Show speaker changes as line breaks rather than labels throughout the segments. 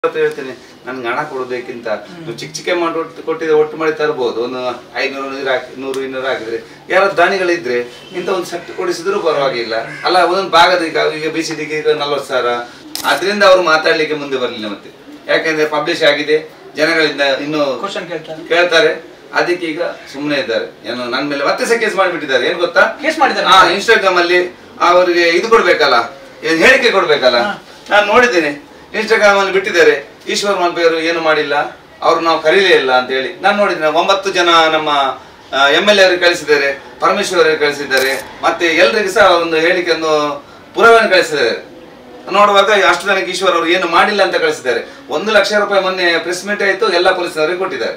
ಹತ್ರ ಹೇಳ್ತೇನೆ ನನ್ಗೆ ಹಣ ಕೊಡೋದಕ್ಕಿಂತ ನೀವು ಚಿಕ್ಕ ಚಿಕ್ಕ ಅಮೌಂಟ್ ಒಟ್ಟು ಕೊಟ್ಟಿದ್ರೆ ಒಟ್ಟು ಮಾಡಿ ತರ್ಬೋದು ಒಂದು ಐನೂರು ನೀರು ಹಾಕಿ ನೂರು ಇನ್ನೂರು ಹಾಕಿದ್ರೆ ಯಾರೋ ದಾನಿಗಳಿದ್ರೆ ಇಂಥ ಒಂದು ಸೆಟ್ ಕೊಡಿಸಿದ್ರು ಪರವಾಗಿಲ್ಲ ಅಲ್ಲ ಒಂದೊಂದು ಭಾಗದ ಈಗ ಈಗ ಬಿ ಸಿ ಡಿಗೆ ಈಗ ನಲ್ವತ್ತು ಸಾವಿರ ಅದರಿಂದ ಅವರು ಮಾತಾಡ್ಲಿಕ್ಕೆ ಮುಂದೆ ಬರಲಿಲ್ಲ ಮತ್ತೆ ಯಾಕೆಂದ್ರೆ ಪಬ್ಲಿಷ್ ಆಗಿದೆ ಜನಗಳಿಂದ ಇನ್ನು
ಕ್ವಶನ್ ಕೇಳ್ತಾರೆ
ಕೇಳ್ತಾರೆ ಅದಕ್ಕೆ ಈಗ ಸುಮ್ಮನೆ ಇದ್ದಾರೆ ಏನು ನನ್ನ ಮೇಲೆ ಮತ್ತೆ ಸಹ ಕೇಸ್ ಮಾಡಿಬಿಟ್ಟಿದ್ದಾರೆ ಏನ್ ಗೊತ್ತಾ
ಕೇಸ್ ಮಾಡಿದ್ದಾರೆ
ಹಾ ಇನ್ಸ್ಟಾಗ್ರಾಮ್ ಅಲ್ಲಿ ಅವರಿಗೆ ಇದು ಕೊಡ್ಬೇಕಲ್ಲ ಏನ್ ಹೇಳಿಕೆ ಕೊಡ್ಬೇಕಲ್ಲ ನಾನು ನೋಡಿದ್ದೇನೆ ಇನ್ಸ್ಟಾಗ್ರಾಮ್ ಅಲ್ಲಿ ಬಿಟ್ಟಿದ್ದಾರೆ ಈಶ್ವರ್ ಮಲ್ಪೆಯವರು ಏನು ಮಾಡಿಲ್ಲ ಅವ್ರು ನಾವು ಕರೀಲೇ ಇಲ್ಲ ಅಂತ ಹೇಳಿ ನಾನು ನೋಡಿದ್ದೇನೆ ಒಂಬತ್ತು ಜನ ನಮ್ಮ ಎಮ್ ಎಲ್ ಎ ಅವರಿಗೆ ಕಳಿಸಿದ್ದಾರೆ ಪರಮೇಶ್ವರ್ ಅವರಿಗೆ ಕಳಿಸಿದ್ದಾರೆ ಮತ್ತೆ ಎಲ್ರಿಗೂ ಸಹ ಒಂದು ಹೇಳಿಕೆಯನ್ನು ಪುರಾವೆಯನ್ನು ಕಳಿಸಿದ್ದಾರೆ ನೋಡುವಾಗ ಅಷ್ಟು ಜನಕ್ಕೆ ಈಶ್ವರ್ ಅವರು ಏನು ಮಾಡಿಲ್ಲ ಅಂತ ಕಳಿಸಿದ್ದಾರೆ ಒಂದು ಲಕ್ಷ ರೂಪಾಯಿ ಮೊನ್ನೆ ಪ್ರೆಸ್ ಮೀಟ್ ಆಯ್ತು ಎಲ್ಲ ಪೊಲೀಸರಿಗೆ ಕೊಟ್ಟಿದ್ದಾರೆ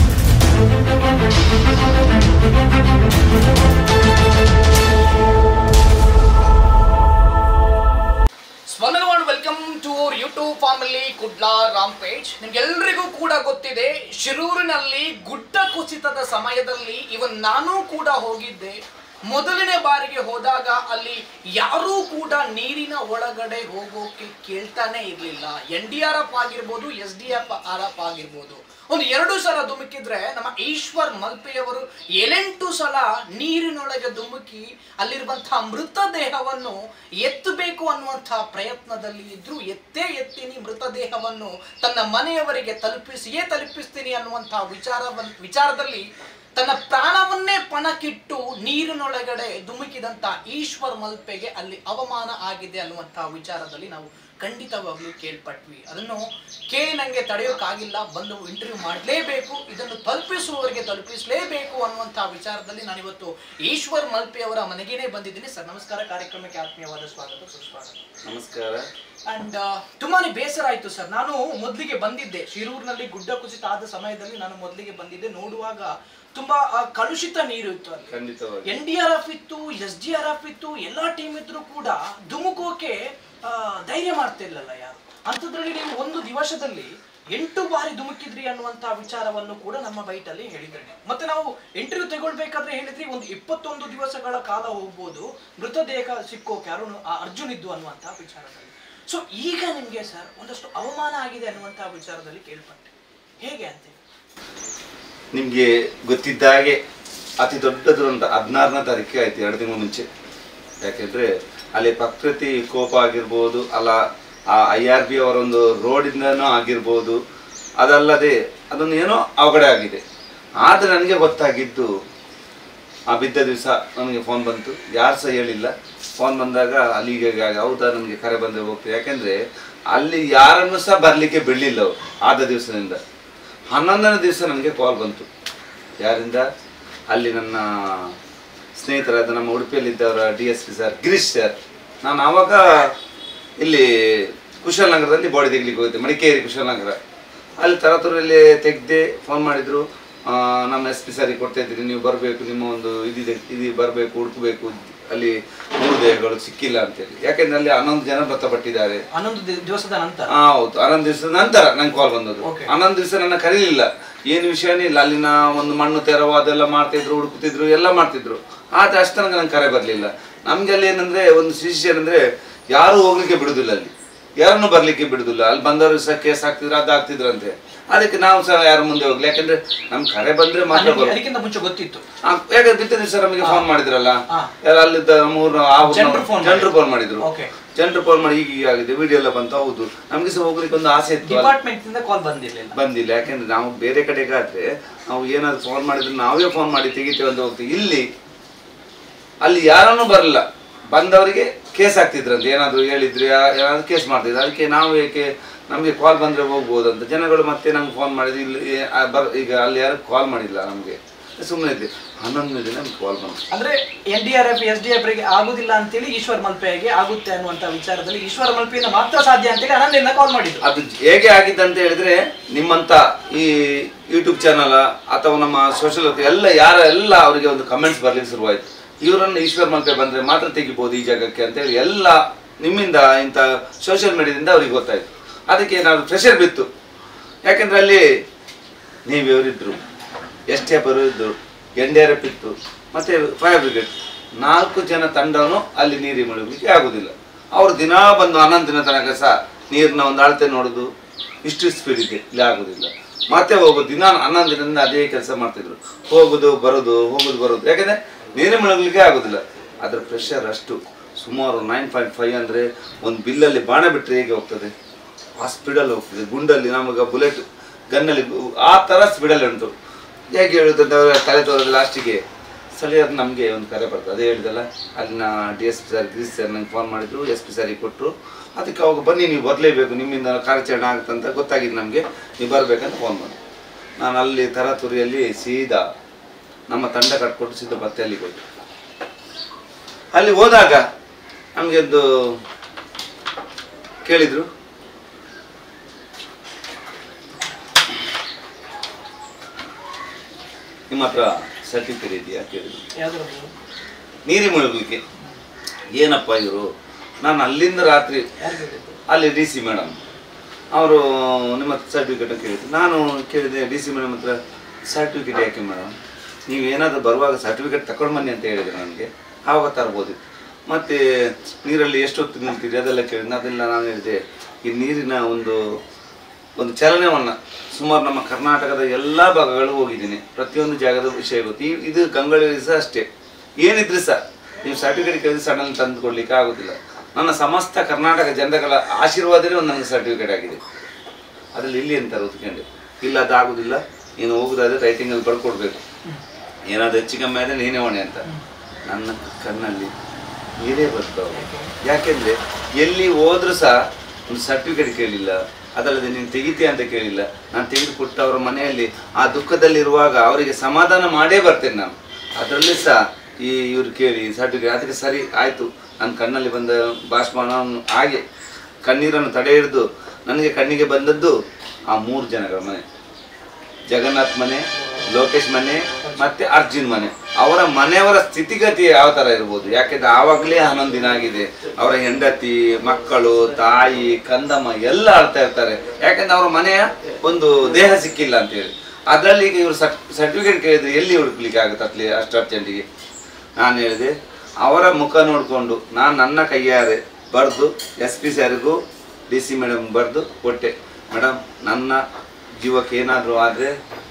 ಸ್ವಂದನವಾಡ್ welcome to our YouTube family Kudla rampage ನಿಮ್ಗೆಲ್ರಿಗೂ ಕೂಡ ಗೊತ್ತಿದೆ ಶಿರೂರಿನಲ್ಲಿ ಗುಡ್ಡ ಕುಸಿತದ ಸಮಯದಲ್ಲಿ ಇವನ್ ನಾನು ಕೂಡ ಹೋಗಿದ್ದೆ ಮೊದಲನೇ ಬಾರಿಗೆ ಹೋದಾಗ ಅಲ್ಲಿ ಯಾರೂ ಕೂಡ ನೀರಿನ ಒಳಗಡೆ ಹೋಗೋಕೆ ಕೇಳ್ತಾನೆ ಇರಲಿಲ್ಲ ಎನ್ ಡಿ ಆರ್ ಎಫ್ ಆಗಿರ್ಬೋದು S D F R F ಆಗಿರ್ಬೋದು ಒಂದು ಎರಡು ಸಲ ಧುಮುಕಿದ್ರೆ ನಮ್ಮ ಈಶ್ವರ್ ಮಲ್ಪೆಯವರು ಏಳೆಂಟು ಸಲ ನೀರಿನೊಳಗೆ ಧುಮುಕಿ ಅಲ್ಲಿರುವಂತಹ ಮೃತದೇಹವನ್ನು ಎತ್ತಬೇಕು ಅನ್ನುವಂತಹ ಪ್ರಯತ್ನದಲ್ಲಿ ಇದ್ರು ಎತ್ತೇ ಎತ್ತೀನಿ ಮೃತದೇಹವನ್ನು ತನ್ನ ಮನೆಯವರಿಗೆ ತಲುಪಿಸಿಯೇ ತಲುಪಿಸ್ತೀನಿ ಅನ್ನುವಂತಹ ವಿಚಾರವನ್ನು ವಿಚಾರದಲ್ಲಿ ತನ್ನ ಪ್ರಾಣವನ್ನೇ ಪಣಕ್ಕಿಟ್ಟು ನೀರಿನೊಳಗಡೆ ಧುಮುಕಿದಂತ ಈಶ್ವರ್ ಮಲ್ಪೆಗೆ ಅಲ್ಲಿ ಅವಮಾನ ಆಗಿದೆ ಅನ್ನುವಂತಹ ವಿಚಾರದಲ್ಲಿ ನಾವು ಖಂಡಿತವಾಗ್ಲೂ ಕೇಳ್ಪಟ್ವಿ ಅದನ್ನು ಕೆ ನಂಗೆ ತಡೆಯೋಕ್ಕಾಗಿಲ್ಲ ಬಂದು ಇಂಟರ್ವ್ಯೂ ಮಾಡಲೇಬೇಕು ಇದನ್ನು ತಲುಪಿಸುವವರಿಗೆ ತಲುಪಿಸಲೇಬೇಕು ಅನ್ನುವಂತಹ ವಿಚಾರದಲ್ಲಿ ನಾನಿವತ್ತು ಈಶ್ವರ್ ಮಲ್ಪೆ ಅವರ ಮನೆಗೇನೆ ಬಂದಿದ್ದೀನಿ ಸರ್ ನಮಸ್ಕಾರ ಕಾರ್ಯಕ್ರಮಕ್ಕೆ ಆತ್ಮೀಯವಾದ ಸ್ವಾಗತ ಸುಸ್ವಾಗತ
ನಮಸ್ಕಾರ
ಅಂಡ್ ತುಂಬಾನೇ ಬೇಸರ ಆಯ್ತು ಸರ್ ನಾನು ಮೊದಲಿಗೆ ಬಂದಿದ್ದೆ ಶಿರೂರಿನಲ್ಲಿ ಗುಡ್ಡ ಕುಸಿತ ಆದ ಸಮಯದಲ್ಲಿ ನಾನು ಮೊದಲಿಗೆ ಬಂದಿದ್ದೆ ನೋಡುವಾಗ ತುಂಬಾ ಆ, ಕಲುಷಿತ ನೀರು ಇತ್ತು ಅಲ್ಲಿ
ಖಂಡಿತವಾಗಿ
ಎನ್ ಡಿ ಆರ್ ಎಫ್ ಇತ್ತು ಎಸ್ ಡಿ ಆರ್ ಎಫ್ ಇತ್ತು ಎಲ್ಲಾ ಟೀಮ್ ಇದ್ರು ಕೂಡ ಧುಮುಕೋಕೆ ಆ, ಧೈರ್ಯ ಮಾಡ್ತಿರ್ಲಿಲ್ಲ ಯಾರು ಅಂಥದ್ರಲ್ಲಿ ನೀವು ಒಂದು ದಿವಸದಲ್ಲಿ ಎಂಟು ಬಾರಿ ಧುಮುಕಿದ್ರಿ ಅನ್ನುವಂತಹ ವಿಚಾರವನ್ನು ಕೂಡ ನಮ್ಮ ಬೈಟ್ ಅಲ್ಲಿ ಹೇಳಿದ್ರಿ ಮತ್ತೆ ನಾವು ಇಂಟರ್ವ್ಯೂ ತಗೊಳ್ಬೇಕಾದ್ರೆ ಹೇಳಿದ್ರಿ ಒಂದು ಇಪ್ಪತ್ತೊಂದು ದಿವಸಗಳ ಕಾಲ ಹೋಗ್ಬೋದು ಮೃತದೇಹ ಸಿಕ್ಕೋಕೆ ಅರುಣ್ ಆ ಅರ್ಜುನ್ ಇದ್ದು ಅನ್ನುವಂತಹ ವಿಚಾರದಲ್ಲಿ ಸೊ ಈಗ ನಿಮ್ಗೆ ಸರ್ ಒಂದಷ್ಟು ಅವಮಾನ ಆಗಿದೆ ಅನ್ನುವಂತಹ ವಿಚಾರದಲ್ಲಿ ಕೇಳ್ಪಟ್ಟೆ ಹೇಗೆ ಅಂತ
ನಿಮ್ಗೆ ಗೊತ್ತಿದ್ದ ಹಾಗೆ ಅತಿ ದೊಡ್ಡ ದುರಂತ ಹದಿನಾರನೇ ತಾರೀಕಿಗೆ ಆಯ್ತು ಎರಡು ತಿಂಗಳ ಮುಂಚೆ ಯಾಕೆಂದ್ರೆ ಅಲ್ಲಿ ಪ್ರಕೃತಿ ಕೋಪ ಆಗಿರ್ಬೋದು ಅಲ್ಲ ಆ ಐ ಆರ್ ಬಿ ಅವರೊಂದು ರೋಡಿಂದನೂ ಆಗಿರ್ಬೋದು ಅದಲ್ಲದೆ ಅದೊಂದು ಏನೋ ಅವಘಡ ಆಗಿದೆ ಆದರೆ ನನಗೆ ಗೊತ್ತಾಗಿದ್ದು ಆ ಬಿದ್ದ ದಿವಸ ನನಗೆ ಫೋನ್ ಬಂತು ಯಾರು ಸಹ ಹೇಳಿಲ್ಲ ಫೋನ್ ಬಂದಾಗ ಅಲ್ಲಿಗೆ ಆಗ ಹೌದಾ ನನಗೆ ಕರೆ ಬಂದರೆ ಹೋಗ್ತದೆ ಯಾಕೆಂದರೆ ಅಲ್ಲಿ ಯಾರನ್ನು ಸಹ ಬರಲಿಕ್ಕೆ ಬಿಡಲಿಲ್ಲ ಅವರು ಆದ ದಿವಸದಿಂದ ಹನ್ನೊಂದನೇ ದಿವಸ ನನಗೆ ಕಾಲ್ ಬಂತು ಯಾರಿಂದ ಅಲ್ಲಿ ನನ್ನ ಸ್ನೇಹಿತರಾದ ನಮ್ಮ ಉಡುಪಿಯಲ್ಲಿದ್ದವರ D S P sir Girish sir ನಾನು ಆವಾಗ ಇಲ್ಲಿ ಕುಶಾಲನಗರದಲ್ಲಿ ಬಾಡಿ ತೆಗಿಲಿಕ್ಕೆ ಹೋಗಿದ್ದೆ ಮಡಿಕೇರಿ ಕುಶಾಲನಗರ ಅಲ್ಲಿ ತರತುರಲ್ಲಿ ತೆಗ್ದೆ ಫೋನ್ ಮಾಡಿದ್ರು ಆ, ನಮ್ಮ ಎಸ್ ಪಿ ಸರಿಗೆ ಕೊಡ್ತಾ ಇದ್ದೀರಿ ನೀವು ಬರಬೇಕು ನಿಮ್ಮ ಒಂದು ಇದಿದೆ ಇದು ಬರಬೇಕು ಹುಡುಕಬೇಕು ಅಲ್ಲಿ ಮೂರು ದೇಹಗಳು ಸಿಕ್ಕಿಲ್ಲ ಅಂತೇಳಿ ಯಾಕೆಂದ್ರೆ ಅಲ್ಲಿ ಹನ್ನೊಂದು ಜನ ಮೃತಪಟ್ಟಿದ್ದಾರೆ
ಹನ್ನೊಂದು ದಿ- ದಿವಸದ ನಂತರ
ಆ, ಹೌದು ಹನ್ನೊಂದು ದಿವಸದ ನಂತರ ನಂಗೆ ಕಾಲ್ ಬಂದದ್ದು
Okay.
ಹನ್ನೊಂದು ದಿವಸ ನನ್ನ ಕರೀಲಿಲ್ಲ ಏನು ವಿಷಯನೇ ಇಲ್ಲ ಅಲ್ಲಿನ ಒಂದು ಮಣ್ಣು ತೆರವು ಅದೆಲ್ಲ ಮಾಡ್ತಿದ್ರು ಹುಡುಕುತ್ತಿದ್ರು ಎಲ್ಲ ಮಾಡ್ತಿದ್ರು ಆದ್ರೆ ಅಷ್ಟು ತನಕ ನಂಗೆ ಕರೆ ಬರಲಿಲ್ಲ ನಮ್ಗೆ ಅಲ್ಲಿ ಏನಂದ್ರೆ ಒಂದು ಸಿಚುವೇಶನ್ ಅಂದ್ರೆ ಯಾರು ಹೋಗ್ಲಿಕ್ಕೆ ಬಿಡುದಿಲ್ಲ ಅಲ್ಲಿ ಯಾರನ್ನು ಬರ್ಲಿಕ್ಕೆ ಬಿಡುದಿಲ್ಲ ಅಲ್ಲಿ ಬಂದವರು ಸಹ ಕೇಸ್ ಹಾಕ್ತಿದ್ರು ಅದು ಹಾಕ್ತಿದ್ರಂತೆ ಅದಕ್ಕೆ ನಾವು ಸಹ ಯಾರ ಮುಂದೆ ಹೋಗ್ಲಿ ಯಾಕಂದ್ರೆ ನಮ್ ಕರೆ ಬಂದ್ರೆ ಮಾತ್ರ
ನಿಮ್ಗೆ
ಬರೋದು.
ಅದಕ್ಕಿಂತ ಮುಂಚೆ ಗೊತ್ತಿತ್ತು
ಆ, ಯಾಕಂದ್ರೆ ಬಿತ್ತ ದಿವಸ ನಮಗೆ ಫೋನ್ ಮಾಡಿದ್ರಲ್ಲ
ಹಾ.
ಯಾರು ಅಲ್ಲಿದ್ದ ಮೂರು
ಜನ್ರು phone
ಜನರು ಫೋನ್ ಮಾಡಿದ್ರು
Okay.
ಜನರು ಫೋನ್ ಮಾಡಿ ಈಗ ಈಗ ಆಗಿದೆ ವಿಡಿಯೋ ಎಲ್ಲ ಬಂತು ಹೌದು ನಮ್ಗೆ ಸಹ ಹೋಗ್ಲಿಕ್ಕೆ ಒಂದು ಆಸೆ ಇತ್ತು ಅಲ್ಲಿ.
ಡಿಪಾರ್ಟ್ಮೆಂಟ್ ಇಂದ ಕಾಲ್ ಬಂದಿರ್ಲಿಲ್ಲ
ಬಂದಿಲ್ಲ ಯಾಕೆಂದ್ರೆ ನಾವು ಬೇರೆ ಕಡೆಗಾದ್ರೆ ನಾವು ಏನಾದ್ರು ಫೋನ್ ಮಾಡಿದ್ರೆ ನಾವೇ ಫೋನ್ ಮಾಡಿ ತೆಗಿತೇವೆ ಅಂತ ಹೋಗ್ತೀವಿ ಇಲ್ಲಿ ಅಲ್ಲಿ ಯಾರನ್ನೂ ಬರಲ್ಲ ಬಂದವರಿಗೆ ಕೇಸ್ ಆಗ್ತಿದ್ರಂತೆ ಏನಾದ್ರು ಹೇಳಿದ್ರೆ ಏನಾದ್ರು ಕೇಸ್ ಮಾಡ್ತಿದ್ರು ಅದಕ್ಕೆ ನಾವು ಏಕೆ ನಮಗೆ ಕಾಲ್ ಬಂದ್ರೆ ಹೋಗ್ಬೋದು ಅಂತ ಜನಗಳು ಮತ್ತೆ ನಮ್ಗೆ ಫೋನ್ ಮಾಡಿದ್ರು ಇಲ್ಲಿ ಏ- ಆ ಬರ್ ಈಗ ಅಲ್ಲಿ ಯಾರು ಕಾಲ್ ಮಾಡಿಲ್ಲ ನಮಗೆ ಸುಮ್ಮನೆ ಇದ್ದೆ ಹನ್ನೊಂದನೇ ದಿನ ನಮ್ಗೆ ಕಾಲ್ ಬಂತು
ಅಂದ್ರೆ N D R F S D F ಆಗುದಿಲ್ಲ ಅಂತೇಳಿ ಈಶ್ವರ್ ಮಲ್ಪೆಗೆ ಆಗುತ್ತೆ ಅನ್ನುವಂತ ವಿಚಾರದಲ್ಲಿ ಈಶ್ವರ್ ಮಲ್ಪೆಯಿಂದ ಮಾತ್ರ ಸಾಧ್ಯ ಅಂತೇಳಿ ಅನಂದಿಂದ ಕಾಲ್ ಮಾಡಿದ್ರು
ಅದು ಹೇಗೆ ಆಗಿದ್ದಂತ ಹೇಳಿದ್ರೆ ನಿಮ್ಮಂತ ಈ ಯೂಟ್ಯೂಬ್ ಚಾನಲ್ ಅಥವಾ ನಮ್ಮ ಸೋಷಿಯಲ್ ಎಲ್ಲ ಯಾರ ಎಲ್ಲ ಅವರಿಗೆ ಒಂದು ಕಮೆಂಟ್ಸ್ ಬರ್ಲಿಕ್ಕೆ ಶುರುವಾಯ್ತು ಇವರನ್ನು ಈಶ್ವರ್ ಮಲ್ಪೆ ಬಂದ್ರೆ ಮಾತ್ರ ತೆಗಿಬೋದು ಈ ಜಾಗಕ್ಕೆ ಅಂತೇಳಿ ಎಲ್ಲ ನಿಮ್ಮಿಂದ ಇಂಥ ಸೋಷಿಯಲ್ ಮೀಡಿಯಾದಿಂದ ಅವ್ರಿಗೆ ಗೊತ್ತಾಯ್ತು ಅದಕ್ಕೆ ನಾವು ಪ್ರೆಷರ್ ಬಿತ್ತು ಯಾಕೆಂದ್ರೆ ಅಲ್ಲಿ ನೀವಿವರಿದ್ರು ಎಸ್ ಟಿ ಎಫ್ ಇದ್ರು ಎನ್ ಡಿ ಆರ್ ಎಫ್ ಇತ್ತು ಮತ್ತೆ ಫೈರ್ ಬ್ರಿಗೇಡ್ ನಾಲ್ಕು ಜನ ತಂಡವನ್ನು ಅಲ್ಲಿ ನೀರಿಗೆ ಮುಳುಗಲಿಕ್ಕೆ ಆಗುದಿಲ್ಲ ಅವರು ದಿನಾ ಬಂದು ಹನ್ನೊಂದು ದಿನ ತನಕ ಸಹ ನೀರಿನ ಒಂದು ಅಳತೆ ನೋಡುದು ಇಷ್ಟು ಸ್ಪೀಡ್ ಇದೆ ಇಲ್ಲಿ ಆಗೋದಿಲ್ಲ ಮತ್ತೆ ಹೋಗೋದು ದಿನ ಹನ್ನೊಂದು ದಿನದಿಂದ ಅದೇ ಕೆಲಸ ಮಾಡ್ತಿದ್ರು ಹೋಗುದು ಬರೋದು ಹೋಗುದು ಬರೋದು ಯಾಕಂದ್ರೆ ನೀರೇ ಮುಳುಗಲಿಕ್ಕೆ ಆಗೋದಿಲ್ಲ ಅದರ ಪ್ರೆಷರ್ ಅಷ್ಟು ಸುಮಾರು ನೈನ್ ಪಾಯಿಂಟ್ ಫೈವ್ ಅಂದರೆ ಒಂದು ಬಿಲ್ಲಲ್ಲಿ ಬಾಣ ಬಿಟ್ಟರೆ ಹೇಗೆ ಹೋಗ್ತದೆ ಆ ಸ್ಪೀಡಲ್ಲಿ ಹೋಗ್ತದೆ ಗುಂಡಲ್ಲಿ ನಮಗೆ ಬುಲೆಟ್ ಗನ್ನಲ್ಲಿ ಆ ಥರ ಸ್ಪೀಡಲ್ಲಿ ಉಂಟು ಹೇಗೆ ಹೇಳುತ್ತದೆ ತಲೆ ತೋರದ ಲಾಸ್ಟಿಗೆ ಸ್ಥಳೀಯರು ನಮಗೆ ಒಂದು ಕರೆ ಬರ್ತದೆ ಅದೇ ಹೇಳಿದಲ್ಲ ಅಲ್ಲಿನ D S P sir Girish sir ನಂಗೆ ಫೋನ್ ಮಾಡಿದ್ರು ಎಸ್ ಪಿ ಸರಿಗೆ ಕೊಟ್ಟರು ಅದಕ್ಕೆ ಅವಾಗ ಬನ್ನಿ ನೀವು ಬರಲೇಬೇಕು ನಿಮ್ಮಿಂದ ಕಾರ್ಯಾಚರಣೆ ಆಗುತ್ತೆ ಅಂತ ಗೊತ್ತಾಗಿದೆ ನಮಗೆ ನೀವು ಬರಬೇಕಂತ ಫೋನ್ ಮಾಡಿ ನಾನು ಅಲ್ಲಿ ತರಾತುರಿಯಲ್ಲಿ ಸೀದಾ ನಮ್ಮ ತಂಡ ಕಟ್ಕೊಟ್ಟು ಸೀದಾ ಮತ್ತೆ ಅಲ್ಲಿ ಹೋದೆ ಅಲ್ಲಿ ಹೋದಾಗ ನಮಗೆ ಒಂದು ಕೇಳಿದ್ರು ನಿಮ್ಮ ಹತ್ರ ಸರ್ಟಿಫಿಕೇಟ್ ಇದೆಯಾ ಕೇಳಿದ್ರು
ಯಾವ್ದ್ರದ್ದು
ನೀರಿ ಮುಳುಗಲಿಕ್ಕೆ ಏನಪ್ಪ ಇವರು ನಾನು ಅಲ್ಲಿಂದ ರಾತ್ರಿ
ಯಾರು ಹೇಳಿದ್ದು
ಅಲ್ಲಿ ಡಿ ಸಿ ಮೇಡಮ್ ಅವರು ನಿಮ್ಮ ಹತ್ರ ಸರ್ಟಿಫಿಕೇಟ್ ಕೇಳಿದ್ರು ನಾನು ಕೇಳಿದೆ ಡಿ ಸಿ ಮೇಡಮ್ ಹತ್ರ ಸರ್ಟಿಫಿಕೇಟ್ ಯಾಕೆ ಮೇಡಮ್ ನೀವು ಏನಾದರೂ ಬರುವಾಗ ಸರ್ಟಿಫಿಕೇಟ್ ತಗೊಂಡು ಬನ್ನಿ ಅಂತ ಹೇಳಿದ್ರು ನನಗೆ ಆವಾಗ ತರ್ಬೋದಿತ್ತು ಮತ್ತು ನೀರಲ್ಲಿ ಎಷ್ಟು ಹೊತ್ತು ನಿಲ್ತೀರಿ ಅದೆಲ್ಲ ಕೇಳಿದ್ರೆ ಅದೆಲ್ಲ ನಾನು ಹೇಳಿದೆ ಈ ನೀರಿನ ಒಂದು ಒಂದು ಚಲನವನ್ನು ಸುಮಾರು ನಮ್ಮ ಕರ್ನಾಟಕದ ಎಲ್ಲ ಭಾಗಗಳು ಹೋಗಿದ್ದೀನಿ ಪ್ರತಿಯೊಂದು ಜಾಗದ ವಿಷಯ ಗೊತ್ತು ಈ ಇದು ಗಂಗಳಿಗೆ ಸಹ ಅಷ್ಟೇ ಏನಿದ್ರು ಸಹ ನೀವು ಸರ್ಟಿಫಿಕೇಟ್ ಕೇಳಿದ್ರೆ ಸಡನ್ ತಂದು ಕೊಡ್ಲಿಕ್ಕೆ ಆಗೋದಿಲ್ಲ ನನ್ನ ಸಮಸ್ತ ಕರ್ನಾಟಕ ಜನಗಳ ಆಶೀರ್ವಾದನೇ ಒಂದು ನನಗೆ ಸರ್ಟಿಫಿಕೇಟ್ ಆಗಿದೆ ಅದರಲ್ಲಿ ಇಲ್ಲಿ ಅಂತಾರೆ ಓದ್ಕೊಂಡು ಇಲ್ಲ ಅದು ಆಗೋದಿಲ್ಲ ನೀನು ಹೋಗುದಾದ್ರೆ ರೈಟಿಂಗಲ್ಲಿ ಬರ್ಕೊಡ್ಬೇಕು ಏನಾದ್ರು ಹೆಚ್ಚು ಕಮ್ಮಿ ಆದರೆ ನೀನೇ ಹೊಣೆ ಅಂತ ನನ್ನ ಕಣ್ಣಲ್ಲಿ ನೀರೇ ಬರ್ತಾವೆ ಯಾಕೆಂದ್ರೆ ಎಲ್ಲಿ ಹೋದ್ರೂ ಸಹ ಒಂದು ಸರ್ಟಿಫಿಕೇಟ್ ಕೇಳಿಲ್ಲ ಅದಲ್ಲದೆ ನೀನು ತೆಗಿತೀಯ ಅಂತ ಕೇಳಿಲ್ಲ ನಾನು ತೆಗೆದುಕೊಟ್ಟು ಅವರ ಮನೆಯಲ್ಲಿ ಆ ದುಃಖದಲ್ಲಿರುವಾಗ ಅವರಿಗೆ ಸಮಾಧಾನ ಮಾಡೇ ಬರ್ತೇನೆ ನಾನು ಅದರಲ್ಲಿ ಸಹ ಈ ಇವ್ರು ಕೇಳಿ ಸರ್ಟಿಫಿಕೇಟ್ ಅದಕ್ಕೆ ಸರಿ ಆಯಿತು ನನ್ನ ಕಣ್ಣಲ್ಲಿ ಬಂದ ಬಾಷ್ಪವನ್ನು ಹಾಗೆ ಕಣ್ಣೀರನ್ನು ತಡೆ ಹಿಡಿದು ನನಗೆ ಕಣ್ಣಿಗೆ ಬಂದದ್ದು ಆ ಮೂರು ಜನಗಳ ಮನೆ ಜಗನ್ನಾಥ್ ಮನೆ ಲೋಕೇಶ್ ಮನೆ ಮತ್ತೆ ಅರ್ಜುನ್ ಮನೆ ಅವರ ಮನೆಯವರ ಸ್ಥಿತಿಗತಿ ಯಾವ ತರ ಇರ್ಬೋದು ಯಾಕೆಂದ್ರೆ ಆವಾಗಲೇ ಹನ್ನೊಂದು ದಿನ ಆಗಿದೆ ಅವರ ಹೆಂಡತಿ ಮಕ್ಕಳು ತಾಯಿ ಕಂದಮ್ಮ ಎಲ್ಲ ಆಳ್ತಾ ಇರ್ತಾರೆ ಯಾಕೆಂದ್ರೆ ಅವರ ಮನೆಯ ಒಂದು ದೇಹ ಸಿಕ್ಕಿಲ್ಲ ಅಂತ ಹೇಳಿ ಅದರಲ್ಲಿ ಈಗ ಇವರು ಸರ್ಟಿಫಿಕೇಟ್ ಕೇಳಿದ್ರೆ ಎಲ್ಲಿ ಹುಡುಕ್ಲಿಕ್ಕೆ ಆಗುತ್ತೆ ಅಟ್ಲಿ ಅಷ್ಟು ಅರ್ಜೆಂಟಿಗೆ ನಾನು ಹೇಳಿದೆ ಅವರ ಮುಖ ನೋಡಿಕೊಂಡು ನಾನು ನನ್ನ ಕೈಯಾರೆ ಬರೆದು ಎಸ್ ಪಿ ಸರ್ಗೂ ಡಿ ಸಿ ಮೇಡಮ್ ಬರೆದು ಕೊಟ್ಟೆ ಮೇಡಮ್ ನನ್ನ ಜೀವಕ್ಕೆ ಏನಾದರೂ ಆದರೆ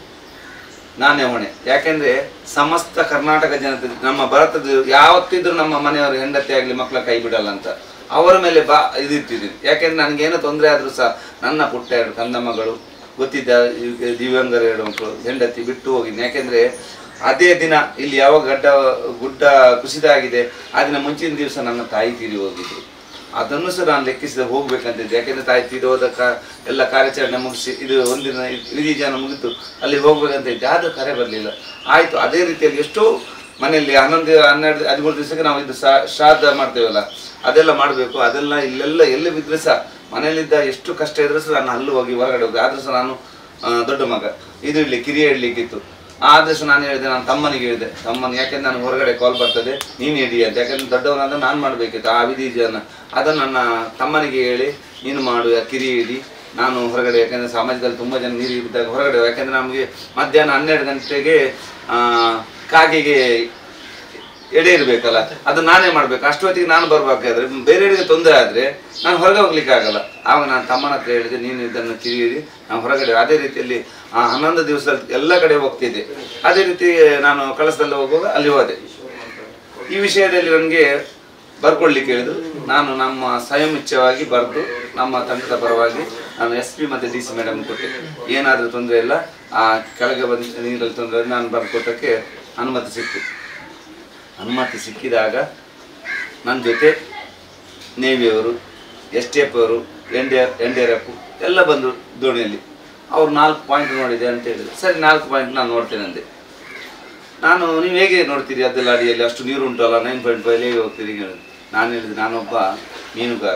ನಾನೇ ಹೊಣೆ ಯಾಕೆಂದ್ರೆ ಸಮಸ್ತ ಕರ್ನಾಟಕ ಜನತೆ ನಮ್ಮ ಭಾರತದ ಯಾವತ್ತಿದ್ರು ನಮ್ಮ ಮನೆಯವರು ಹೆಂಡತಿ ಆಗಲಿ ಮಕ್ಕಳ ಕೈ ಬಿಡಲ್ಲ ಅಂತ ಅವರ ಮೇಲೆ ಬಾ ಇದಿಟ್ಟಿದ್ದೀನಿ ಯಾಕೆಂದ್ರೆ ನನಗೇನೋ ತೊಂದರೆ ಆದರೂ ಸಹ ನನ್ನ ಪುಟ್ಟ ಎರಡು ಕಂದಮ್ಮಗಳು ಗೊತ್ತಿದ್ದ ಇವ್- ದಿವ್ಯಾಂಗರ ಎರಡು ಮಕ್ಕಳು ಹೆಂಡತಿ ಬಿಟ್ಟು ಹೋಗಿದ್ದೀನಿ ಯಾಕೆಂದ್ರೆ ಅದೇ ದಿನ ಇಲ್ಲಿ ಯಾವ ಗಡ್ಡ ಗುಡ್ಡ ಕುಸಿತ ಆಗಿದೆ ಆ ದಿನ ಮುಂಚಿನ ದಿವಸ ನನ್ನ ತಾಯಿ ತೀರಿ ಹೋಗಿದ್ರು ಅದನ್ನು ಸಹ ನಾನು ಲೆಕ್ಕಿಸಿದ ಹೋಗ್ಬೇಕಂತಿದ್ದೆ ಯಾಕೆಂದ್ರೆ ತಾಯಿ ತೀರಿ ಹೋದ ಕ ಎಲ್ಲ ಕಾರ್ಯಾಚರಣೆ ಮುಗಿಸಿ ಇದು ಒಂದಿನ ಇಡೀ ಜನ ಮುಗಿತು ಅಲ್ಲಿ ಹೋಗ್ಬೇಕಂತ ಇದ್ದೆ ಆದರೂ ಕರೆ ಬರಲಿಲ್ಲ ಆಯಿತು ಅದೇ ರೀತಿಯಲ್ಲಿ ಎಷ್ಟೋ ಮನೆಯಲ್ಲಿ ಹನ್ನೊಂದು ಹನ್ನೆರಡು ಹದಿಮೂರು ದಿವಸಕ್ಕೆ ನಾವು ಇದು ಸಾ ಶ್ರಾದ್ದ ಮಾಡ್ತೇವಲ್ಲ ಅದೆಲ್ಲ ಮಾಡಬೇಕು ಅದೆಲ್ಲ ಇಲ್ಲೆಲ್ಲ ಎಲ್ಲಿ ಬಿದ್ದರೆ ಸಹ ಮನೆಯಲ್ಲಿದ್ದ ಎಷ್ಟು ಕಷ್ಟ ಇದ್ರೂ ಸಹ ನಾನು ಅಲ್ಲೂ ಹೋಗಿ ಹೊರಗಡೆ ಹೋಗಿ ಆದರೂ ಸಹ ನಾನು ಆ, ದೊಡ್ಡ ಮಗ ಇದು ಇಡ್ಲಿ ಕಿರಿಯ ಇಡ್ಲಿಕ್ಕಿತ್ತು ಆದ್ರೆ ಸಹ ನಾನು ಹೇಳಿದೆ ನಾನು ತಮ್ಮನಿಗೆ ಹೇಳಿದೆ ತಮ್ಮನ ಯಾಕೆಂದ್ರೆ ನನಗೆ ಹೊರಗಡೆ ಕಾಲ್ ಬರ್ತದೆ ನೀನು ಹಿಡಿ ಅಂತ ಯಾಕೆಂದ್ರೆ ದೊಡ್ಡವನಾದ್ರೆ ನಾನು ಮಾಡಬೇಕಿತ್ತು ಆ ವಿಧಿ ಜನ ಅದನ್ನು ನನ್ನ ತಮ್ಮನಿಗೆ ಹೇಳಿ ನೀನು ಮಾಡು ಆ ಕಿರಿ ಹಿಡಿ ನಾನು ಹೊರಗಡೆ ಯಾಕೆಂದ್ರೆ ಸಮಾಜದಲ್ಲಿ ತುಂಬ ಜನ ನೀರು ಇದ್ದಾಗ ಹೊರಗಡೆ ಯಾಕೆಂದ್ರೆ ನಮಗೆ ಮಧ್ಯಾಹ್ನ ಹನ್ನೆರಡು ಗಂಟೆಗೆ ಆ, ಕಾಗೆಗೆ ಎಡೆ ಇರಬೇಕಲ್ಲ ಅದು ನಾನೇ ಮಾಡ್ಬೇಕು ಅಷ್ಟೊತ್ತಿಗೆ ನಾನು ಬರ್ಬೇಕಾದ್ರೆ ಬೇರೆಯವರಿಗೆ ತೊಂದರೆ ಆದ್ರೆ ನಾನು ಹೊರಗೆ ಹೋಗ್ಲಿಕ್ಕೆ ಆಗಲ್ಲ ಆವಾಗ ನಾನು ತಮ್ಮನ ಹತ್ರ ಹೇಳಿದೆ ನೀನು ಇದನ್ನು ಕಿರಿಯಿರಿ ನಾನು ಹೊರಗಡೆ ಅದೇ ರೀತಿಯಲ್ಲಿ ಆ ಹನ್ನೊಂದು ದಿವಸದಲ್ಲಿ ಎಲ್ಲ ಕಡೆ ಹೋಗ್ತಿದ್ದೆ ಅದೇ ರೀತಿ ನಾನು ಕಳಸದಲ್ಲಿ ಹೋಗುವಾಗ ಅಲ್ಲಿ ಹೋದೆ ಈ ವಿಷಯದಲ್ಲಿ ನನಗೆ ಬರ್ಕೊಳ್ಲಿಕ್ಕೆ ಹೇಳಿದ್ರು ನಾನು ನಮ್ಮ ಸ್ವಯಂ ಬರೆದು ನಮ್ಮ ತಂಡದ ಪರವಾಗಿ ನಾನು ಎಸ್ ಪಿ ಮತ್ತು ಡಿ ಸಿ ಮೇಡಮ್ ಕೊಟ್ಟೆ ಏನಾದರೂ ತೊಂದರೆ ಇಲ್ಲ ಆ ಕೆಳಗೆ ಬಂದ ನೀರಲ್ಲಿ ತೊಂದರೆ ಇಲ್ಲ, ನಾನು ಬರ್ಕೊಟ್ಟಕ್ಕೆ ಅನುಮತಿ ಸಿಕ್ತು ಅನುಮತಿ ಸಿಕ್ಕಿದಾಗ ನನ್ನ ಜೊತೆ ನೇವಿಯವರು ಎಸ್ ಟಿ ಎಫ್ ಅವರು N D R N D R F ಎಲ್ಲ ಬಂದರು ದೋಣಿಯಲ್ಲಿ ಅವ್ರು ನಾಲ್ಕು ಪಾಯಿಂಟ್ ನೋಡಿದೆ ಅಂತ ಹೇಳಿದ್ರು ಸರಿ ನಾಲ್ಕು ಪಾಯಿಂಟ್ ನಾನು ನೋಡ್ತೇನೆ ಅಂದೆ ನಾನು ನೀವು ಹೇಗೆ ನೋಡ್ತೀರಿ ಅದೆಲ್ಲ ಅಡಿಯಲ್ಲಿ ಅಷ್ಟು ನೀರು ಉಂಟಲ್ಲ ನೈನ್ ಪಾಯಿಂಟ್ ಫೈವ್ ಹೇಗೆ ಹೋಗ್ತೀರಿ ಹೀಗೆ ಹೇಳಿದ್ರು. ನಾನು ಹೇಳಿದೆ ನಾನೊಬ್ಬ ಮೀನುಗಾರ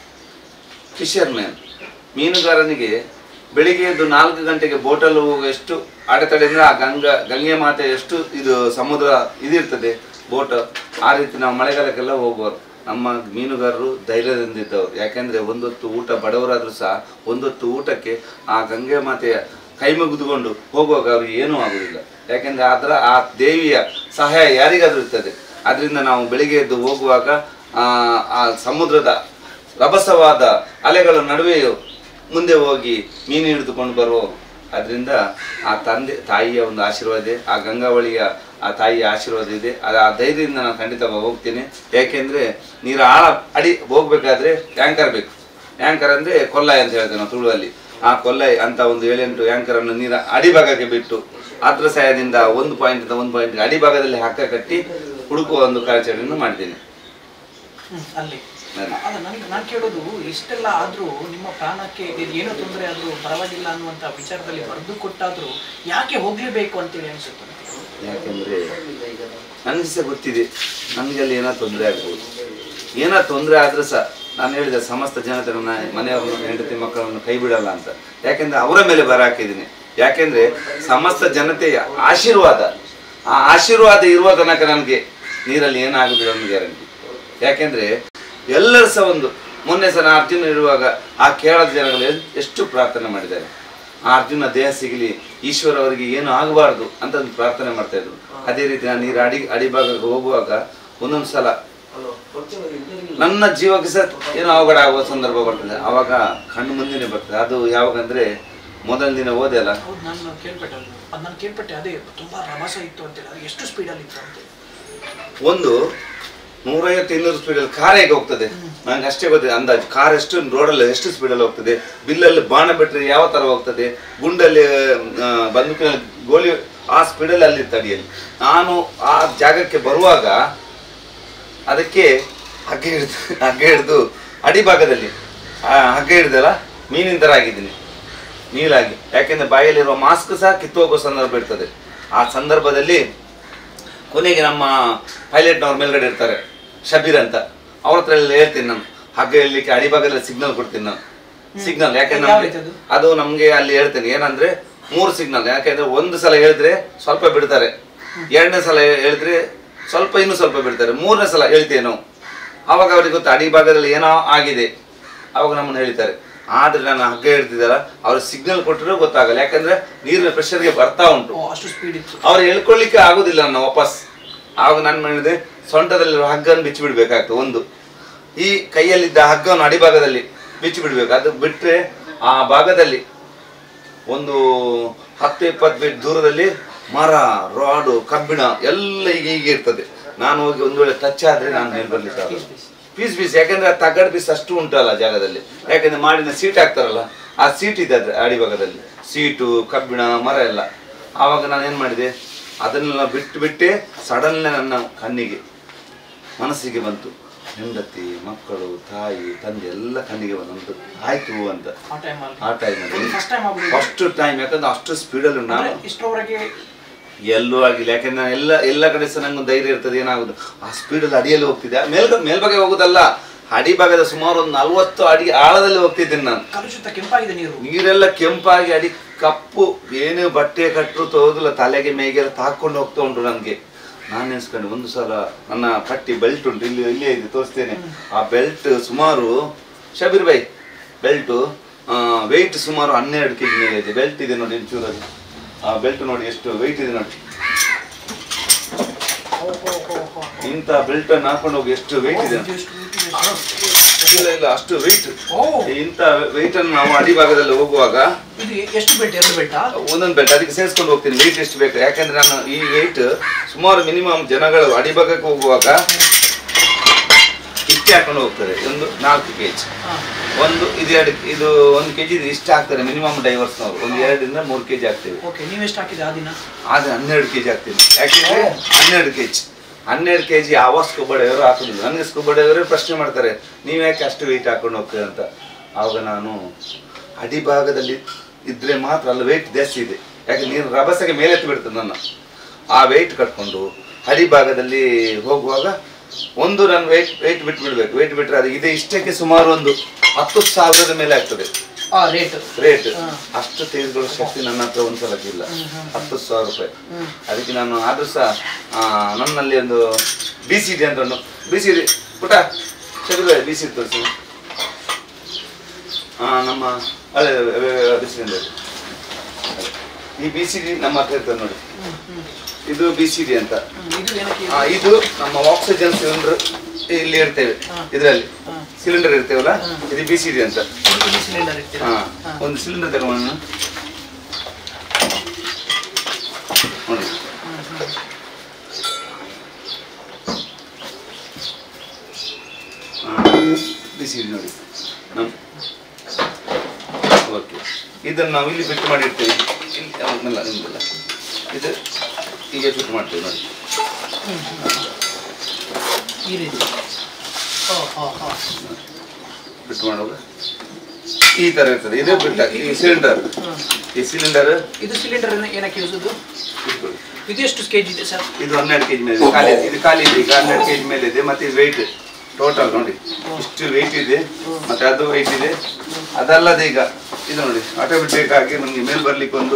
ಫಿಶರ್ ಮ್ಯಾನ್ ಮೀನುಗಾರನಿಗೆ ಬೆಳಿಗ್ಗೆ ಎದ್ದು ನಾಲ್ಕು ಗಂಟೆಗೆ ಬೋಟಲ್ಲಿ ಹೋಗುವ ಎಷ್ಟು ಅಡೆತಡೆಯಿಂದ ಆ ಗಂಗಾ ಗಂಗೆ ಮಾತೆ ಎಷ್ಟು ಇದು ಸಮುದ್ರ ಇದಿರ್ತದೆ ಬೋಟ್ ಆ ರೀತಿ ನಾವು ಮಳೆಗಾಲಕ್ಕೆಲ್ಲ ಹೋಗುವರು ನಮ್ಮ ಮೀನುಗಾರರು ಧೈರ್ಯದಿಂದ ಇದ್ದವರು ಯಾಕೆಂದ್ರೆ ಒಂದೊತ್ತು ಊಟ ಬಡವರಾದ್ರೂ ಸಹ ಒಂದೊತ್ತು ಊಟಕ್ಕೆ ಆ ಗಂಗೆ ಮಾತೆಯ ಕೈ ಮುಗಿದುಕೊಂಡು ಹೋಗುವಾಗ ಅವ್ರಿಗೆ ಏನೂ ಆಗುದಿಲ್ಲ ಯಾಕೆಂದ್ರೆ ಅದರ ಆ ದೇವಿಯ ಸಹಾಯ ಯಾರಿಗಾದ್ರೂ ಇರ್ತದೆ ಅದರಿಂದ ನಾವು ಬೆಳಿಗ್ಗೆ ಎದ್ದು ಹೋಗುವಾಗ ಆ ಆ ಸಮುದ್ರದ ರಭಸವಾದ ಅಲೆಗಳ ನಡುವೆಯೂ ಮುಂದೆ ಹೋಗಿ ಮೀನು ಹಿಡಿದುಕೊಂಡು ಬರೋ ಅದರಿಂದ ಆ ತಂದೆ ತಾಯಿಯ ಒಂದು ಆಶೀರ್ವಾದ ಇದೆ ಆ ಗಂಗಾವಳಿಯ ಆ ತಾಯಿಯ ಆಶೀರ್ವಾದ ಇದೆ ಅದು ಆ ಧೈರ್ಯದಿಂದ ನಾನು ಖಂಡಿತ ಹೋಗ್ತೀನಿ ಯಾಕೆಂದ್ರೆ ನೀರು ಆಳ ಅಡಿ ಹೋಗ್ಬೇಕಾದ್ರೆ ಟ್ಯಾಂಕರ್ ಬೇಕು ಟ್ಯಾಂಕರ್ ಅಂದ್ರೆ ಕೊಲ್ಲಾಯಿ ಅಂತ ಹೇಳ್ತೇವೆ ನಾವು ತುಳುವಲ್ಲಿ ಆ ಕೊಲ್ಲಾಯಿ ಅಂತ ಒಂದು ಏಳೆಂಟು ಟ್ಯಾಂಕರ್ ಅನ್ನು ನೀರ ಅಡಿಭಾಗಕ್ಕೆ ಬಿಟ್ಟು ಅದ್ರ ಸಹಾಯದಿಂದ ಒಂದು ಪಾಯಿಂಟ್ ಒಂದು ಪಾಯಿಂಟ್ ಅಡಿಭಾಗದಲ್ಲಿ ಹಗ್ಗ ಕಟ್ಟಿ ಹುಡುಕುವ ಒಂದು ಕಾರ್ಯಾಚರಣೆಯನ್ನು ಮಾಡಿದ್ದೇನೆ
ಹ್ಮ್, ಅಲ್ಲಿ
ಅಲ್ಲಿ.
ಅಲ್ಲ ನನ್ಗೆ ನಾನು ಕೇಳೋದು ಇಷ್ಟೆಲ್ಲ ಆದ್ರೂ ನಿಮ್ಮ ಪ್ರಾಣಕ್ಕೆ ಇದು ಏನೋ ತೊಂದರೆ ಆದ್ರೂ ಪರವಾಗಿಲ್ಲ ಅನ್ನುವಂತ ವಿಚಾರದಲ್ಲಿ ಬರೆದು ಕೊಟ್ಟಾದ್ರೂ ಯಾಕೆ ಹೋಗ್ಲೇಬೇಕು ಅಂತೇಳಿ ಅನ್ಸುತ್ತೆ
ಯಾಕೆಂದ್ರೆ ನನಗೆ ಸಹ ಗೊತ್ತಿದೆ ನನಗೆ ಅಲ್ಲಿ ಏನೋ ತೊಂದರೆ ಆಗ್ಬೋದು ಏನೋ ತೊಂದರೆ ಆದ್ರೂ ಸಹ ನಾನು ಹೇಳಿದೆ ಸಮಸ್ತ ಜನತೆ ನನ್ನ ಮನೆಯವ್ರನ್ನ ಹೆಂಡತಿ ಮಕ್ಕಳನ್ನು ಕೈ ಬಿಡಲ್ಲ ಅಂತ ಯಾಕೆಂದ್ರೆ ಅವರ ಮೇಲೆ ಬರ ಹಾಕಿದ್ದೀನಿ ಯಾಕೆಂದ್ರೆ ಸಮಸ್ತ ಜನತೆಯ ಆಶೀರ್ವಾದ ಆ ಆಶೀರ್ವಾದ ಇರುವ ತನಕ ನನಗೆ ನೀರಲ್ಲಿ ಏನಾಗುದಿಲ್ಲ ಅನ್ನೋ ಗ್ಯಾರಂಟಿ ಯಾಕೆಂದ್ರೆ ಎಲ್ಲರೂ ಸಹ ಒಂದು ಮೊನ್ನೆ ಸಹ ನಾ ಅರ್ಜುನ ಇರುವಾಗ ಆ ಕೇರಳದ ಜನಗಳು ಎಲ್- ಎಷ್ಟು ಪ್ರಾರ್ಥನೆ ಮಾಡಿದ್ದಾರೆ ಆ ಅರ್ಜುನ ದೇಹ ಸಿಗಲಿ ಈಶ್ವರ ಅವರಿಗೆ ಏನು ಆಗಬಾರ್ದು ಅಂತ ಒಂದು ಪ್ರಾರ್ಥನೆ ಮಾಡ್ತಾ ಇದ್ರು ಅದೇ ರೀತಿ ನಾನು ನೀರು ಅಡಿ ಅಡಿಭಾಗಕ್ಕೆ ಹೋಗುವಾಗ ಒಂದೊಂದು ಸಲ ನನ್ನ ಜೀವಕ್ಕೆ ಸಹ ಏನೋ ಅವಘಡ ಆಗುವ ಸಂದರ್ಭ ಬರ್ತದೆ ಅವಾಗ ಕಣ್ಣು ಮುಂದೆನೆ ಬರ್ತದೆ ಅದು ಯಾವಾಗ ಅಂದ್ರೆ ಮೊದಲ ದಿನ ಹೋದೆ ಅಲ್ಲ
ಹೌದು ನಾನು ಕೇಳ್ಪಟ್ಟೆ ಅದು ಅದು ನಾನು ಕೇಳ್ಪಟ್ಟೆ ಅದೇ ತುಂಬಾ ರಭಸ ಇತ್ತು ಅಂತೇಳಿ ಅದು ಎಷ್ಟು ಸ್ಪೀಡಲ್ಲಿ ಇತ್ತು ಅಂತೇಳಿ
ಒಂದು ನೂರೈವತ್ತು ಇನ್ನೂರು ಸ್ಪೀಡಲ್ಲಿ ಕಾರ್ ಹೇಗೆ ಹೋಗ್ತದೆ ನಂಗೆ ಅಷ್ಟೇ ಗೊತ್ತಿದೆ ಅಂದಾಜು ಕಾರ್ ಎಷ್ಟು ರೋಡಲ್ಲಿ ಎಷ್ಟು ಸ್ಪೀಡಲ್ಲಿ ಹೋಗ್ತದೆ ಬಿಲ್ಲಲ್ಲಿ ಬಾಣ ಬಿಟ್ಟರೆ ಯಾವ ತರ ಹೋಗ್ತದೆ ಗುಂಡಲ್ಲಿ ಆ, ಬಂದೂಕಿನಲ್ಲಿ ಗೋಲಿ ಆ ಸ್ಪೀಡಲ್ಲಿ ಅಲ್ಲಿ ತಡಿಯಲ್ಲಿ ನಾನು ಆ ಜಾಗಕ್ಕೆ ಬರುವಾಗ ಅದಕ್ಕೆ ಹಗ್ಗ ಹಿಡಿದು ಹಗ್ಗ ಹಿಡಿದು ಅಡಿಭಾಗದಲ್ಲಿ ಆ ಹಗ್ಗ ಹಿಡಿದಲ್ಲ ಮೀನಿನ ಥರ ಆಗಿದ್ದೀನಿ ನೀಲಾಗಿ ಯಾಕೆಂದ್ರೆ ಬಾಯಲ್ಲಿರುವ ಮಾಸ್ಕ್ ಸಹ ಕಿತ್ತು ಹೋಗೋ ಸಂದರ್ಭ ಇರ್ತದೆ ಆ ಸಂದರ್ಭದಲ್ಲಿ ಕೊನೆಗೆ ನಮ್ಮ ಪೈಲಟ್ನವ್ರ ಮೇಲ್ಗಡೆ ಇರ್ತಾರೆ ಶಬೀರ್ ಅಂತ ಅವ್ರ ಹತ್ರ ಎಲ್ಲ ಹೇಳ್ತೀನಿ ನಾನು ಹಗ್ಗ ಇರ್ಲಿಕ್ಕೆ ಅಡಿಭಾಗದಲ್ಲಿ ಸಿಗ್ನಲ್ ಕೊಡ್ತೀನಿ ನಾನು ಸಿಗ್ನಲ್ ಯಾಕೆಂದ್ರೆ
ಯಾವ
ನಮ್ಗೆ-
ರೀತಿ ಅದು?
ಅದು ನಮ್ಗೆ ಅಲ್ಲಿ ಹೇಳ್ತೇನೆ ಏನಂದ್ರೆ ಮೂರು ಸಿಗ್ನಲ್ ಯಾಕೆಂದ್ರೆ ಒಂದು ಸಲ ಹೇಳಿದ್ರೆ ಸ್ವಲ್ಪ ಬಿಡ್ತಾರೆ ಎರಡನೇ ಸಲ ಹೇಳಿದ್ರೆ ಸ್ವಲ್ಪ ಇನ್ನು ಸ್ವಲ್ಪ ಬಿಡ್ತಾರೆ ಮೂರನೇ ಸಲ ಹೇಳ್ತೇವೆ ನಾವು ಅವಾಗ ಅವ್ರಿಗೆ ಗೊತ್ತು ಅಡಿಭಾಗದಲ್ಲಿ ಏನೋ ಆಗಿದೆ ಅವಾಗ ನಮ್ಮನ್ನು ಹೇಳ್ತಾರೆ ಆದ್ರೆ ನಾನು ಹಗ್ಗ ಹೇಳ್ತಿದ್ದಲ್ಲ ಅವ್ರು ಸಿಗ್ನಲ್ ಕೊಟ್ಟರು ಗೊತ್ತಾಗಲ್ಲ ಯಾಕಂದ್ರೆ ನೀರಿನ ಪ್ರೆಷರ್ಗೆ ಬರ್ತಾ ಉಂಟು
ಓ ಅಷ್ಟು ಸ್ಪೀಡ್ ಇತ್ತು
ಅವ್ರು ಹೇಳ್ಕೊಳ್ಳಿಕ್ಕೆ ಆಗುದಿಲ್ಲ ನನ್ನ ವಾಪಸ್ ಆವಾಗ ನಾನು ಮಾಡಿದೆ ಸೊಂಟದಲ್ಲಿರೋ ಹಗ್ಗವನ್ನು ಬಿಚ್ಚಿ ಬಿಡ್ಬೇಕಾಗ್ತದೆ ಒಂದು ಈ ಕೈಯಲ್ಲಿದ್ದ ಹಗ್ಗವನ್ನು ಅಡಿಭಾಗದಲ್ಲಿ ಬಿಚ್ಚಿ ಬಿಡ್ಬೇಕು ಅದು ಬಿಟ್ರೆ ಆ ಭಾಗದಲ್ಲಿ ಒಂದು ಹತ್ತು ಇಪ್ಪತ್ತು ಫೀಟ್ ದೂರದಲ್ಲಿ ಮರ ರಾಡು ಕಬ್ಬಿಣ ಎಲ್ಲ ಈಗ ಹೀಗೆ ಇರ್ತದೆ ನಾನು ಹೋಗಿ ಒಂದು ವೇಳೆ ಟಚ್ ಆದ್ರೆ ನಾನು ಮೇಲೆ ಬರ್ಲಿಕ್ಕೆ ಆಗಲ್ಲ. ಪೀಸ್ ಪೀಸ್ ಯಾಕಂದ್ರೆ ಆ ತಗಡ್ ಪೀಸ್ ಅಷ್ಟು ಉಂಟಲ್ಲ ಜಾಗದಲ್ಲಿ ಯಾಕಂದ್ರೆ ಮಾಡಿನ ಸೀಟ್ ಹಾಕ್ತಾರಲ್ಲ ಆ ಸೀಟ್ ಇದೆ ಅದ್ರ ಅಡಿಭಾಗದಲ್ಲಿ ಸೀಟು ಕಬ್ಬಿಣ ಮರ ಎಲ್ಲ ಆವಾಗ ನಾನು ಏನು ಮಾಡಿದೆ ಅದನ್ನೆಲ್ಲ ಬಿಟ್ಟು ಬಿಟ್ಟೆ ಸಡನ್ ನನ್ನ ಕಣ್ಣಿಗೆ ಮನಸ್ಸಿಗೆ ಬಂತು ಹೆಂಡತಿ ಮಕ್ಕಳು ತಾಯಿ ತಂದೆ ಎಲ್ಲ ಕಣ್ಣಿಗೆ ಬಂತು ಆಯ್ತು ಅಂತ
ಆ ಟೈಮಲ್ಲಿ
ಆ ಟೈಮಲ್ಲಿ
ಫಸ್ಟ್ ಟೈಮ್ ಆಗ್ಬಿಡಿ
ಫಸ್ಟ್ ಟೈಮ್ ಯಾಕಂದ್ರೆ ಅಷ್ಟು ಸ್ಪೀಡಲ್ಲಿ ನಾನು
ಇಷ್ಟರವರೆಗೆ
ಎಲ್ಲೂ ಆಗಿಲ್ಲ ಯಾಕಂದ್ರೆ ನಾನು ಎಲ್ಲ ಎಲ್ಲ ಕಡೆ ಸಹ ನಂಗೆ ಧೈರ್ಯ ಇರ್ತದೆ ಏನಾಗುದು ಆ ಸ್ಪೀಡಲ್ಲಿ ಅಡಿಯಲ್ಲಿ ಹೋಗ್ತಿದ್ದೆ ಮೇಲ್ ಮೇಲ್ಬಗೆ ಹೋಗುದಲ್ಲ ಅಡಿಭಾಗದ ಸುಮಾರು ಒಂದು ನಲ್ವತ್ತು ಅಡಿ ಆಳದಲ್ಲಿ ಹೋಗ್ತಿದ್ದೀನಿ ನಾನು
ಕಲುಷಿತ ಕೆಂಪಾಗಿದೆ ನೀರು
ನೀರೆಲ್ಲ ಕೆಂಪಾಗಿ ಅಡಿ ಕಪ್ಪು ಏನು ಬಟ್ಟೆ ಕಟ್ಟರು ತೋದಿಲ್ಲ ತಲೆಗೆ ಮೇಗೆಲ್ಲ ತಾಕೊಂಡು ಹೋಗ್ತಾ ಉಂಟು ನನಗೆ ನಾನು ನೆನ್ಸ್ಕೊಂಡು ಒಂದು ಸಲ ನನ್ನ ಪಟ್ಟಿ ಬೆಲ್ಟ್ ಉಂಟು ಇಲ್ಲಿ ಇಲ್ಲೇ ಇದೆ ತೋರಿಸ್ತೇನೆ ಆ ಬೆಲ್ಟ್ ಸುಮಾರು ಶಬೀರ್ ಬೈ ಬೆಲ್ಟು ವೆಯ್ಟ್ ಸುಮಾರು ಹನ್ನೆರಡು ಕೆ ಜಿ ಮೇಲೆ ಇದೆ ಬೆಲ್ಟ್ ಇದೆ ನೋಡಿ ಒಂಚೂರಲ್ಲಿ ಆ ಬೆಲ್ಟ್ ನೋಡಿ ಎಷ್ಟು ವೆಯ್ಟ್ ಇದೆ ನೋಡಿ ಇಂಥ ಬೆಲ್ಟ್ ಅನ್ನು ಹಾಕೊಂಡು ಹೋಗಿ ಎಷ್ಟು ವೆಯ್ಟ್ ಇದೆ
ಇದು ಎಷ್ಟು weight ಇದೆ?
ಇಲ್ಲ ಇಲ್ಲ ಅಷ್ಟು ವೆಯ್ಟ್
ಓ
ಇಂಥ ವೆಯ್ಟ್ ಅನ್ನು ನಾವು ಅಡಿಭಾಗದಲ್ಲಿ ಹೋಗುವಾಗ
ಇದು ಎಷ್ಟು ಬೆಲ್ಟ್ ಎರಡು ಬೆಲ್ಟಾ
ಒಂದೊಂದು ಬೆಲ್ಟ್ ಅದಕ್ಕೆ ಸೇರಿಸ್ಕೊಂಡು ಹೋಗ್ತೀನಿ ವೆಯ್ಟ್ ಎಷ್ಟು ಬೇಕು ಯಾಕಂದ್ರೆ ನಾನು ಈ ವೆಯ್ಟ್ ಸುಮಾರು ಮಿನಿಮಮ್ ಜನಗಳು ಅಡಿಭಾಗಕ್ಕೆ ಹೋಗುವಾಗ ಇಷ್ಟೇ ಹಾಕೊಂಡು ಹೋಗ್ತಾರೆ ಒಂದು ನಾಲ್ಕು ಕೆ ಜಿ
ಹಾ
ಒಂದು ಇದು ಎರಡು ಇದು ಒಂದು ಕೆ ಜಿ ಇಷ್ಟು ಹಾಕ್ತಾರೆ ಮಿನಿಮಮ್ ಡೈವರ್ಸ್ನವರು ಒಂದು ಎರಡರಿಂದ ಮೂರು ಕೆ ಜಿ ಹಾಕ್ತೇವೆ
ಓಕೆ ನೀವೆಷ್ಟು ಹಾಕಿದೆ ಆ ದಿನ
ಆದ್ರೆ ಹನ್ನೆರಡು ಕೆ ಜಿ ಹಾಕ್ತೀನಿ ಯಾಕೆಂದ್ರೆ ಹನ್ನೆರಡು ಕೆ ಜಿ ಹನ್ನೆರಡು ಕೆ ಜಿ ಯಾವ ಸ್ಕೂಬಾ ಡೈವರು ಹಾಕೋದಿಲ್ಲ ನನಗೆ ಸ್ಕೂಬಾ ಡೈವರೇ ಪ್ರಶ್ನೆ ಮಾಡ್ತಾರೆ ನೀವು ಯಾಕೆ ಅಷ್ಟು ವೆಯ್ಟ್ ಹಾಕೊಂಡು ಹೋಗ್ತೀರ ಅಂತ ಆವಾಗ ನಾನು ಅಡಿಭಾಗದಲ್ಲಿ ಇದ್ರೆ ಮಾತ್ರ ಅಲ್ಲಿ ವೆಯ್ಟ್ ಜಾಸ್ತಿ ಇದೆ ಯಾಕೆ ನೀರು ರಭಸಗೆ ಮೇಲೆತ್ತಿ ಬಿಡ್ತದೆ ನನ್ನ ಆ ವೆಯ್ಟ್ ಕಟ್ಕೊಂಡು ಅಡಿಭಾಗದಲ್ಲಿ ಹೋಗುವಾಗ ಒಂದು ನಾನು ವೆಯ್ಟ್ ವೆಯ್ಟ್ ಬಿಟ್ಟು ಬಿಡ್ಬೇಕು ವೆಯ್ಟ್ ಬಿಟ್ಟರೆ ಅದು ಇದೆ ಇಷ್ಟಕ್ಕೆ ಸುಮಾರು ಒಂದು ಹತ್ತು ಸಾವಿರದ ಮೇಲೆ ಆಗ್ತದೆ
ಆ ರೇಟ್
ರೇಟ್
ಹಾ.
ಅಷ್ಟು ತೆಗೆದುಕೊಳ್ಳೋ ಶಕ್ತಿ ನನ್ನ ಹತ್ರ ಒಂದು ಸಲಕ್ಕೆ ಇಲ್ಲ
ಹ್ಮ್, ಹ್ಮ್.
ಹತ್ತು ಸಾವಿರ ರೂಪಾಯಿ
ಹ್ಮ್.
ಅದಕ್ಕೆ ನಾನು ಆದ್ರೂ ಸಹ ಆ, ನನ್ನಲ್ಲಿ ಒಂದು ಬಿ ಸಿ ಡಿ ಅಂತ ಒಂದು ಬಿ ಸಿ ಡಿ ಪುಟ ಚದುರ ಬಿ ಸಿ ತೋರಿಸಿ ನಮ್ಮ ಅದೇ ಬಿ ಸಿ ಡಿ ಈ ಬಿ ಸಿ ಡಿ ನಮ್ಮ ಹತ್ರ ಇರ್ತದೆ ನೋಡಿ
ಹ್ಮ್, ಹ್ಮ್,
ಇದು ಬಿ ಸಿ ಡಿ ಅಂತ
ಹ್ಮ್. ಇದು ಏನಕ್ಕೆ
ಆ, ಇದು ನಮ್ಮ ಆಕ್ಸಿಜನ್ ಸಿಲಿಂಡರ್ ಇಲ್ಲಿ ಇಡ್ತೇವೆ
ಹಾ.
ಇದರಲ್ಲಿ
ಹಾ.
ಸಿಲಿಂಡರ್ ಇರ್ತೇವಲ್ಲ
ಹ್ಮ್.
ಇದು ಬಿ ಸಿ ಡಿ ಅಂತ
ಇದು- ಇದು ಸಿಲಿಂಡರ್ ಇರ್ತೀರಾ
ಹಾ
ಹಾ.
ಒಂದು ಸಿಲಿಂಡರ್ ತಗೊಂಡು ನೋಡಿ
ಹ್ಮ್, ಹ್ಮ್.
ಬಿ ಸಿ ಡಿ ನೋಡಿ ನಮ್ಮ ಓಕೆ ಇದನ್ನು ನಾವು ಇಲ್ಲಿ ಫಿಟ್ ಮಾಡಿರ್ತೇವೆ ಇಲ್ಲಿ ಅವನ್ನೆಲ್ಲ ನಿಮ್ದೆಲ್ಲ ಇದು ಹೀಗೆ ಫಿಟ್ ಮಾಡ್ತೇವೆ ನೋಡಿ
ಈ ರೀತಿ ಓ ಹೋ ಹೋ
ಫಿಟ್ ಮಾಡುವಾಗ ಈ ಥರ ಇರ್ತದೆ ಇದೇ ಬಿಟ್ಟ ಈ ಸಿಲಿಂಡರ್
ಹ್ಮ್.
ಈ ಸಿಲಿಂಡರ್
ಇದು ಸಿಲಿಂಡರ್ ಏನಕ್ಕೆ ಯೂಸ್ ಇದು ಇದು ಎಷ್ಟು ಕೆ ಜಿ ಇದೆ ಸರ್
ಇದು ಹನ್ನೆರಡು ಕೆಜಿ ಮೇಲೆ ಇದೆ. ಖಾಲಿ ಇದು ಖಾಲಿ ಇದೆ ಈಗ ಹನ್ನೆರಡು ಕೆಜಿ ಮೇಲೆ ಇದೆ ಮತ್ತೆ ಇದು ವೆಯ್ಟ್ ಟೋಟಲ್ ನೋಡಿ ಇಷ್ಟು ವೆಯ್ಟ್ ಇದೆ ಮತ್ತೆ ಅದು ವೆಯ್ಟ್ ಇದೆ ಅದಲ್ಲದೆ ಈಗ ಇದು ನೋಡಿ ಆಟೋಮೆಟಿಕ್ ಆಗಿ ನಮಗೆ ಮೇಲೆ ಬರ್ಲಿಕ್ಕೆ ಒಂದು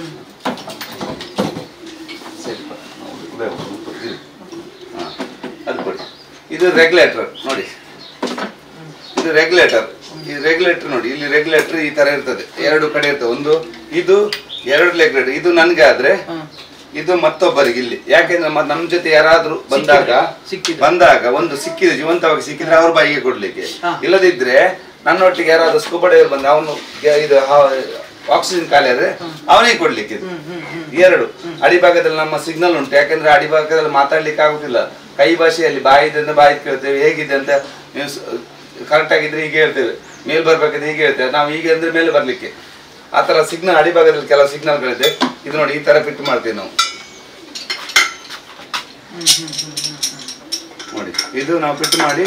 ಸ್ವಲ್ಪ ಉಪಯೋಗ ಇದು. ಹಾ, ಅದು ಕೊಡಿ ಇದು ರೆಗ್ಯುಲೇಟರ್ ನೋಡಿ ಇದು ರೆಗ್ಯುಲೇಟರ್ ಈ ರೆಗ್ಯುಲೇಟರ್ ನೋಡಿ ಇಲ್ಲಿ ರೆಗ್ಯುಲೇಟರ್ ಈ ತರ ಇರ್ತದೆ ಎರಡು ಕಡೆ ಇರ್ತದೆ ಒಂದು ಇದು ಎರಡು ರೆಗ್ಯುಲೇಟರ್ ಇದು ನನ್ಗೆ ಆದ್ರೆ
ಹ್ಮ್.
ಇದು ಮತ್ತೊಬ್ಬರಿಗೆ ಇಲ್ಲಿ ಯಾಕೆಂದ್ರೆ ಮ- ನಮ್ ಜೊತೆ ಯಾರಾದ್ರೂ ಬಂದಾಗ
ಸಿಕ್ಕಿದ್ರೆ.
ಬಂದಾಗ ಒಂದು ಸಿಕ್ಕಿದ್ರೆ ಜೀವಂತವಾಗಿ ಸಿಕ್ಕಿದ್ರೆ ಅವ್ರ ಬಾಯಿಗೆ ಕೊಡ್ಲಿಕ್ಕೆ
ಹಾ.
ಇಲ್ಲದಿದ್ರೆ ನನ್ನೊಟ್ಟಿಗೆ ಯಾರಾದ್ರೂ ಸ್ಕೂಬಾ ಡೈವರ್ ಬಂದ ಅವನು ಇದು ಆಕ್ಸಿಜನ್ ಖಾಲಿ ಆದ್ರೆ ಅವನಿಗೆ ಕೊಡ್ಲಿಕ್ಕೆ ಇದು.
ಹ್ಮ್ ಹ್ಮ್ ಹ್ಮ್
ಎರಡು ಅಡಿಭಾಗದಲ್ಲಿ ನಮ್ಮ ಸಿಗ್ನಲ್ ಉಂಟು ಯಾಕಂದ್ರೆ ಅಡಿಭಾಗದಲ್ಲಿ ಮಾತಾಡ್ಲಿಕ್ಕೆ ಆಗುದಿಲ್ಲ ಕೈ ಭಾಷೆಯಲ್ಲಿ ಬಾಯಿದೆ ಅಂತ ಬಾಯಿ ಕೇಳ್ತೇವೆ ಹೇಗಿದೆ ಅಂತ ನೀವು ಕರೆಕ್ಟ್ ಆಗಿದ್ರೆ ಹೀಗೆ ಹೇಳ್ತೇವೆ ಮೇಲ್ ಬರ್ಬೇಕಾದ್ರೆ ಹೀಗೆ ಹೇಳ್ತೇವೆ ನಾವು ಹೀಗೆ ಅಂದ್ರೆ ಮೇಲೆ ಬರ್ಲಿಕ್ಕೆ ಆ ತರ ಸಿಗ್ನಲ್ ಅಡಿಭಾಗದಲ್ಲಿ ಕೆಲವು ಸಿಗ್ನಲ್ಗಳಿದೆ ಇದು ನೋಡಿ ಈ ತರ ಫಿಟ್ ಮಾಡ್ತೇವೆ ನಾವು ನೋಡಿ ಇದು ನಾವು ಫಿಟ್ ಮಾಡಿ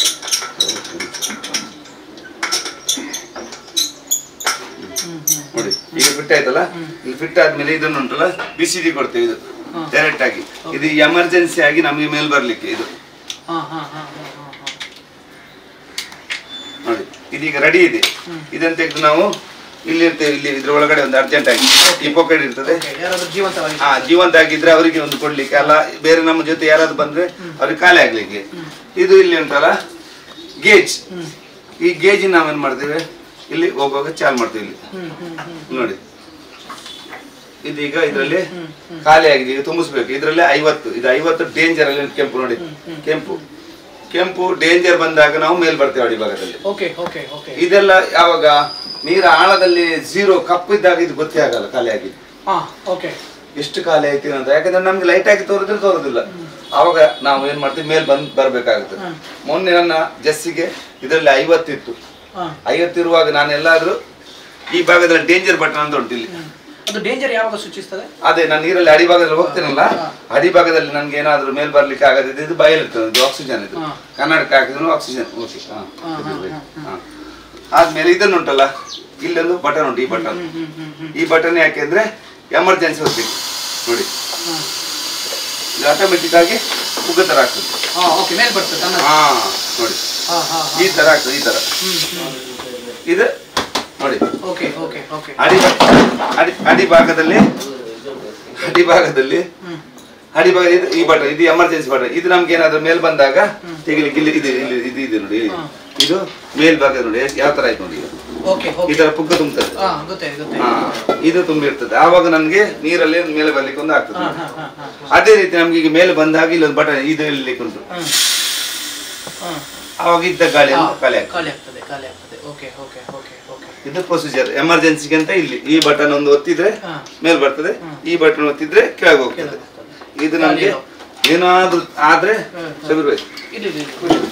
ನೋಡಿ ಈಗ ಫಿಟ್ ಆಯ್ತಲ್ಲ ಇಲ್ಲಿ ಫಿಟ್ ಆದ್ಮೇಲೆ ಇದನ್ನು ಉಂಟಲ್ಲ ಬಿ ಸಿ ಡಿ ಕೊಡ್ತೇವೆ ಇದು
ಹ್ಮ್.
ಡೈರೆಕ್ಟ್ ಆಗಿ ಇದು ಎಮರ್ಜೆನ್ಸಿ ಆಗಿ ನಮಗೆ ಮೇಲ್ ಬರ್ಲಿಕ್ಕೆ ಇದು
ಹಾ ಹಾ ಹಾ ಹಾ ಹಾ ಹಾ
ನೋಡಿ ಇದೀಗ ರೆಡಿ ಇದೆ ಇದನ್ನ ತೆಗೆದು ನಾವು ಇಲ್ಲಿ ಇರ್ತೇವೆ ಇಲ್ಲಿ ಇದ್ರ ಒಳಗಡೆ ಒಂದು ಅರ್ಜೆಂಟ್ ಆಗಿ ಈ ಪಾಕೆಟ್ ಇರ್ತದೆ
Okay, ಯಾರಾದ್ರೂ ಜೀವಂತವಾಗಿ
ಆ ಜೀವಂತ ಆಗಿದ್ರೆ ಅವರಿಗೆ ಒಂದು ಕೊಡ್ಲಿಕ್ಕೆ ಅಲ್ಲ ಬೇರೆ ನಮ್ಮ ಜೊತೆ ಯಾರಾದ್ರು ಬಂದ್ರೆ ಅವ್ರಿಗೆ ಖಾಲಿ ಆಗ್ಲಿಕ್ಕೆ ಇದು ಇಲ್ಲಿ ಉಂಟಲ್ಲ ಗೇಜ್
ಹ್ಮ್
ಈ ಗೇಜ್ ನಾವೇನ್ ಮಾಡ್ತೇವೆ ಇಲ್ಲಿ ಹೋಗುವಾಗ ಚಾಲ್ ಮಾಡ್ತೇವೆ ಇಲ್ಲಿ
ಹ್ಮ್ ಹ್ಮ್ ಹ್ಮ್
ನೋಡಿ ಇದೀಗ ಇದರಲ್ಲಿ ಖಾಲಿ ಆಗಿದೆ ಈಗ ತುಂಬಿಸ್ಬೇಕು ಇದರಲ್ಲಿ ಐವತ್ತು ಇದು ಐವತ್ತು ಡೇಂಜರ್ ಅಲ್ಲಿ ಉಂಟು ಕೆಂಪು ನೋಡಿ ಕೆಂಪು ಕೆಂಪು ಡೇಂಜರ್ ಬಂದಾಗ ನಾವು ಮೇಲ್ ಬರ್ತೇವೆ ಅಡಿ ಭಾಗದಲ್ಲಿ
ಓಕೆ ಓಕೆ ಓಕೆ
ಇದೆಲ್ಲ ಯಾವಾಗ ನೀರ ಆಳದಲ್ಲಿ ಝೀರೋ ಕಪ್ಪಿದ್ದಾಗ ಇದು ಗೊತ್ತೇ ಆಗಲ್ಲ ಖಾಲಿ ಆಗಿ
ಹಾ ಓಕೆ
ಎಷ್ಟು ಖಾಲಿ ಆಯ್ತು ಅಂತ ಯಾಕಂದ್ರೆ ನಮ್ಗೆ ಲೈಟ್ ಆಗಿ ತೋರಿದ್ರೆ ತೋರುದಿಲ್ಲ ಆವಾಗ ನಾವು ಏನ್ ಮಾಡ್ತೀವಿ ಮೇಲ್ ಬಂದ್ ಬರ್ಬೇಕಾಗುತ್ತೆ
ಹ್ಮ್.
ಮೊನ್ನೆ ನನ್ನ ಜಸ್ಸಿಗೆ ಇದರಲ್ಲಿ ಐವತ್ತಿತ್ತು
ಹಾ
ಐವತ್ತಿರುವಾಗ ನಾನು ಎಲ್ಲಾದ್ರೂ ಈ ಭಾಗದಲ್ಲಿ ಡೇಂಜರ್ ಬಟನ್ ಅಂತ ಉಂಟು ಇಲ್ಲಿ
ಹ್ಮ್. ಅದು ಡೇಂಜರ್ ಯಾವಾಗ ಸೂಚಿಸ್ತದೆ
ಅದೇ ನಾನು ನೀರಲ್ಲಿ ಅಡಿಭಾಗದಲ್ಲಿ ಹೋಗ್ತೇನಲ್ಲ ಅಡಿಭಾಗದಲ್ಲಿ ನನ್ಗೆ ಏನಾದ್ರೂ ಮೇಲ್ ಬರ್ಲಿಕ್ಕೆ ಆಗದಿದ್ದು ಇದು ಬಯಲಿರ್ತದೆ ಇದು ಆಕ್ಸಿಜನ್ ಇದು
ಹಾ.
ಕನ್ನಡಕ್ಕೆ ಹಾಕಿದ್ರು ಆಕ್ಸಿಜನ್ ಓಕೆ
ಹಾ, ಹಾ, ಹಾ,
ಆದ್ಮೇಲೆ ಇದನ್ನು ಉಂಟಲ್ಲ ಇಲ್ಲೊಂದು ಬಟನ್ ಉಂಟು ಈ ಬಟನ್
ಹ್ಮ್ ಹ್ಮ್ ಹ್ಮ್ ಹ್ಮ್
ಈ ಬಟನ್ ಯಾಕೆಂದ್ರೆ ಎಮರ್ಜೆನ್ಸಿ ಹೋಗ್ಬೇಕು ನೋಡಿ
ಹಾ.
ಇದು ಆಟೋಮೆಟಿಕ್ ಆಗಿ ಉಗ್ಗ ತರ ಆಗ್ತದೆ
ಹಾ ಓಕೆ ಮೇಲೆ ಬರ್ತದೆ ತನ್ನ
ಹಾ ನೋಡಿ
ಹಾ ಹಾ
ಈ ತರ ಆಗ್ತದೆ ಈ ತರ
ಹ್ಮ್ ಹ್ಮ್
ಇದು ನೋಡಿ
ಓಕೆ ಓಕೆ ಓಕೆ
ಅಡಿ ಅಡಿ ಅಡಿಭಾಗದಲ್ಲಿ ಅಡಿಭಾಗದಲ್ಲಿ
ಹ್ಮ್
ಅಡಿಭಾಗ ಇದು ಈ ಬಟನ್ ಇದು ಎಮರ್ಜೆನ್ಸಿ ಬಟನ್ ಇದು ನಮ್ಗೆ ಏನಾದ್ರು ಮೇಲ್ ಬಂದಾಗ ತೆಗಿಲಿಕ್ಕೆ ಇಲ್ಲಿ ಇದು ಇಲ್ಲಿ ಇದು ಇದೆ ನೋಡಿ
ಹಾ.
ಇದು ಮೇಲ್ ಭಾಗ ನೋಡಿ ಯಾವ ತರ ಆಯ್ತು ನೋಡಿ ಇದು.
ಓಕೆ
ಈ
ಓಕೆ
ತರ ಪುಗ್ಗ ತುಂಬುತ್ತದೆ
ಹಾ ಗೊತ್ತೇ ಗೊತ್ತೇ
ಹಾ ಇದು ತುಂಬಿರ್ತದೆ ಆವಾಗ ನನ್ಗೆ ನೀರಲ್ಲಿ ಮೇಲೆ ಬರ್ಲಿಕ್ಕೆ ಒಂದು ಆಗ್ತದೆ
ಹಾ ಹಾ ಹಾ ಹಾ
ಅದೇ ರೀತಿ ನಮ್ಗೆ ಈಗ ಮೇಲೆ ಬಂದಾಗ ಇಲ್ಲೊಂದು ಬಟನ್ ಇದು ಇಲ್ಲಿಕ್ಕೆ ಉಂಟು
ಹ್ಮ್ ಹ್ಮ್
ಆವಾಗ ಇದ್ದ ಗಾಳಿ
ಹಾ,
ಖಾಲಿ ಆಗ್ತದೆ
ಖಾಲಿ ಆಗ್ತದೆ ಖಾಲಿ ಆಗ್ತದೆ ಓಕೆ ಓಕೆ ಓಕೆ ಓಕೆ
ಇದು ಪ್ರೊಸೀಜರ್ ಎಮರ್ಜೆನ್ಸಿಗೆ ಅಂತ ಇಲ್ಲಿ ಈ ಬಟನ್ ಒಂದು ಒತ್ತಿದ್ರೆ
ಹಾ.
ಮೇಲ್ ಬರ್ತದೆ ಈ ಬಟನ್ ಒತ್ತಿದ್ರೆ ಕೆಳಗೆ ಹೋಗ್ತದೆ
ಕೆಳಗೆ ಹೋಗ್ತದೆ.
ಇದು ನಮ್ಗೆ ಏನಾದ್ರೂ ಆದ್ರೆ
ಹ್ಮ್, ಹ್ಮ್.
ಸಬಿರ್ ಬೇಕು
ಇಲ್ಲಿ ಇಲ್ಲಿ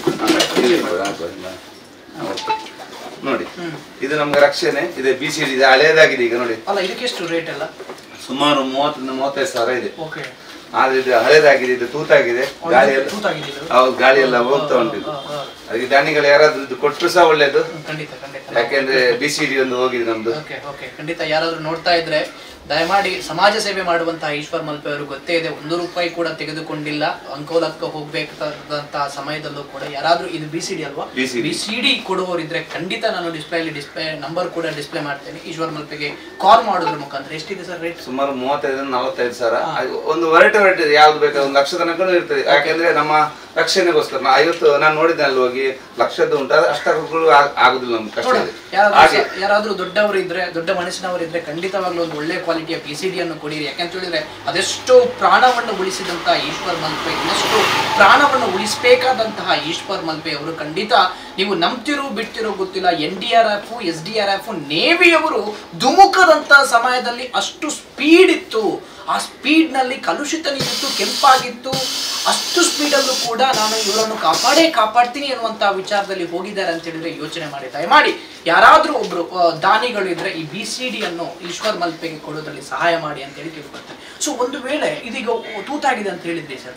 ನೋಡಿ
ಹ್ಮ್.
ಇದು ನಮ್ಗೆ ರಕ್ಷಣೆ ಇದೆ ಬಿ ಸಿ ಡಿ ಇದೆ ಹಳೇದಾಗಿದೆ ಈಗ ನೋಡಿ
ಅಲ್ಲ ಇದಕ್ಕೆ ಎಷ್ಟು ರೇಟ್ ಎಲ್ಲ
ಸುಮಾರು ಮೂವತ್ತರಿಂದ ಮೂವತ್ತೈದು ಸಾವಿರ ಇದೆ
ಓಕೆ
ಆದ್ರೆ ಇದು ಹಳೇದಾಗಿದೆ ಇದು ತೂತಾಗಿದೆ ಗಾಳಿ ಎಲ್ಲ
ತೂತಾಗಿದ್ದು
ಹೌದು ಗಾಳಿ ಎಲ್ಲ ಹೋಗ್ತಾ ಉಂಟು ಇದು. ಅದಕ್ಕೆ ದಾನಿಗಳು ಯಾರಾದ್ರೂ ಇದು ಕೊಟ್ಟರು ಸಹ ಒಳ್ಳೇದು
ಖಂಡಿತ ಖಂಡಿತ
ಯಾಕೆಂದ್ರೆ ಬಿ ಸಿ ಡಿ ಒಂದು ಹೋಗಿದೆ ನಮ್ದು
ಓಕೆ ಓಕೆ ಖಂಡಿತ ಯಾರಾದ್ರೂ ನೋಡ್ತಾ ಇದ್ರೆ ದಯಮಾಡಿ ಸಮಾಜ ಸೇವೆ ಮಾಡುವಂತಹ ಈಶ್ವರ್ ಮಲ್ಪೆ ಅವರು ಗೊತ್ತೇ ಇದೆ ಒಂದು ರೂಪಾಯಿ ಕೂಡ ತೆಗೆದುಕೊಂಡಿಲ್ಲ ಅಂಕೋಲಕ್ಕೆ ಹೋಗ್ಬೇಕಾದಂತಹ ಸಮಯದಲ್ಲೂ ಕೂಡ ಯಾರಾದ್ರೂ ಇದು ಬಿ ಸಿ ಡಿ ಅಲ್ವಾ
BCD.
ಬಿ ಸಿ ಡಿ ಕೊಡುವವರಿದ್ರೆ ಖಂಡಿತ ನಾನು ಡಿಸ್ಪ್ಲೇ ಅಲ್ಲಿ ಡಿಸ್ಪ್ಲೇ ನಂಬರ್ ಕೂಡ ಡಿಸ್ಪ್ಲೇ ಮಾಡ್ತೇನೆ ಈಶ್ವರ್ ಮಲ್ಪೆಗೆ ಕಾಲ್ ಮಾಡೋದ್ರ ಮುಖಾಂತರ ಎಷ್ಟಿದೆ ಸರ್ ರೇಟ್
ಸುಮಾರು ಮೂವತ್ತೈದು ನಲವತ್ತೈದು ಸಾವಿರ ಅದು ಒಂದು ವೆರೈಟಿ ವೆರೈಟಿ ಯಾವ್ದು ಬೇಕಾದ್ರೆ ಒಂದು ಲಕ್ಷ ತನಕ ಇರ್ತದೆ ಯಾಕೆಂದ್ರೆ ನಮ್ಮ ರಕ್ಷಣೆಗೋಸ್ಕರ ನಾ ಐವತ್ತು ನಾನು ನೋಡಿದ್ದೆ ಅಲ್ಲಿ ಹೋಗಿ ಲಕ್ಷದ ಉಂಟು ಅದು ಅಷ್ಟಕ್ಕೂ ಆಗ್- ಆಗುದಿಲ್ಲ ನಮ್ಗೆ ಕಷ್ಟ
ನೋಡು,
ಇದೆ
ಯಾರಾದ್ರೂ
ಹಾಗೆ
ಸ- ಯಾರಾದ್ರೂ ದೊಡ್ಡವರು ಇದ್ರೆ ದೊಡ್ಡ ಮನಸ್ಸಿನವರು ಇದ್ರೆ ಖಂಡಿತವಾಗ್ಲೂ ಒಂದು ಒಳ್ಳೆ ಕ್ವಾಲಿಟಿಯ ಪಿ ಸಿ ಡಿ ಅನ್ನು ಕೊಡಿರಿ ಯಾಕಂತ ಹೇಳಿದ್ರೆ ಅದೆಷ್ಟೋ ಪ್ರಾಣವನ್ನು ಉಳಿಸಿದಂತಹ ಈಶ್ವರ್ ಮಲ್ಪೆ ಇನ್ನಷ್ಟು ಪ್ರಾಣವನ್ನು ಉಳಿಸಬೇಕಾದಂತಹ ಈಶ್ವರ್ ಮಲ್ಪೆ ಅವರು ಖಂಡಿತ ನೀವು ನಂಬ್ತಿರೋ ಬಿಡ್ತಿರೋ ಗೊತ್ತಿಲ್ಲ N D R F S D R F ನೇವಿಯವರು ಧುಮುಕದಂತಹ ಸಮಯದಲ್ಲಿ ಅಷ್ಟು ಸ್ಪೀಡ್ ಇತ್ತು ಆ ಸ್ಪೀಡ್ ನಲ್ಲಿ ಕಲುಷಿತ ನೀರಿತ್ತು ಕೆಂಪಾಗಿತ್ತು ಅಷ್ಟು ಸ್ಪೀಡಲ್ಲೂ ಕೂಡ ನಾನು ಇವರನ್ನು ಕಾಪಾಡೇ ಕಾಪಾಡ್ತೀನಿ ಅನ್ನುವಂತಹ ವಿಚಾರದಲ್ಲಿ ಹೋಗಿದ್ದಾರೆ ಅಂತ ಹೇಳಿದ್ರೆ ಯೋಚನೆ ಮಾಡಿ ದಯಮಾಡಿ ಯಾರಾದ್ರೂ ಒಬ್ರು ಆ, ದಾನಿಗಳು ಇದ್ರೆ ಈ ಬಿ ಸಿ ಡಿ ಅನ್ನು ಈಶ್ವರ್ ಮಲ್ಪೆಗೆ ಕೊಡೋದ್ರಲ್ಲಿ ಸಹಾಯ ಮಾಡಿ ಅಂತ ಹೇಳಿ ಕೇಳ್ಕೊಳ್ತೇನೆ ಸೊ ಒಂದು ವೇಳೆ ಇದೀಗ ತೂತಾಗಿದೆ ಅಂತ ಹೇಳಿದ್ರಿ ಸರ್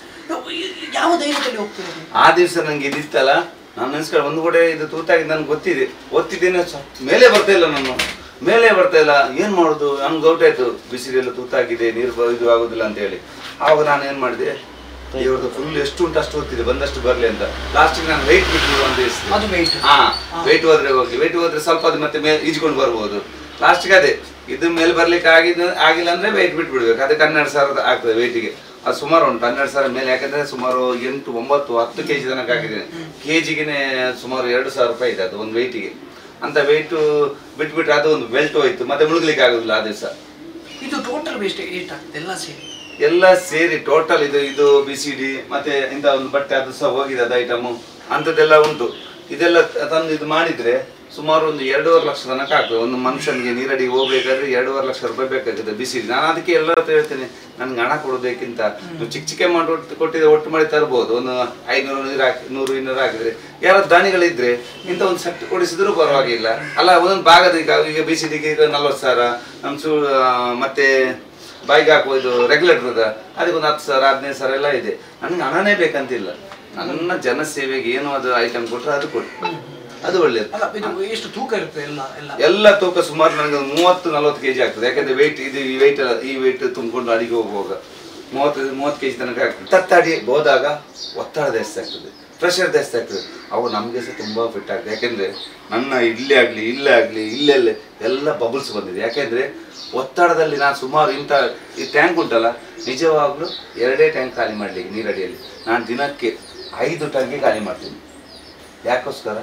ಯಾವ ಧೈರ್ಯದಲ್ಲಿ ಹೋಗ್ತಿರೋದು
ಆ ದಿವಸ ನಂಗೆ ಇದಿತ್ತಲ್ಲ ನಾನು ನೆನ್ಸ್ಕೊಂಡು ಒಂದು ಕಡೆ ಇದು ತೂತಾಗಿ ನನ್ಗೆ ಗೊತ್ತಿದೆ ಒತ್ತಿದ್ದೇನೆ ಸ- ಮೇಲೆ ಬರ್ತಾ ಇಲ್ಲ ನಾನು ಮೇಲೆ ಬರ್ತಾ ಇಲ್ಲ ಏನ್ ಮಾಡುದು ನನ್ಗೆ ಡೌಟ್ ಆಯ್ತು ಬಿಸಿಲೆಲ್ಲ ತೂತಾಗಿದೆ ನೀರು ಬ- ಇದು ಆಗುದಿಲ್ಲ ಅಂತ ಹೇಳಿ ಆವಾಗ ನಾನು ಏನ್ ಮಾಡಿದೆ ಇವ್ರದ್ದು ಫುಲ್ ಎಷ್ಟು ಉಂಟು ಅಷ್ಟು ಹೊತ್ತಿದೆ ಬಂದಷ್ಟು ಬರ್ಲಿ ಅಂತ ಲಾಸ್ಟಿಗೆ ನಾನು ವೆಯ್ಟ್ ಬಿಟ್ಟು ಒಂದು ದಿವ್ಸ
ಅದು ವೆಯ್ಟ್
ಹಾ ವೆಯ್ಟ್ ಹೋದ್ರೆ ಹೋಗಿ ವೆಯ್ಟ್ ಹೋದ್ರೆ ಸ್ವಲ್ಪ ಅದು ಮತ್ತೆ ಮೇಲೆ ಈಜ್ಕೊಂಡು ಬರ್ಬೋದು ಲಾಸ್ಟ್ಗೆ ಅದೇ ಇದು ಮೇಲೆ ಬರ್ಲಿಕ್ಕೆ ಆಗಿದ ಆಗಿಲ್ಲ ಅಂದ್ರೆ ವೆಯ್ಟ್ ಬಿಟ್ಬಿಡ್ಬೇಕು ಅದಕ್ಕೆ ಹನ್ನೆರಡು ಸಾವಿರದ ಆಗ್ತದೆ ವೆಯ್ಟಿಗೆ ಅದು ಸುಮಾರು ಉಂಟು ಹನ್ನೆರಡು ಸಾವಿರ ಮೇಲೆ ಯಾಕಂದ್ರೆ ಸುಮಾರು ಎಂಟು ಒಂಬತ್ತು ಹತ್ತು ಕೆ ಜಿ ತನಕ ಹಾಕಿದ್ದೇನೆ ಕೆ ಜಿಗೆ ಸುಮಾರು ಎರಡು ಸಾವಿರ ರೂಪಾಯಿ ಇದೆ ಅದು ಒಂದು ವೆಯ್ಟಿಗೆ ಅಂತ ವೆಯ್ಟು ಬಿಟ್ಬಿಟ್ರೆ ಅದು ಒಂದು ಬೆಲ್ಟ್ ಹೋಯ್ತು ಮತ್ತೆ ಮುಳುಗ್ಲಿಕ್ಕೆ ಆಗುದಿಲ್ಲ ಆ ದಿವಸ
ಇದು ಟೋಟಲ್ ವೇಸ್ಟ್ ಏಟ್ ಆಗ್ತದೆ ಎಲ್ಲ ಸೇರಿ
ಎಲ್ಲ ಸೇರಿ ಟೋಟಲ್ ಇದು ಇದು ಬಿ ಸಿ ಡಿ ಮತ್ತೆ ಇಂಥ ಒಂದು ಬಟ್ಟೆ ಅದು ಸಹ ಹೋಗಿದೆ ಅದು ಐಟಮು ಅಂಥದ್ದೆಲ್ಲ ಉಂಟು ಇದೆಲ್ಲ ತಂದು ಇದು ಮಾಡಿದ್ರೆ ಸುಮಾರು ಒಂದು ಎರಡೂವರೆ ಲಕ್ಷ ತನಕ ಆಗ್ತದೆ ಒಂದು ಮನುಷ್ಯನಿಗೆ ನೀರಡಿಗೆ ಹೋಗ್ಬೇಕಾದ್ರೆ ಎರಡೂವರೆ ಲಕ್ಷ ರೂಪಾಯಿ ಬೇಕಾಗ್ತದೆ ಬಿಸಿ ನಾನು ಅದಕ್ಕೆ ಎಲ್ಲರ ಹತ್ರ ಹೇಳ್ತೇನೆ ನನ್ಗೆ ಹಣ ಕೊಡೋದಕ್ಕಿಂತ ನೀವು ಚಿಕ್ಕ ಚಿಕ್ಕ ಅಮೌಂಟ್ ಒಟ್ಟು ಕೊಟ್ಟಿದ್ರೆ ಒಟ್ಟು ಮಾಡಿ ತರ್ಬೋದು ಒಂದು ಐನೂರು ನೀರು ಹಾಕಿ ನೂರು ಇನ್ನೂರು ಹಾಕಿದ್ರೆ ಯಾರೋ ದಾನಿಗಳಿದ್ರೆ ಇಂಥ ಒಂದು ಸೆಟ್ ಕೊಡಿಸಿದ್ರು ಪರವಾಗಿಲ್ಲ ಅಲ್ಲ ಒಂದೊಂದು ಭಾಗದ ಈಗ ಈಗ ಬಿ ಸಿ ಡಿಗೆ ಈಗ ನಲ್ವತ್ತು ಸಾವಿರ ನಮ್ಮ ಸೂ ಆ, ಮತ್ತೆ ಬೈಕ್ ಹಾಕುವುದು ರೆಗ್ಯುಲೇಟರ್ ಅದ ಅದಕ್ಕೆ ಒಂದು ಹತ್ತು ಸಾವಿರ ಹದಿನೈದು ಸಾವಿರ ಎಲ್ಲ ಇದೆ ನನಗೆ ಹಣನೇ ಬೇಕಂತಿಲ್ಲ ನನ್ನ ಜನಸೇವೆಗೆ ಏನು ಅದು ಐಟಮ್ ಕೊಟ್ಟರೆ ಅದು ಕೊಡಿ ಅದು ಒಳ್ಳೇದು
ಅಲ್ಲ ಇದು ಎಷ್ಟು ತೂಕ ಇರುತ್ತೆ ಎಲ್ಲ ಎಲ್ಲ
ಎಲ್ಲ ತೂಕ ಸುಮಾರು ನನಗೆ ಒಂದು ಮೂವತ್ತು ನಲವತ್ತು ಕೆಜಿ ಆಗ್ತದೆ ಯಾಕಂದ್ರೆ ವೆಯ್ಟ್ ಇದು ಈ ವೆಯ್ಟ್ ಈ ವೆಯ್ಟ್ ತುಂಬಿಕೊಂಡು ಅಡಿಗೆ ಹೋಗುವಾಗ ಮೂವತ್ತು ಮೂವತ್ತು ಕೆಜಿ ತನಕ ಆಗ್ತದೆ ತತ್ತಡಿ ಹೋದಾಗ ಒತ್ತಡ ಜಾಸ್ತಿ ಆಗ್ತದೆ ಪ್ರೆಷರ್ ಜಾಸ್ತಿ ಆಗ್ತದೆ ಅವು ನಮಗೆ ಸಹ ತುಂಬಾ ಫಿಟ್ ಆಗ್ತದೆ ಯಾಕೆಂದ್ರೆ ನನ್ನ ಇಲ್ಲೇ ಆಗಲಿ ಇಲ್ಲೇ ಆಗಲಿ ಇಲ್ಲೆಲ್ಲೇ ಎಲ್ಲ ಬಬಲ್ಸ್ ಬಂದಿದೆ ಯಾಕೆಂದ್ರೆ ಒತ್ತಡದಲ್ಲಿ ನಾನು ಸುಮಾರು ಇಂಥ ಈ ಟ್ಯಾಂಕ್ ಉಂಟಲ್ಲ ನಿಜವಾಗ್ಲೂ ಎರಡೇ ಟ್ಯಾಂಕ್ ಖಾಲಿ ಮಾಡಲಿಕ್ಕೆ ನೀರಡಿಯಲ್ಲಿ ನಾನು ದಿನಕ್ಕೆ ಐದು ಟ್ಯಾಂಕಿಗೆ ಖಾಲಿ ಮಾಡ್ತೀನಿ ಯಾಕೋಸ್ಕರ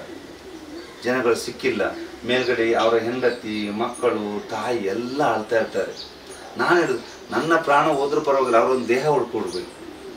ಜನಗಳು ಸಿಕ್ಕಿಲ್ಲ ಮೇಲ್ಗಡೆ ಅವರ ಹೆಂಡತಿ ಮಕ್ಕಳು ತಾಯಿ ಎಲ್ಲ ಅಳ್ತಾ ಇರ್ತಾರೆ ನಾನು ಹೇಳುದು ನನ್ನ ಪ್ರಾಣ ಹೋದ್ರೂ ಪರವಾಗಿಲ್ಲ ಅವರೊಂದು ದೇಹ ಉಳ್ಕೊಡ್ಬೇಕು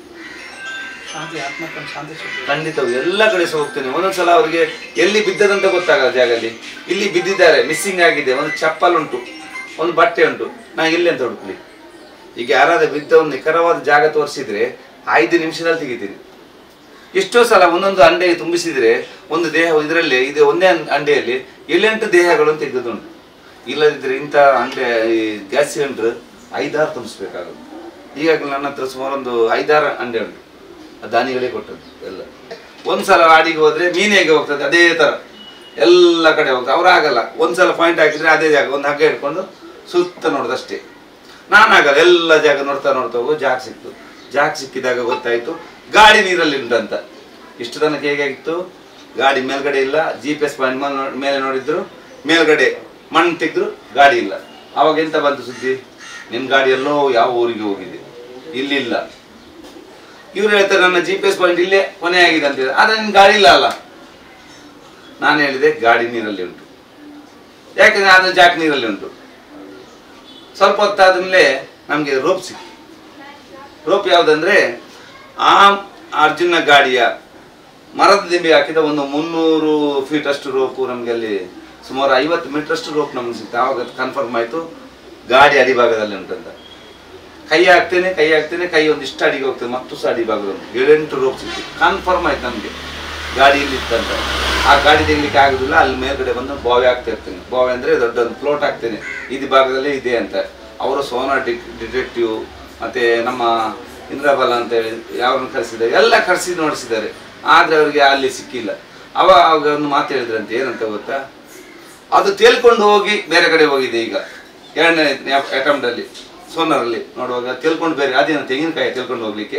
ಶಾಂತಿ ಆತ್ಮಕ್ಕೊಂದು ಶಾಂತಿ ಸಿಗ್ಬೇಕು
ಖಂಡಿತ ಎಲ್ಲ ಕಡೆ ಸಹ ಹೋಗ್ತೇನೆ ಒಂದೊಂದ್ಸಲ ಅವರಿಗೆ ಎಲ್ಲಿ ಬಿದ್ದದಂತ ಗೊತ್ತಾಗಲ್ಲ ಜಾಗದಲ್ಲಿ ಇಲ್ಲಿ ಬಿದ್ದಿದ್ದಾರೆ ಮಿಸ್ಸಿಂಗ್ ಆಗಿದೆ ಒಂದು ಚಪ್ಪಲ್ ಉಂಟು ಒಂದು ಬಟ್ಟೆ ಉಂಟು ನಾ ಎಲ್ಲಿ ಅಂತ ಹುಡುಕ್ಲಿ ಈಗ ಯಾರಾದ್ರೂ ಬಿದ್ದ ಒಂದು ನಿಖರವಾದ ಜಾಗ ತೋರಿಸಿದ್ರೆ ಐದು ನಿಮಿಷದಲ್ಲಿ ತೆಗಿತೀನಿ ಎಷ್ಟೋ ಸಲ ಒಂದೊಂದು ಅಂಡೆ ತುಂಬಿಸಿದ್ರೆ ಒಂದು ದೇಹ ಇದರಲ್ಲಿ ಇದೆ ಒಂದೇ ಅಂ- ಅಂಡೆಯಲ್ಲಿ ಏಳೆಂಟು ದೇಹಗಳನ್ನು ತೆಗೆದುಂಟು ಇಲ್ಲದಿದ್ರೆ ಇಂಥ ಅಂಡೆ ಈ ಗ್ಯಾಸ್ ಸಿಲಿಂಡರ್ ಐದಾರು ತುಂಬಿಸ್ಬೇಕಾಗುತ್ತೆ ಈಗಾಗಲೇ ನನ್ನ ಹತ್ರ ಸುಮಾರು ಒಂದು ಐದಾರು ಅಂಡೆ ಉಂಟು ಆ ದಾನಿಗಳೇ ಕೊಟ್ಟದ್ದು ಎಲ್ಲ ಒಂದ್ಸಲ ಆಡಿಗೆ ಹೋದ್ರೆ ಮೀನಿಗೆ ಹೋಗ್ತದೆ ಅದೇ ತರ ಎಲ್ಲ ಕಡೆ ಹೋಗ್ತದೆ ಅವ್ರು ಆಗಲ್ಲ ಒಂದ್ಸಲ ಪಾಯಿಂಟ್ ಹಾಕಿದ್ರೆ ಅದೇ ಜಾಗ ಒಂದು ಹಗ್ಗ ಇಟ್ಕೊಂಡು ಸುತ್ತ ನೋಡೋದಷ್ಟೇ ನಾನಾಗಲ್ಲ ಎಲ್ಲ ಜಾಗ ನೋಡ್ತಾ ನೋಡ್ತಾ ಹೋಗೋ ಜಾಗ ಸಿಕ್ತು ಜಾಗ ಸಿಕ್ಕಿದಾಗ ಗೊತ್ತಾಯ್ತು ಗಾಡಿ ನೀರಲ್ಲಿ ಉಂಟಂತ ಇಷ್ಟು ತನಕ ಹೇಗಾಗಿತ್ತು ಗಾಡಿ ಮೇಲ್ಗಡೆ ಇಲ್ಲ ಜಿ ಪಿ ಎಸ್ ಪಾಯಿಂಟ್ ಮೇಲೆ ನೋಡಿದ್ರು ಮೇಲ್ಗಡೆ ಮಣ್ಣು ತೆಗೆದ್ರು ಗಾಡಿ ಇಲ್ಲ ಅವಾಗ ಎಂತ ಬಂತು ಸುದ್ದಿ ನಿನ್ ಗಾಡಿ ಎಲ್ಲೋ ಯಾವ ಊರಿಗೆ ಹೋಗಿದೆ ಇಲ್ಲಿಲ್ಲ ಇವ್ರು ಹೇಳ್ತಾರೆ ನನ್ನ ಜಿ ಪಿ ಎಸ್ ಪಾಯಿಂಟ್ ಇಲ್ಲೇ ಕೊನೆ ಆಗಿದೆ ಅಂತ ಹೇಳಿದ್ರೆ ಆದ್ರೆ ನಿನ್ ಗಾಡಿ ಇಲ್ಲ ಅಲ್ಲ ನಾನು ಹೇಳಿದೆ ಗಾಡಿ ನೀರಲ್ಲಿ ಉಂಟು ಯಾಕಂದ್ರೆ ಅದು ಜಾಕ್ ನೀರಲ್ಲಿ ಉಂಟು ಸ್ವಲ್ಪ ಹೊತ್ತಾದ್ಮೇಲೆ ನಮಗೆ ರೋಪ್ ಸಿಕ್ತು ರೋಪ್ ಯಾವುದಂದ್ರೆ ಆ ಅರ್ಜುನ ಗಾಡಿಯ ಮರದ ದಿಂಬಿ ಹಾಕಿದ ಒಂದು ಮುನ್ನೂರು ಫೀಟ್ ಅಷ್ಟು ರೋಪು ನಮಗೆ ಅಲ್ಲಿ ಸುಮಾರು ಐವತ್ತು ಮೀಟರ್ ಅಷ್ಟು ರೋಪ್ ನಮ್ಗೆ ಸಿಕ್ತು ಆವಾಗ ಕನ್ಫರ್ಮ್ ಆಯ್ತು ಗಾಡಿ ಅಡಿಭಾಗದಲ್ಲಿ ಉಂಟಂತ ಕೈ ಹಾಕ್ತೇನೆ ಕೈ ಹಾಕ್ತೇನೆ ಕೈ ಒಂದು ಇಷ್ಟ ಅಡಿಗೆ ಹೋಗ್ತದೆ ಮತ್ತು ಸಹ ಅಡಿಭಾಗದ ಉಂಟು ಏಳೆಂಟು ರೋಪ್ ಸಿಕ್ತು ಕನ್ಫರ್ಮ್ ಆಯ್ತು ನಮಗೆ ಗಾಡಿ ಇಲ್ಲಿತ್ತಂತ ಆ ಗಾಡಿ ತೆಗಿಲಿಕ್ಕೆ ಆಗುದಿಲ್ಲ ಅಲ್ಲಿ ಮೇಲ್ಗಡೆ ಬಂದು ಬಾವಿ ಹಾಕ್ತಾ ಇರ್ತೇನೆ ಬಾವಿ ಅಂದ್ರೆ ದೊಡ್ಡ ಒಂದು ಫ್ಲೋಟ್ ಹಾಕ್ತೇನೆ ಇದು ಭಾಗದಲ್ಲಿ ಇದೆ ಅಂತ ಅವರು ಸೋನಾ ಡಿ ಡಿಟೆಕ್ಟಿವ್ ಮತ್ತೆ ನಮ್ಮ ಇಂದ್ರಬಲ ಅಂತ ಹೇಳಿ ಯಾರನ್ನು ಕರೆಸಿದ್ದಾರೆ ಎಲ್ಲ ಕರೆಸಿ ನೋಡಿಸಿದ್ದಾರೆ ಆದ್ರೆ ಅವರಿಗೆ ಅಲ್ಲಿ ಸಿಕ್ಕಿಲ್ಲ ಅವಾಗ ಒಂದು ಮಾತು ಹೇಳಿದ್ರಂತೆ ಏನಂತ ಗೊತ್ತಾ ಅದು ತೇಲ್ಕೊಂಡು ಹೋಗಿ ಬೇರೆ ಕಡೆ ಹೋಗಿದೆ ಈಗ ಎರಡನೇ ಅಟೆಂಪ್ಟ್ ಅಲ್ಲಿ ಸೋನರಲ್ಲಿ ನೋಡುವಾಗ ತೇಲ್ಕೊಂಡು ಬೇರೆ ಅದೇನು ತೆಂಗಿನಕಾಯಿ ತೇಲ್ಕೊಂಡು ಹೋಗ್ಲಿಕ್ಕೆ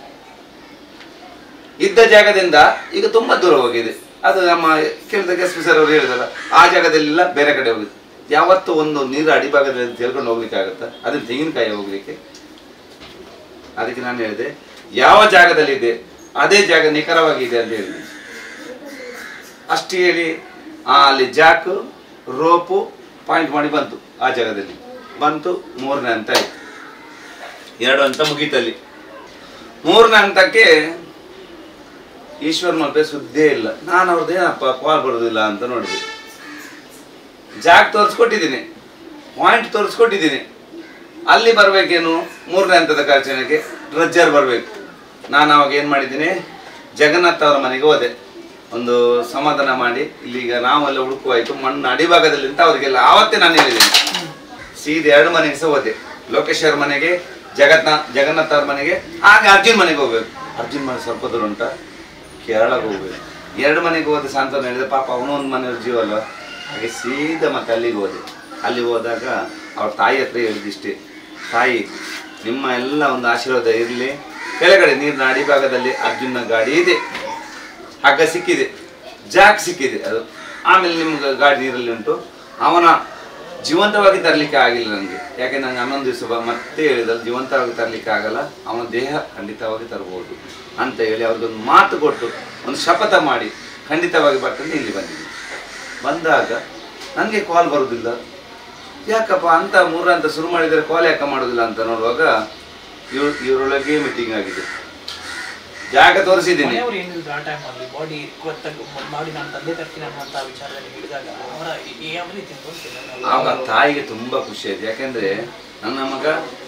ಇದ್ದ ಜಾಗದಿಂದ ಈಗ ತುಂಬಾ ದೂರ ಹೋಗಿದೆ ಅದು ನಮ್ಮ ಕೇಳಿದ ಎಸ್ ಪಿ ಸರ್ ಅವರು ಹೇಳಿದಲ್ಲ ಆ ಜಾಗದಲ್ಲಿಲ್ಲ ಬೇರೆ ಕಡೆ ಹೋಗಿದೆ ಯಾವತ್ತು ಒಂದು ನೀರು ಅಡಿಭಾಗದಲ್ಲಿ ತೇಲ್ಕೊಂಡು ಹೋಗ್ಲಿಕ್ಕೆ ಆಗುತ್ತಾ ಅದನ್ನ ತೆಂಗಿನಕಾಯಿ ಹೋಗ್ಲಿಕ್ಕೆ ಅದಕ್ಕೆ ನಾನು ಹೇಳಿದೆ ಯಾವ ಜಾಗದಲ್ಲಿ ಇದೆ ಅದೇ ಜಾಗ ನಿಖರವಾಗಿದೆ ಅಂತ ಹೇಳಿದೆ ಅಷ್ಟು ಹೇಳಿ ಆ, ಅಲ್ಲಿ ಜಾಕು ರೋಪು ಪಾಯಿಂಟ್ ಮಾಡಿ ಬಂತು ಆ ಜಾಗದಲ್ಲಿ ಬಂತು ಮೂರನೇ ಹಂತ ಆಯ್ತು ಎರಡು ಹಂತ ಮುಗೀತಲ್ಲಿ ಮೂರನೇ ಹಂತಕ್ಕೆ ಈಶ್ವರ್ ಮಲ್ಪೆ ಸುದ್ದೇ ಇಲ್ಲ ನಾನು ಅವ್ರದ್ದು ಏನಪ್ಪ ಕಾಲ್ ಬರೋದಿಲ್ಲ ಅಂತ ನೋಡಿದೆ ಜಾಕ್ ತೋರಿಸ್ಕೊಟ್ಟಿದ್ದೀನಿ ಪಾಯಿಂಟ್ ತೋರಿಸ್ಕೊಟ್ಟಿದ್ದೀನಿ ಅಲ್ಲಿ ಬರಬೇಕೇನು ಮೂರನೇ ಹಂತದ ಕಾರ್ಯಾಚರಣೆಗೆ ಡ್ರಜ್ಜರ್ ಬರಬೇಕು ನಾನು ಅವಾಗ ಏನು ಮಾಡಿದ್ದೀನಿ ಜಗನ್ನಾಥ್ ಅವರ ಮನೆಗೆ ಹೋದೆ ಒಂದು ಸಮಾಧಾನ ಮಾಡಿ ಇಲ್ಲಿಗ ನಾವೆಲ್ಲ ಹುಡುಕುವಾಯ್ತು ಮಣ್ಣು ಅಡಿಭಾಗದಲ್ಲಿ ಅಂತ ಅವರಿಗೆಲ್ಲ ಆವತ್ತೇ ನಾನು ಹೇಳಿದ್ದೀನಿ ಸೀದಾ ಎರಡು ಮನೆಗೆ ಸಹ ಹೋದೆ ಲೋಕೇಶ್ ಅವ್ರ ಮನೆಗೆ ಜಗನ್ನಾಥ್ ಜಗನ್ನಾಥ್ ಅವ್ರ ಮನೆಗೆ ಆಗ ಅರ್ಜುನ್ ಮನೆಗೆ ಹೋಗ್ಬೇಕು ಅರ್ಜುನ್ ಮನೆ ಸ್ವಲ್ಪ ದೂರ ಉಂಟ ಕೇರಳಕ್ಕೆ ಹೋಗ್ಬೇಕು ಎರಡು ಮನೆಗೆ ಹೋದ ಸಾಂತ್ವನ ಹೇಳಿದೆ ಪಾಪ ಅವನು ಒಂದು ಮನೆಯವ್ರ ಜೀವ ಅಲ್ವಾ ಹಾಗೆ ಸೀದಾ ಮತ್ತೆ ಅಲ್ಲಿಗೆ ಹೋದೆ ಅಲ್ಲಿ ಹೋದಾಗ ಅವ್ರ ತಾಯಿ ಹತ್ರ ಹೇಳಿದಿಷ್ಟೇ ತಾಯಿ ನಿಮ್ಮ ಎಲ್ಲ ಒಂದು ಆಶೀರ್ವಾದ ಇರಲಿ ಕೆಳಗಡೆ ನೀರಿನ ಅಡಿಭಾಗದಲ್ಲಿ ಅರ್ಜುನ್ನ ಗಾಡಿ ಇದೆ ಹಗ್ಗ ಸಿಕ್ಕಿದೆ ಜಾಕ್ ಸಿಕ್ಕಿದೆ ಅದು ಆಮೇಲೆ ನಿಮ್ಗೆ ಗಾಡಿ ನೀರಲ್ಲಿ ಉಂಟು ಅವನ ಜೀವಂತವಾಗಿ ತರಲಿಕ್ಕೆ ಆಗಿಲ್ಲ ನನಗೆ ಯಾಕೆ ನಂಗೆ ಹನ್ನೊಂದು ದಿವಸ ಬ- ಮತ್ತೆ ಹೇಳಿದಲ್ಲಿ ಜೀವಂತವಾಗಿ ತರಲಿಕ್ಕೆ ಆಗಲ್ಲ ಅವನ ದೇಹ ಖಂಡಿತವಾಗಿ ತರಬಹುದು ಅಂತ ಹೇಳಿ ಅವ್ರಿಗೊಂದು ಮಾತು ಕೊಟ್ಟು ಒಂದು ಶಪಥ ಮಾಡಿ ಖಂಡಿತವಾಗಿ ಬರ್ತಂದು ಇಲ್ಲಿ ಬಂದಿದ್ದೀನಿ ಬಂದಾಗ ನನಗೆ ಕಾಲ್ ಬರುವುದಿಲ್ಲ ಯಾಕಪ್ಪ ಅಂತ ಮೂರಂತ ಶುರು ಮಾಡಿದರೆ ಕಾಲ್ ಯಾಕೆ ಮಾಡೋದಿಲ್ಲ ಅಂತ ನೋಡುವಾಗ ಇವ್ರ ಇವರೊಳಗೆ ಮೀಟಿಂಗ್ ಆಗಿದೆ ಜಾಗ ತೋರಿಸಿದ್ದೀನಿ
ಮನೆಯವರು ಏನಿದ್ರು ಆ ಟೈಮ್ ಅಲ್ಲಿ ಬಾಡಿ ಮಾಡಿ ನಾನು ತಂದೆ ತರ್ತೀನಿ ಅನ್ನುವಂತ ವಿಚಾರದಲ್ಲಿ ಹೇಳಿದಾಗ ಅವರ ಯಾವ ರೀತಿ ಅಂತ ಗೊತ್ತಿಲ್ಲ.
ಆಗ ತಾಯಿಗೆ ತುಂಬಾ ಖುಷಿ ಆಯ್ತು ಯಾಕೆಂದ್ರೆ ನನ್ನ ಮಗ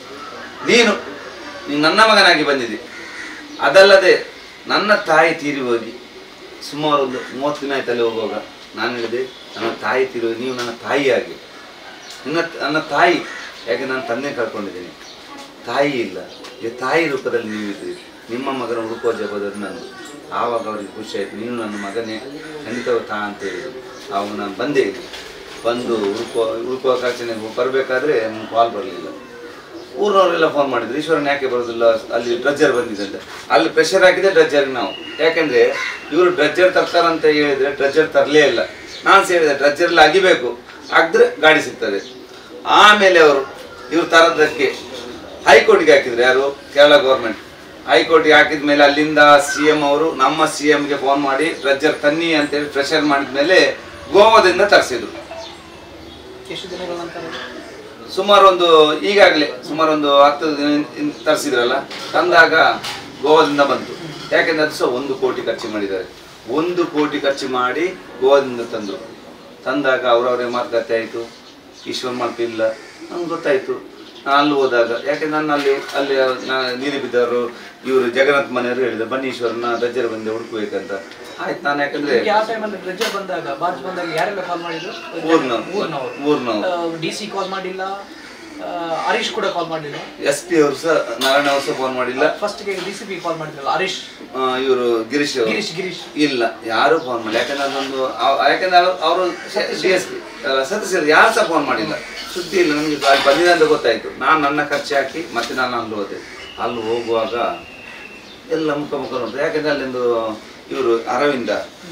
ನೀನು ನೀನು ನನ್ನ ಮಗನಾಗಿ ಬಂದಿದ್ದಿ ಅದಲ್ಲದೆ ನನ್ನ ತಾಯಿ ತೀರಿ ಹೋಗಿ ಸುಮಾರು ಒಂದು ಮೂವತ್ತು ದಿನ ಆಯ್ತಲ್ಲಿ ಹೋಗುವಾಗ ನಾನು ಹೇಳಿದೆ ನನ್ನ ತಾಯಿ ತೀರಿ ಹೋಗಿ ನೀವು ನನ್ನ ತಾಯಿಯಾಗಿ ನಿನ್ನ ನನ್ನ ತಾಯಿ ಯಾಕೆ ನಾನು ತಂದೆ ಕಳ್ಕೊಂಡಿದ್ದೀನಿ ತಾಯಿ ಇಲ್ಲ ಈ ತಾಯಿ ರೂಪದಲ್ಲಿ ನೀವಿದ್ರಿ ನಿಮ್ಮ ಮಗನ ಹುಡುಕುವ ಜವಾಬ್ದಾರಿ ನಂದು ಆವಾಗ ಅವ್ರಿಗೆ ಖುಷಿ ಆಯ್ತು ನೀನು ನನ್ನ ಮಗನೇ ಖಂಡಿತವಾಗಿ ತಾ ಅಂತ ಹೇಳಿದ್ರು ಆವಾಗ ನಾನು ಬಂದೇ ಇಲ್ಲಿ ಬಂದು ಹುಡುಕುವ ಹುಡುಕುವ ಕಾರ್ಚನೆಗೆ ಬರಬೇಕಾದ್ರೆ ನನಗೆ ಕಾಲ್ ಬರಲಿಲ್ಲ ಊರಿನವರೆಲ್ಲ ಫೋನ್ ಮಾಡಿದ್ರು ಈಶ್ವರನ್ ಯಾಕೆ ಬರೋದಿಲ್ಲ ಅಲ್ಲಿ ಡ್ರಜ್ಜರ್ ಬಂದಿದೆ ಅಂತ ಅಲ್ಲಿ ಪ್ರೆಷರ್ ಹಾಕಿದೆ ಡ್ರಜ್ಜರ್ಗೆ ನಾವು ಯಾಕೆಂದ್ರೆ ಇವರು ಡ್ರಜ್ಜರ್ ತರ್ತಾರಂತ ಹೇಳಿದ್ರೆ ಡ್ರಜ್ಜರ್ ತರಲೇ ಇಲ್ಲ ನಾನು ಸೇರಿದೆ ಡ್ರಜ್ಜರ್ಲಿ ಅಗಿಬೇಕು ಅಗ್ದ್ರೆ ಗಾಡಿ ಸಿಗ್ತದೆ ಆಮೇಲೆ ಅವರು ಇವ್ರು ತರದಕ್ಕೆ ಹೈಕೋರ್ಟ್ಗೆ ಹಾಕಿದ್ರು ಯಾರು ಕೇರಳ ಗೌರ್ಮೆಂಟ್ ಹೈಕೋರ್ಟ್ಗೆ ಹಾಕಿದ ಮೇಲೆ ಅಲ್ಲಿಂದ ಸಿ ಎಂ ಅವರು ನಮ್ಮ ಸಿ ಎಂಗೆ ಫೋನ್ ಮಾಡಿ ಡ್ರಜ್ಜರ್ ತನ್ನಿ ಅಂತೇಳಿ ಪ್ರೆಷರ್ ಮಾಡಿದ ಮೇಲೆ ಗೋವಾದಿಂದ ತರಿಸಿದ್ರು
ಎಷ್ಟು ದಿನಗಳ ನಂತರ
ಸುಮಾರು ಒಂದು ಈಗಾಗಲೇ ಸುಮಾರು ಒಂದು ಹತ್ತು ದಿನ ಇನ್- ತರಿಸಿದ್ರಲ್ಲ ತಂದಾಗ ಗೋವಾದಿಂದ ಬಂತು ಯಾಕೆಂದ್ರೆ ಅದು ಸಹ ಒಂದು ಕೋಟಿ ಖರ್ಚು ಮಾಡಿದ್ದಾರೆ ಒಂದು ಕೋಟಿ ಖರ್ಚು ಮಾಡಿ ಗೋವಾದಿಂದ ತಂದರು ತಂದಾಗ ಅವರವರೇ ಮಾತುಕತೆ ಆಯಿತು ಈಶ್ವರ್ ಮಾಲ್ಪ ಇಲ್ಲ ನಮ್ಗೆ ಗೊತ್ತಾಯಿತು ನಾನು ಅಲ್ಲಿ ಹೋದಾಗ ಯಾಕೆ ನನ್ನ ಅಲ್ಲಿ ಅಲ್ಲಿ ನಾ- ನೀರು ಬಿದ್ದವರು ಇವರು ಜಗನ್ನಾಥ್ ಮನೆಯವರು ಹೇಳಿದ್ರು ಬನ್ನಿ ಈಶ್ವರನ ರಜ್ಜರ ಬಂದೆ ಹುಡುಕ್ಬೇಕಂತ ಆಯ್ತು ನಾನು ಯಾಕಂದ್ರೆ
ನಿಮ್ಗೆ ಆ ಟೈಮಲ್ಲಿ ಡ್ರೆಜರ್ ಬಂದಾಗ ಬಾರ್ಜ್ ಬಂದಾಗ ಯಾರೆಲ್ಲ ಕಾಲ್ ಮಾಡಿದ್ರು
ಊರ್ನವ್ರು.
ಊರ್ನವರು
ಊರ್ನವ್ರು.
ಡಿ ಸಿ ಕಾಲ್ ಮಾಡಿಲ್ಲ ಆ, ಹರೀಶ್ ಕೂಡ ಕಾಲ್ ಮಾಡಲಿಲ್ಲ
ಎಸ್ ಪಿ ಅವರು ಸಹ ನಾರಾಯಣ ಅವರು ಸಹ ಫೋನ್ ಮಾಡಿಲ್ಲ
ಫಸ್ಟ್ಗೆ ಡಿ ಸಿ ಪಿ ಕಾಲ್ ಮಾಡಿದ್ರಲ್ಲ ಹರೀಶ್
ಇವರು ಗಿರೀಶ್ ಅವರು
ಗಿರೀಶ್ ಗಿರೀಶ್
ಇಲ್ಲ ಯಾರು ಫೋನ್ ಮಾಡಿ ಯಾಕಂದ್ರೆ ಅದೊಂದು ಅವ್- ಯಾಕಂದ್ರೆ ಅವರು ಡಿ ಎಸ್ ಪಿ ಸದಸ್ಯರು ಯಾರು ಸಹ ಫೋನ್ ಮಾಡಿಲ್ಲ ಸುದ್ದಿ ಇಲ್ಲ ನಮಗೆ ಅಲ್ಲಿ ಬಂದಿದೆ ಅಂತ ಗೊತ್ತಾಯ್ತು ನಾನು ನನ್ನ ಖರ್ಚು ಹಾಕಿ ಮತ್ತೆ ನಾನು ಅಲ್ಲಿ ಹೋದೆ ಅಲ್ಲಿ ಹೋಗುವಾಗ ಎಲ್ಲ ಮುಖ ಮುಖ ನೋಡ್ತಾರೆ ಯಾಕಂದ್ರೆ ಅಲ್ಲಿಂದು ಇವರು ಅರವಿಂದ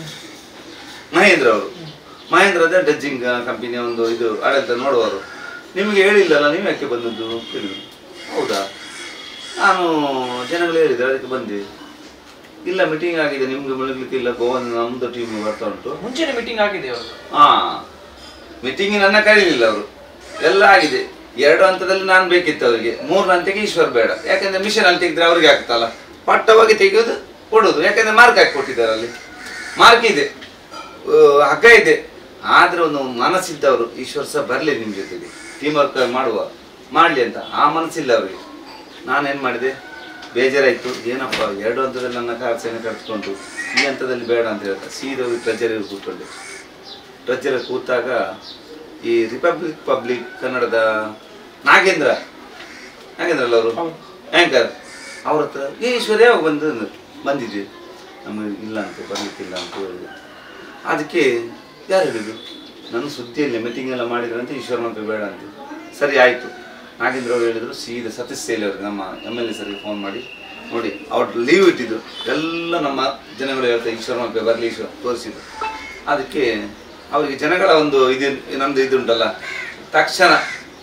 ಮಹೇಂದ್ರ ಅವರು ಮಹೇಂದ್ರ ಅದೇ ಡಜ್ಜಿಂಗ್ ಕಂಪನಿಯ ಒಂದು ಇದು ಆಡಳಿತ ನೋಡುವವರು ನಿಮಗೆ ಹೇಳಿಲ್ಲಲ್ಲ ನೀವು ಯಾಕೆ ಬಂದದ್ದು ಕೇಳಿದ್ರು ಹೌದಾ ನಾನು ಜನಗಳು ಹೇಳಿದ್ರು ಅದಕ್ಕೆ ಬಂದೆ ಇಲ್ಲ ಮೀಟಿಂಗ್ ಆಗಿದೆ ನಿಮ್ಗೆ ಮುಳುಗ್ಲಿಕ್ಕಿಲ್ಲ ಗೋವನ್ ನಮ್ದು ಟೀಮ್ ಬರ್ತಾ ಉಂಟು
ಮುಂಚೆನೆ ಮೀಟಿಂಗ್ ಆಗಿದೆ ಅವರು
ಹಾ ಮೀಟಿಂಗ್ ನನ್ನ ಕರೀಲಿಲ್ಲ ಅವರು ಎಲ್ಲ ಆಗಿದೆ ಎರಡು ಹಂತದಲ್ಲಿ ನಾನು ಬೇಕಿತ್ತು ಅವರಿಗೆ ಮೂರು ಹಂತಕ್ಕೆ ಈಶ್ವರ್ ಬೇಡ ಯಾಕಂದ್ರೆ ಮಿಷನ್ ಅಲ್ಲಿ ತೆಗೆದ್ರೆ ಅವ್ರಿಗೆ ಆಗ್ತಲ್ಲ ಪಟ್ಟವಾಗಿ ತೆಗೆಯೋದು ಕೊಡೋದು ಯಾಕಂದ್ರೆ ಮಾರ್ಕ್ ಹಾಕಿ ಕೊಟ್ಟಿದ್ದಾರೆ ಅಲ್ಲಿ ಮಾರ್ಕ್ ಇದೆ ಆ, ಹಗ್ಗ ಇದೆ ಆದ್ರೆ ಒಂದು ಮನಸ್ಸಿದ್ದವರು ಈಶ್ವರ್ ಸಹ ಬರಲಿ ನಿಮ್ಮ ಜೊತೆಗೆ ಟೀಮ್ ವರ್ಕ್ ಮಾಡುವ ಮಾಡಲಿ ಅಂತ ಆ ಮನಸ್ಸಿಲ್ಲ ಅವರಿಗೆ ನಾನೇನು ಮಾಡಿದೆ ಬೇಜಾರಾಯಿತು ಏನಪ್ಪ ಎರಡು ಹಂತದಲ್ಲಿ ನನ್ನ ಕಾರ್ಸೇನೆ ಕಟ್ಕೊಂಡು ಈ ಹಂತದಲ್ಲಿ ಬೇಡ ಅಂತ ಹೇಳ್ತಾ ಸೀದಾ ಹೋಗಿ ಟ್ರೆಜರಿಗೆ ಕೂತ್ಕೊಂಡೆ ಟ್ರೆಜರ್ ಕೂತಾಗ ಈ ರಿಪಬ್ಲಿಕ್ ಪಬ್ಲಿಕ್ ಕನ್ನಡದ ನಾಗೇಂದ್ರ ನಾಗೇಂದ್ರ ಅಲ್ಲ ಅವರು ಆ್ಯಂಕರ್ ಅವ್ರ ಹತ್ರ ಏ ಈಶ್ವರ ಯಾವಾಗ ಬಂದು ಅಂದ್ರು. ಬಂದಿದ್ವಿ ನಮಗೆ ಇಲ್ಲ ಅಂತ ಬರ್ಲಿಕ್ಕಿಲ್ಲ ಅಂತ ಹೇಳಿದೆ ಅದಕ್ಕೆ ಯಾರು ಹೇಳಿದ್ರು ನನ್ನ ಸುದ್ದಿಯಲ್ಲಿ ಮೀಟಿಂಗ್ ಎಲ್ಲ ಮಾಡಿದ್ರಂತೆ ಈಶ್ವರ ಮಂತ್ರ ಬೇಡ ಅಂತ ಸರಿ ಆಯಿತು ನಾಗೇಂದ್ರ ಅವರು ಹೇಳಿದ್ರು ಸೀದಾ ಸತೀಶ್ ಸೇಲಿ ಅವ್ರಿಗೆ ನಮ್ಮ ಎಮ್ ಎಲ್ ಎ ಸರ್ಗೆ ಫೋನ್ ಮಾಡಿ ನೋಡಿ ಅವ್ರು ಲೀವ್ ಇಟ್ಟಿದ್ರು ಎಲ್ಲ ನಮ್ಮ ಜನಗಳು ಹೇಳ್ತಾರೆ ಈಶ್ವರ ಮಂತ್ರ ಬರಲಿ ಈಶ್ವರ ತೋರಿಸಿದ್ರು ಅದಕ್ಕೆ ಅವರಿಗೆ ಜನಗಳ ಒಂದು ಇದು ನಮ್ದು ಇದುಂಟಲ್ಲ ತಕ್ಷಣ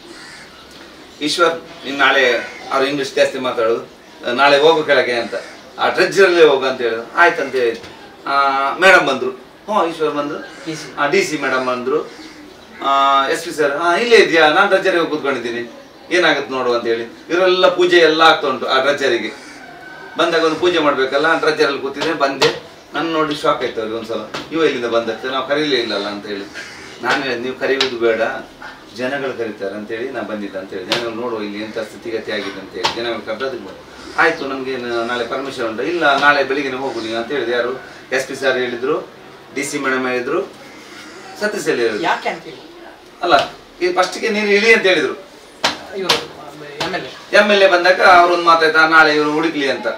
ಈಶ್ವರ್ ನೀನು ನಾಳೆ ಅವ್ರು ಇಂಗ್ಲೀಷ್ ಜಾಸ್ತಿ ಮಾತಾಡೋದು ಆ, ನಾಳೆ ಹೋಗು ಕೆಳಗೆ ಅಂತ ಆ ಟ್ರೆಜ್ಜರಲ್ಲೇ ಹೋಗು ಅಂತ ಹೇಳಿದ್ರು ಆಯ್ತು ಅಂತ ಹೇಳಿದ್ರು ಮೇಡಮ್ ಬಂದರು ಹ್ಞೂ ಈಶ್ವರ್ ಬಂದ್ರು
DC.
ಡಿ ಸಿ ಮೇಡಮ್ ಬಂದ್ರು ಎಸ್ ಪಿ ಸರ್ ಹಾ ಇಲ್ಲೇ ಇದೆಯಾ ನಾನು ರಜರಿಗೆ ಹೋಗಿ ಕೂತ್ಕೊಂಡಿದ್ದೀನಿ ಏನಾಗುತ್ತೆ ನೋಡು ಅಂತ ಹೇಳಿ ಇವರೆಲ್ಲ ಪೂಜೆ ಎಲ್ಲ ಆಗ್ತಾ ಉಂಟು ಆ ರಜರಿಗೆ ಬಂದಾಗ ಒಂದು ಪೂಜೆ ಮಾಡ್ಬೇಕಲ್ಲ ರಜರಲ್ಲಿ ಕೂತಿದ್ದೆ ಬಂದೆ ನನ್ನ ನೋಡಿ ಶಾಕ್ ಆಯ್ತು ಅವ್ರಿಗೆ ಒಂದ್ಸಲ ಇವ ಇಲ್ಲಿಂದ ಬಂದಕ್ಕೆ ನಾವು ಕರೀಲೇ ಇಲ್ಲಲ್ಲ ಅಂತ ಹೇಳಿ ನಾನು ಹೇಳಿದೆ ನೀವು ಕರೆಯುವುದು ಬೇಡ ಜನಗಳು ಕರೀತಾರೆ ಅಂತೇಳಿ ನಾನು ಬಂದಿದ್ದೆ ಅಂತ ಹೇಳಿ ಜನಗಳು ನೋಡುವ ಇಲ್ಲಿ ಎಂಥ ಸ್ಥಿತಿಗತಿ ಆಗಿದೆ ಅಂತ ಹೇಳಿ ಜನಗಳು ಕರೆದದ್ದು ಬೇಡ ಆಯ್ತು ನಮಗೆ ನಾಳೆ ಪರ್ಮಿಷನ್ ಉಂಟು ಇಲ್ಲ ನಾಳೆ ಬೆಳಿಗ್ಗೆ ಹೋಗು ನೀವು ಅಂತ ಹೇಳಿದೆ ಯಾರು ಎಸ್ ಪಿ ಸರ್ ಹೇಳಿದ್ರು ಡಿ ಸಿ ಮೇಡಮ್ ಹೇಳಿದ್ರು ಸತೀಶ್ ಹೇಳಿ ಹೇಳಿದ್ರು
ಯಾಕೆ ಅಂತಿಲ್ಲ
ಅಲ್ಲ ಈ ಫಸ್ಟಿಗೆ ನೀನು ಇಳಿ ಅಂತ ಹೇಳಿದ್ರು
ಇವರು M L A
M L A ಬಂದಾಗ ಅವ್ರೊಂದು ಮಾತಾಯ್ತಾ ನಾಳೆ ಇವರು ಹುಡುಕ್ಲಿ ಅಂತ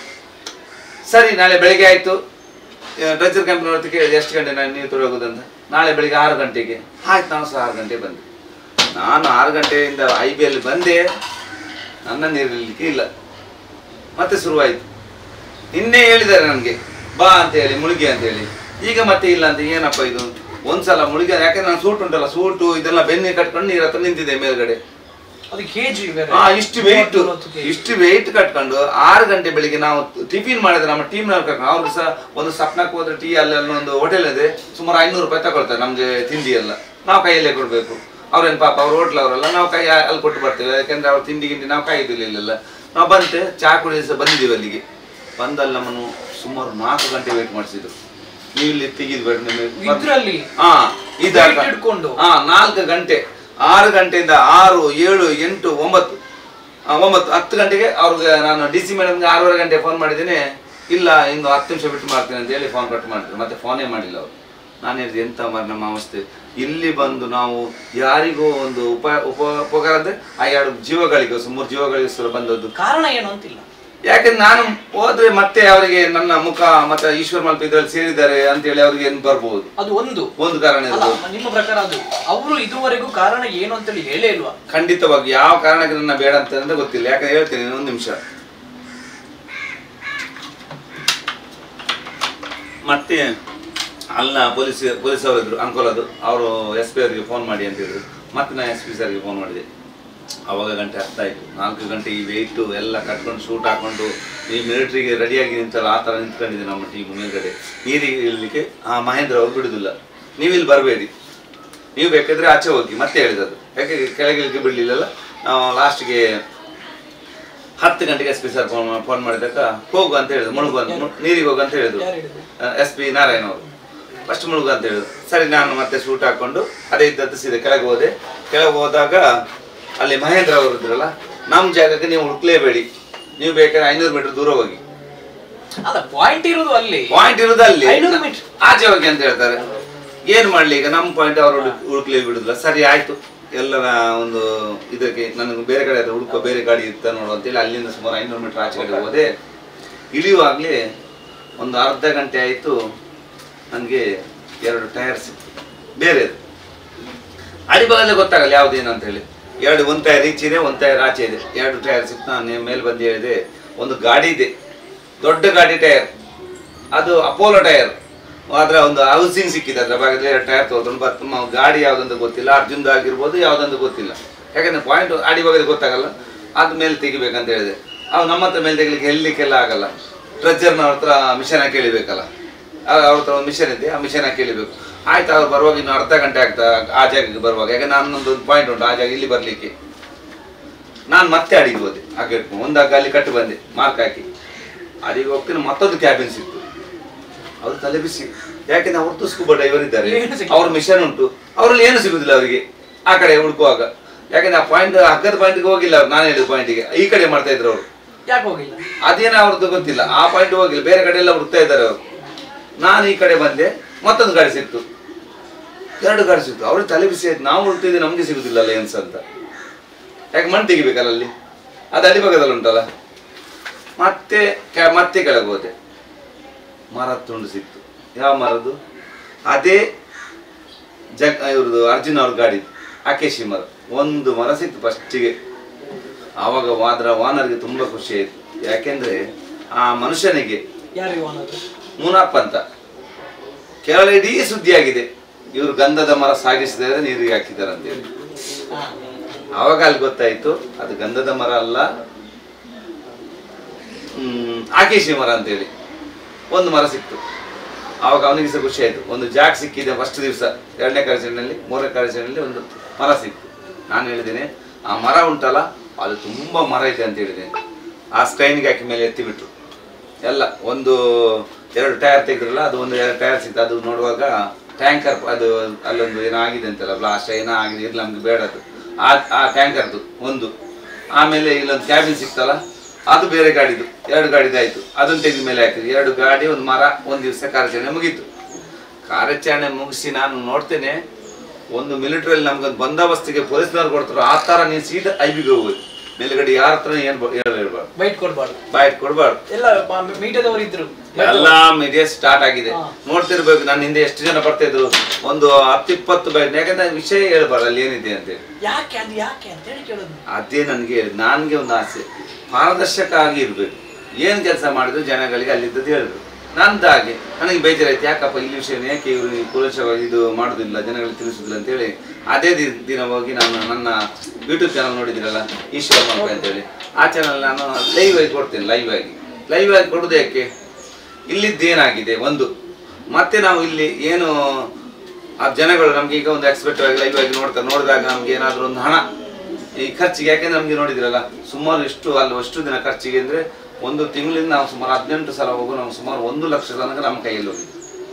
ಸರಿ ನಾಳೆ ಬೆಳಿಗ್ಗೆ ಆಯ್ತು ಡ್ರೆಜರ್ ಕಂಪ್ನಿ ಹೊತ್ತಿಗೆ ಎಷ್ಟು ಗಂಟೆ ನಾನು ನೀರು ತೊಡಗೋದಂತ ನಾಳೆ ಬೆಳಿಗ್ಗೆ ಆರು ಗಂಟೆಗೆ ಆಯ್ತು ನಾನು ಸಹ ಆರು ಗಂಟೆಗೆ ಬಂದೆ ನಾನು ಆರು ಗಂಟೆಯಿಂದ ಐ ಬಿ ಎಲ್ ಬಂದೆ ನನ್ನ ನೀರಿಲಿಕ್ಕೆ ಇಲ್ಲ ಮತ್ತೆ ಶುರುವಾಯಿತು ನಿನ್ನೆ ಹೇಳಿದ್ದಾರೆ ನನಗೆ ಬಾ ಅಂತ ಹೇಳಿ ಮುಳುಗಿ ಅಂತ ಹೇಳಿ ಈಗ ಮತ್ತೆ ಇಲ್ಲ ಅಂತ ಏನಪ್ಪ ಇದು ಒಂದ್ಸಲ ಮುಳುಗಿ ಯಾಕಂದ್ರೆ ನಾನು ಸೂಟ್ ಉಂಟಲ್ಲ ಸೂಟು ಇದೆಲ್ಲ ಬೆನ್ನಿ ಕಟ್ಕೊಂಡು ನೀರ ಹತ್ರ ನಿಂತಿದೆ ಮೇಲ್ಗಡೆ
ಅದು ಕೆಜಿ ಬೇರೆ
ಆ ಇಷ್ಟು ವೆಯ್ಟ್
ಮೂವತ್ತು kg.
ಇಷ್ಟು ವೆಯ್ಟ್ ಕಟ್ಕೊಂಡು ಆರು ಗಂಟೆ ಬೆಳಿಗ್ಗೆ ನಾವು ಟಿಫಿನ್ ಮಾಡಿದ್ರೆ ನಮ್ಮ ಟೀಮ್ ಕರ್ಕೊಂಡು ಅವ್ರಿಗೆ ಸಹ ಒಂದು ಸಪ್ನಕ್ಕೆ ಹೋದ್ರೆ ಟೀ ಅಲ್ಲಿ ಅಲ್ಲಿ ಒಂದು ಹೋಟೆಲ್ ಇದೆ ಸುಮಾರು ಐನೂರು ರೂಪಾಯಿ ತಗೊಳ್ತಾರೆ ನಮಗೆ ತಿಂಡಿ ಎಲ್ಲ ನಾವು ಕೈಯಲ್ಲೇ ಕೊಡಬೇಕು ಅವ್ರೇನು ಪಾಪ ಅವ್ರು ಹೋಟ್ಲ್ ಅವರಲ್ಲ ನಾವು ಕೈ ಅಲ್ಲಿ ಕೊಟ್ಟು ಬರ್ತೇವೆ ಯಾಕಂದ್ರೆ ಅವ್ರ ತಿಂಡಿ ಗಿಂಡಿ ನಾವು ಕಾಯ್ದಿರ್ಲಿಲ್ಲ ನಾವು ಬಂತೆ ಚಾ ಕುಡಿಸಿ ಬಂದಿದ್ದೀವಿ ಅಲ್ಲಿಗೆ ಬಂದಲ್ಲಿ ನಮ್ಮನ್ನು ಸುಮಾರು ನಾಲ್ಕು ಗಂಟೆ ವೇಟ್ ಮಾಡಿಸಿದ್ರು ನೀವು ಇಲ್ಲಿ ತೆಗಿದ್ಬೇಡ ನಿಮಗೆ
ಇದ್ರಲ್ಲಿ
ಹಾ ಇದಾಗ
Wait ಹಿಡ್ಕೊಂಡು?
ಹಾ ನಾಲ್ಕು ಗಂಟೆ ಆರು ಗಂಟೆಯಿಂದ ಆರು ಏಳು ಎಂಟು ಒಂಬತ್ತು ಆ, ಒಂಬತ್ತು ಹತ್ತು ಗಂಟೆಗೆ ಅವ್ರಿಗೆ ನಾನು ಡಿ ಸಿ ಮೇಡಮ್ಗೆ ಆರೂವರೆ ಗಂಟೆ ಫೋನ್ ಮಾಡಿದ್ದೀನಿ ಇಲ್ಲ ಇನ್ನು ಹತ್ತು ನಿಮಿಷ ಬಿಟ್ಟು ಮಾಡ್ತೀನಿ ಅಂತ ಹೇಳಿ ಫೋನ್ ಕಟ್ ಮಾಡಿದ್ರು ಮತ್ತೆ ಫೋನೇ ಮಾಡಿಲ್ಲ ಅವರು ನಾನು ಹೇಳಿದೆ ಎಂತ ಮಾರ್ ನಮ್ಮ ಅವಸ್ಥೆ ಇಲ್ಲಿ ಬಂದು ನಾವು ಯಾರಿಗೋ ಒಂದು ಉಪ ಉಪ ಉಪಕಾರ ಅಂದ್ರೆ ಆ ಎರಡು ಜೀವಗಳಿಗೋಸ್ಕರ ಮೂರು ಜೀವಗಳಿಗೋಸ್ಕರ ಬಂದದ್ದು
ಕಾರಣ ಏನು ಅಂತಿಲ್ಲ
ಯಾಕಂದ್ರೆ ನಾನು ಹೋದ್ರೆ ಮತ್ತೆ ಅವರಿಗೆ ನನ್ನ ಮುಖ ಮತ್ತೆ ಈಶ್ವರ್ ಮಲ್ಪ ಇದ್ರಲ್ಲಿ ಸೇರಿದ್ದಾರೆ ಅಂತೇಳಿ ಅವ್ರಿಗೆ ಏನು ಬರ್ಬೋದು
ಅದು ಒಂದು
ಒಂದು ಕಾರಣ
ಅಲ್ಲ
ಇರ್ಬೋದು
ನಿಮ್ಮ ಪ್ರಕಾರ ಅದು ಅವರು ಇದುವರೆಗೂ ಕಾರಣ ಏನು ಅಂತೇಳಿ ಹೇಳೇ ಇಲ್ವಾ
ಖಂಡಿತವಾಗಿ ಯಾವ ಕಾರಣಕ್ಕೆ ನನ್ನ ಬೇಡ ಅಂತ ಗೊತ್ತಿಲ್ಲ ಯಾಕಂದ್ರೆ ಹೇಳ್ತೀನಿ ಒಂದು ನಿಮಿಷ ಮತ್ತೆ ಅಲ್ಲ ಪೊಲೀಸ್ ಪೊಲೀಸ್ ಅವರು ಇದ್ರು ಅಂಕೋಲ್ ಅದು ಅವರು ಎಸ್ ಪಿ ಅವರಿಗೆ ಫೋನ್ ಮಾಡಿ ಅಂತ ಹೇಳಿದ್ರು ಮತ್ತೆ ನಾನು ಎಸ್ ಪಿ ಸರ್ಗೆ ಫೋನ್ ಮಾಡಿದೆ ಅವಾಗ ಗಂಟೆ ಹತ್ತು ಆಯ್ತು ನಾಲ್ಕು ಗಂಟೆ ಈ ವೆಯ್ಟು ಎಲ್ಲ ಕಟ್ಕೊಂಡು ಶೂಟ್ ಹಾಕೊಂಡು ಈ ಮಿಲಿಟ್ರಿಗೆ ರೆಡಿಯಾಗಿ ನಿಂತಲ್ಲ ಆ ಥರ ನಿಂತ್ಕೊಂಡಿದೆ ನಮ್ಮ ಟೀಮ್ ಮೇಲ್ಗಡೆ ನೀರಿಗೆ ಇರಲಿಕ್ಕೆ ಆ ಮಹೇಂದ್ರ ಅವ್ರು ಬಿಡುದಿಲ್ಲ ನೀವು ಇಲ್ಲಿ ಬರಬೇಡಿ ನೀವು ಬೇಕಾದ್ರೆ ಆಚೆ ಹೋಗಿ ಮತ್ತೆ ಹೇಳಿದದು ಯಾಕೆ ಕೆಳಗಿಳಿಗೆ ಬಿಡಲಿಲ್ಲಲ್ಲ ನಾವು ಲಾಸ್ಟ್ಗೆ ಹತ್ತು ಗಂಟೆಗೆ S P sir phone phone ಮಾಡಿದಾಗ ಹೋಗು ಅಂತ ಹೇಳಿದ್ರು ಮುಳುಗು ಅಂತ ಮು- ನೀರಿಗೆ ಹೋಗು ಅಂತ ಹೇಳಿದ್ರು
ಯಾರು ಹೇಳಿದ್ರು?
ಎಸ್ ಪಿ ನಾರಾಯಣ ಅವರು ಫಸ್ಟ್ ಮುಳುಗು ಅಂತ ಹೇಳಿದ್ರು ಸರಿ ನಾನು ಮತ್ತೆ ಶೂಟ್ ಹಾಕೊಂಡು ಅದೇ ಇದ್ದದ್ದು ಸೀದೆ ಕೆಳಗೆ ಹೋದೆ ಕೆಳಗೆ ಹೋದಾಗ ಅಲ್ಲಿ ಮಹೇಂದ್ರ ಅವರು ಇದ್ರಲ್ಲ ನಮ್ಮ ಜಾಗಕ್ಕೆ ನೀವು ಹುಡುಕ್ಲೇಬೇಡಿ ನೀವು ಬೇಕಾದ್ರೆ ಐನೂರು ಮೀಟರ್ ದೂರ ಹೋಗಿ
ಅಲ್ಲ ಪಾಯಿಂಟ್ ಇರೋದು ಅಲ್ಲಿ
ಪಾಯಿಂಟ್ ಇರೋದು ಅಲ್ಲಿ
ಐನೂರು ಮೀಟರ್
ಆಚೆ ಹೋಗಿ ಅಂತ ಹೇಳ್ತಾರೆ ಏನ್ ಮಾಡ್ಲಿ ಈಗ ನಮ್ಮ ಪಾಯಿಂಟ್ ಅವರು ಹುಡುಕ್ಲಿ ಬಿಡುದಿಲ್ಲ ಸರಿ ಆಯ್ತು ಎಲ್ಲರ ಒಂದು ಇದಕ್ಕೆ ನನಗೆ ಬೇರೆ ಕಡೆ ಆದ್ರೆ ಹುಡುಕೋ ಬೇರೆ ಗಾಡಿ ಇರ್ತಾ ನೋಡು ಅಂತೇಳಿ ಅಲ್ಲಿಂದ ಸುಮಾರು ಐನೂರು ಮೀಟರ್ ಆಚೆ ಕಡೆ ಹೋದೆ ಇಳಿಯುವಾಗಲೇ ಒಂದು ಅರ್ಧ ಗಂಟೆ ಆಯಿತು ನನಗೆ ಎರಡು ಟೈರ್ ಸಿಕ್ತು ಬೇರೆ ಅಡಿಭಾಗದಲ್ಲಿ ಗೊತ್ತಾಗಲ್ಲ ಯಾವುದೇನು ಅಂತ ಹೇಳಿ ಎರಡು ಒಂದು ಟೈರ್ ಈಚೆ ಇದೆ ಒಂದು ಟೈರ್ ಆಚೆ ಇದೆ ಎರಡು ಟೈರ್ ಸಿಕ್ತು ನಾನು ಮೇಲೆ ಬಂದು ಹೇಳಿದೆ ಒಂದು ಗಾಡಿ ಇದೆ ದೊಡ್ಡ ಗಾಡಿ ಟೈರ್ ಅದು ಅಪೋಲೋ ಟೈರ್ ಆದ್ರೆ ಒಂದು ಹೌಸಿಂಗ್ ಸಿಕ್ಕಿದೆ ಅದ್ರ ಭಾಗದಲ್ಲಿ ಎರಡು ಟೈರ್ ತಗೊಂಡು ಬಟ್ ಮ- ಗಾಡಿ ಯಾವ್ದಂತ ಗೊತ್ತಿಲ್ಲ ಅರ್ಜುನ್ದು ಆಗಿರ್ಬೋದು ಯಾವ್ದಂತ ಗೊತ್ತಿಲ್ಲ ಯಾಕಂದ್ರೆ ಪಾಯಿಂಟ್ ಅಡಿ ಭಾಗದಲ್ಲಿ ಗೊತ್ತಾಗಲ್ಲ ಅದ್ ಮೇಲೆ ತೆಗಿಬೇಕಂತ ಹೇಳಿದೆ ಅವ್ ನಮ್ಮ ಹತ್ರ ಮೇಲೆ ತೆಗಿಲಿಕ್ಕೆ ಹೆಲ್ಲಿಕ್ಕೆಲ್ಲ ಆಗಲ್ಲ ಟ್ರೆಜರ್ನ ಅವ್ರ ಹತ್ರ ಮಿಷನ್ ಹಾಕಿ ಎಳಿಬೇಕಲ್ಲ ಅವ್ರ ಅವ್ರ ಹತ್ರ ಒಂದು ಮಿಷನ್ ಇದೆ ಆ ಮಿಷನ್ ಹಾಕಿ ಎಳಿಬೇಕು ಆಯ್ತು ಅವ್ರು ಬರುವಾಗ ಇನ್ನು ಅರ್ಧ ಗಂಟೆ ಆಗ್ತಾ ಆ ಜಾಗಕ್ಕೆ ಬರುವಾಗ ಯಾಕಂದ್ರೆ ನನ್ನೊಂದು ಪಾಯಿಂಟ್ ಉಂಟು ಆ ಜಾಗ ಇಲ್ಲಿ ಬರ್ಲಿಕ್ಕೆ ನಾನು ಮತ್ತೆ ಅಡಿಗೆ ಹೋದೆ ಹಾಗೆ ಇಟ್ಕೊಂಡು ಒಂದಾಗ ಅಲ್ಲಿ ಕಟ್ಟು ಬಂದೆ ಮಾರ್ಕ್ ಹಾಕಿ ಅಡಿಗೆ ಹೋಗ್ತೀನಿ ಮತ್ತೊಂದು ಕ್ಯಾಬಿನ್ ಸಿಕ್ತು ಅವ್ರು ತಲೆ ಬಿಸಿ ಯಾಕೆಂದ್ರೆ ಅವ್ರದ್ದು ಸ್ಕೂಬಾ ಡ್ರೈವರ್ ಇದ್ದಾರೆ
ಏನು ಸಿಕ್ಕಿಲ್ಲ?
ಅವ್ರ ಮಿಷನ್ ಉಂಟು ಅವ್ರಲ್ಲಿ ಏನು ಸಿಗುದಿಲ್ಲ ಅವರಿಗೆ ಆ ಕಡೆ ಹುಡುಕುವಾಗ ಯಾಕಂದ್ರೆ ಆ ಪಾಯಿಂಟ್ ಹಗ್ಗದ ಪಾಯಿಂಟ್ಗೆ ಹೋಗಿಲ್ಲ ಅವ್ರು ನಾನು ಹೇಳಿದ ಪಾಯಿಂಟಿಗೆ ಈ ಕಡೆ ಮಾಡ್ತಾ ಇದ್ರು ಅವರು
ಯಾಕೆ ಹೋಗಿಲ್ಲ
ಅದೇನೋ ಅವ್ರದ್ದು ಗೊತ್ತಿಲ್ಲ ಆ ಪಾಯಿಂಟ್ ಹೋಗಿಲ್ಲ ಬೇರೆ ಕಡೆ ಎಲ್ಲ ಹುಡುಕ್ತಾ ಇದ್ದಾರೆ ಅವರು ನಾನು ಈ ಕಡೆ ಬಂದೆ ಮತ್ತೊಂದು ಗಾಡಿ ಸಿಕ್ತು ಎರಡು ಗಾಡಿ ಸಿಕ್ತು ಅವ್ರಿಗೆ ತಲೆ ಬಿಸಿ ಆಯ್ತು ನಾವು ಹುಡುಕ್ತಿದ್ದೆ ನಮಗೆ ಸಿಗುದಿಲ್ಲ ಲೇನ್ಸ್ ಅಂತ ಯಾಕೆ ಮಣ್ಣು ತೆಗಿಬೇಕಲ್ಲ ಅಲ್ಲಿ ಅದು ಅಡಿಭಾಗದಲ್ಲಿ ಉಂಟಲ್ಲ ಮತ್ತೆ ಕೆ- ಮತ್ತೆ ಕೆಳಗೆ ಹೋದೆ ಮರದ ತುಂಡು ಸಿಕ್ತು ಯಾವ ಮರದ್ದು ಅದೇ ಜಗ್ ಇವ್ರದ್ದು ಅರ್ಜುನ್ ಅವ್ರ ಗಾಡಿ ಅಕೇಶಿ ಮರ ಒಂದು ಮರ ಸಿಕ್ತು ಫಸ್ಟಿಗೆ ಆವಾಗ ವಾದ್ರ ವಾನರ್ಗೆ ತುಂಬ ಖುಷಿ ಆಯ್ತು ಯಾಕೆಂದ್ರೆ ಆ ಮನುಷ್ಯನಿಗೆ
ಯಾರು ಅನ್ನೋದು
ಮುನಪ್ಪ ಅಂತ ಕೇರಳ ಇಡೀ ಸುದ್ದಿ ಆಗಿದೆ ಇವರು ಗಂಧದ ಮರ ಸಾಗಿಸಿದರೆ ನೀರಿಗೆ ಹಾಕಿದ್ದಾರೆ ಅಂತೇಳಿ
ಹಾ.
ಆವಾಗ ಅಲ್ಲಿ ಗೊತ್ತಾಯ್ತು ಅದು ಗಂಧದ ಮರ ಅಲ್ಲ ಹ್ಮ್, ಆಕೇಶಿ ಮರ ಅಂತೇಳಿ ಒಂದು ಮರ ಸಿಕ್ತು ಆವಾಗ ಅವನಿಗೆ ಸಹ ಖುಷಿ ಆಯ್ತು ಒಂದು ಜಾಗ ಸಿಕ್ಕಿದೆ ಫಸ್ಟ್ ದಿವಸ ಎರಡನೇ ಕಾರ್ಯಾಚರಣೆಯಲ್ಲಿ ಮೂರನೇ ಕಾರ್ಯಾಚರಣೆಯಲ್ಲಿ ಒಂದು ಮರ ಸಿಕ್ತು ನಾನು ಹೇಳಿದ್ದೇನೆ ಆ ಮರ ಉಂಟಲ್ಲ ಅದು ತುಂಬಾ ಮರ ಇದೆ ಅಂತ ಹೇಳಿದ್ದೇನೆ ಆ ಸ್ಕ್ರೈನ್ಗೆ ಹಾಕಿ ಮೇಲೆ ಎತ್ತಿ ಬಿಟ್ರು ಎಲ್ಲ ಒಂದು ಎರಡು ಟೈರ್ ತೆಗೆದ್ರಲ್ಲ ಅದು ಒಂದು ಎರಡು ಟೈರ್ ಸಿಕ್ತು ಅದು ನೋಡುವಾಗ ಟ್ಯಾಂಕರ್ ಅದು ಅಲ್ಲೊಂದು ಏನೋ ಆಗಿದೆ ಅಂತಲ್ಲ ಬ್ಲಾಸ್ಟ್ ಏನೋ ಆಗಿದೆ ಇರ್ಲಿ ನಮ್ಗೆ ಬೇಡ ಅದು ಆ ಆ ಟ್ಯಾಂಕರ್ದು ಒಂದು ಆಮೇಲೆ ಇಲ್ಲೊಂದು ಕ್ಯಾಬಿನ್ ಸಿಕ್ತಲ್ಲ ಅದು ಬೇರೆ ಗಾಡಿದು ಎರಡು ಗಾಡಿದು ಆಯ್ತು ಅದನ್ನ ತೆಗೆದ ಮೇಲೆ ಹಾಕಿದ್ರು ಎರಡು ಗಾಡಿ ಒಂದು ಮರ ಒಂದು ದಿವಸ ಕಾರ್ಯಾಚರಣೆ ಮುಗೀತು ಕಾರ್ಯಾಚರಣೆ ಮುಗಿಸಿ ನಾನು ನೋಡ್ತೇನೆ ಒಂದು ಮಿಲಿಟರಿಯಲ್ಲಿ ನಮ್ಗೊಂದು ಬಂದೋಬಸ್ತಿಗೆ ಪೊಲೀಸ್ನವ್ರು ಕೊಡ್ತಾರೆ ಆ ಥರ ನೀನು ಸೀದಾ ಐಬಿಗೆ ಹೋಗುದು ಮೇಲ್ಗಡೆ ಯಾರ ಹತ್ರ ಏನು ಹೇಳ ಹೇಳ್ಬಾರ್ದು
ಬೈಟ್ ಕೊಡ್ಬಾರ್ದು
ಬಾಯ್ಟ್ ಕೊಡ್ಬಾರ್ದು
ಎಲ್ಲ ಮೀಡಿಯಾದವರು ಇದ್ರು
ಎಲ್ಲ ಮೀಡಿಯಾ ಸ್ಟಾರ್ಟ್ ಆಗಿದೆ ನೋಡ್ತಿರ್ಬೇಕು ನನ್ನ ಹಿಂದೆ ಎಷ್ಟು ಜನ ಬರ್ತಾ ಇದ್ರು ಒಂದು ಹತ್ತು ಇಪ್ಪತ್ತು ಬೈಕ್ ಯಾಕಂದ್ರೆ ವಿಷಯ ಹೇಳ್ಬಾರ್ದು ಅಲ್ಲಿ ಏನಿದೆ ಅಂತೇಳಿ
ಯಾಕೆ ಅದು ಯಾಕೆ ಅಂತ ಹೇಳಿ ಕೇಳೋದು
ಅದೇ ನನಗೆ ನನಗೆ ಒಂದು ಆಸೆ ಪಾರದರ್ಶಕ ಆಗಿ ಇರಬೇಕು ಏನು ಕೆಲಸ ಮಾಡಿದ್ರು ಜನಗಳಿಗೆ ಅಲ್ಲಿದ್ದದ್ದು ಹೇಳ್ಬೇಕು ನಂದು ಹಾಗೆ ನನಗೆ ಬೇಜಾರಾಯ್ತು ಯಾಕಪ್ಪ ಇಲ್ಲಿ ವಿಷಯ ಯಾಕೆ ಇವರು ಕುಲಶವಾಗಿ ಇದು ಮಾಡೋದಿಲ್ಲ ಜನಗಳಿಗೆ ತಿಳಿಸೋದಿಲ್ಲ ಅಂತೇಳಿ ಅದೇ ದಿ- ದಿನ ಹೋಗಿ ನಾನು ನನ್ನ ಯೂಟ್ಯೂಬ್ ಚಾನಲ್ ನೋಡಿದಿರಲ್ಲ ಈಶ್ವರ ಮಗ ಅಂತೇಳಿ ಆ ಚಾನಲ್ ನಾನು ಲೈವ್ ಆಗಿ ಕೊಡ್ತೇನೆ ಲೈವ್ ಆಗಿ ಲೈವ್ ಆಗಿ ಕೊಡೋದು ಯಾಕೆ ಇಲ್ಲಿದ್ದೇನಾಗಿದೆ ಒಂದು ಮತ್ತೆ ನಾವು ಇಲ್ಲಿ ಏನು ಆ ಜನಗಳು ನಮ್ಗೆ ಈಗ ಒಂದು ಎಕ್ಸ್ಪೆಕ್ಟ್ ಆಗಿ ಲೈವ್ ಆಗಿ ನೋಡ್ತಾರೆ ನೋಡಿದಾಗ ನಮ್ಗೆ ಏನಾದರೂ ಒಂದು ಹಣ ಈ ಖರ್ಚಿಗೆ ಯಾಕೆಂದ್ರೆ ನಮ್ಗೆ ನೋಡಿದ್ರಲ್ಲ ಸುಮಾರು ಎಷ್ಟು ಅಲ್ಲಿ ಅಷ್ಟು ದಿನ ಖರ್ಚಿಗೆ ಅಂದ್ರೆ ಒಂದು ತಿಂಗಳಿಂದ ನಾವು ಸುಮಾರು ಹದಿನೆಂಟು ಸಲ ಹೋಗು ನಾವು ಸುಮಾರು ಒಂದು ಲಕ್ಷ ತನಕ ನಮ್ಮ ಕೈಯಲ್ಲಿ ಹೋಗಿದೆ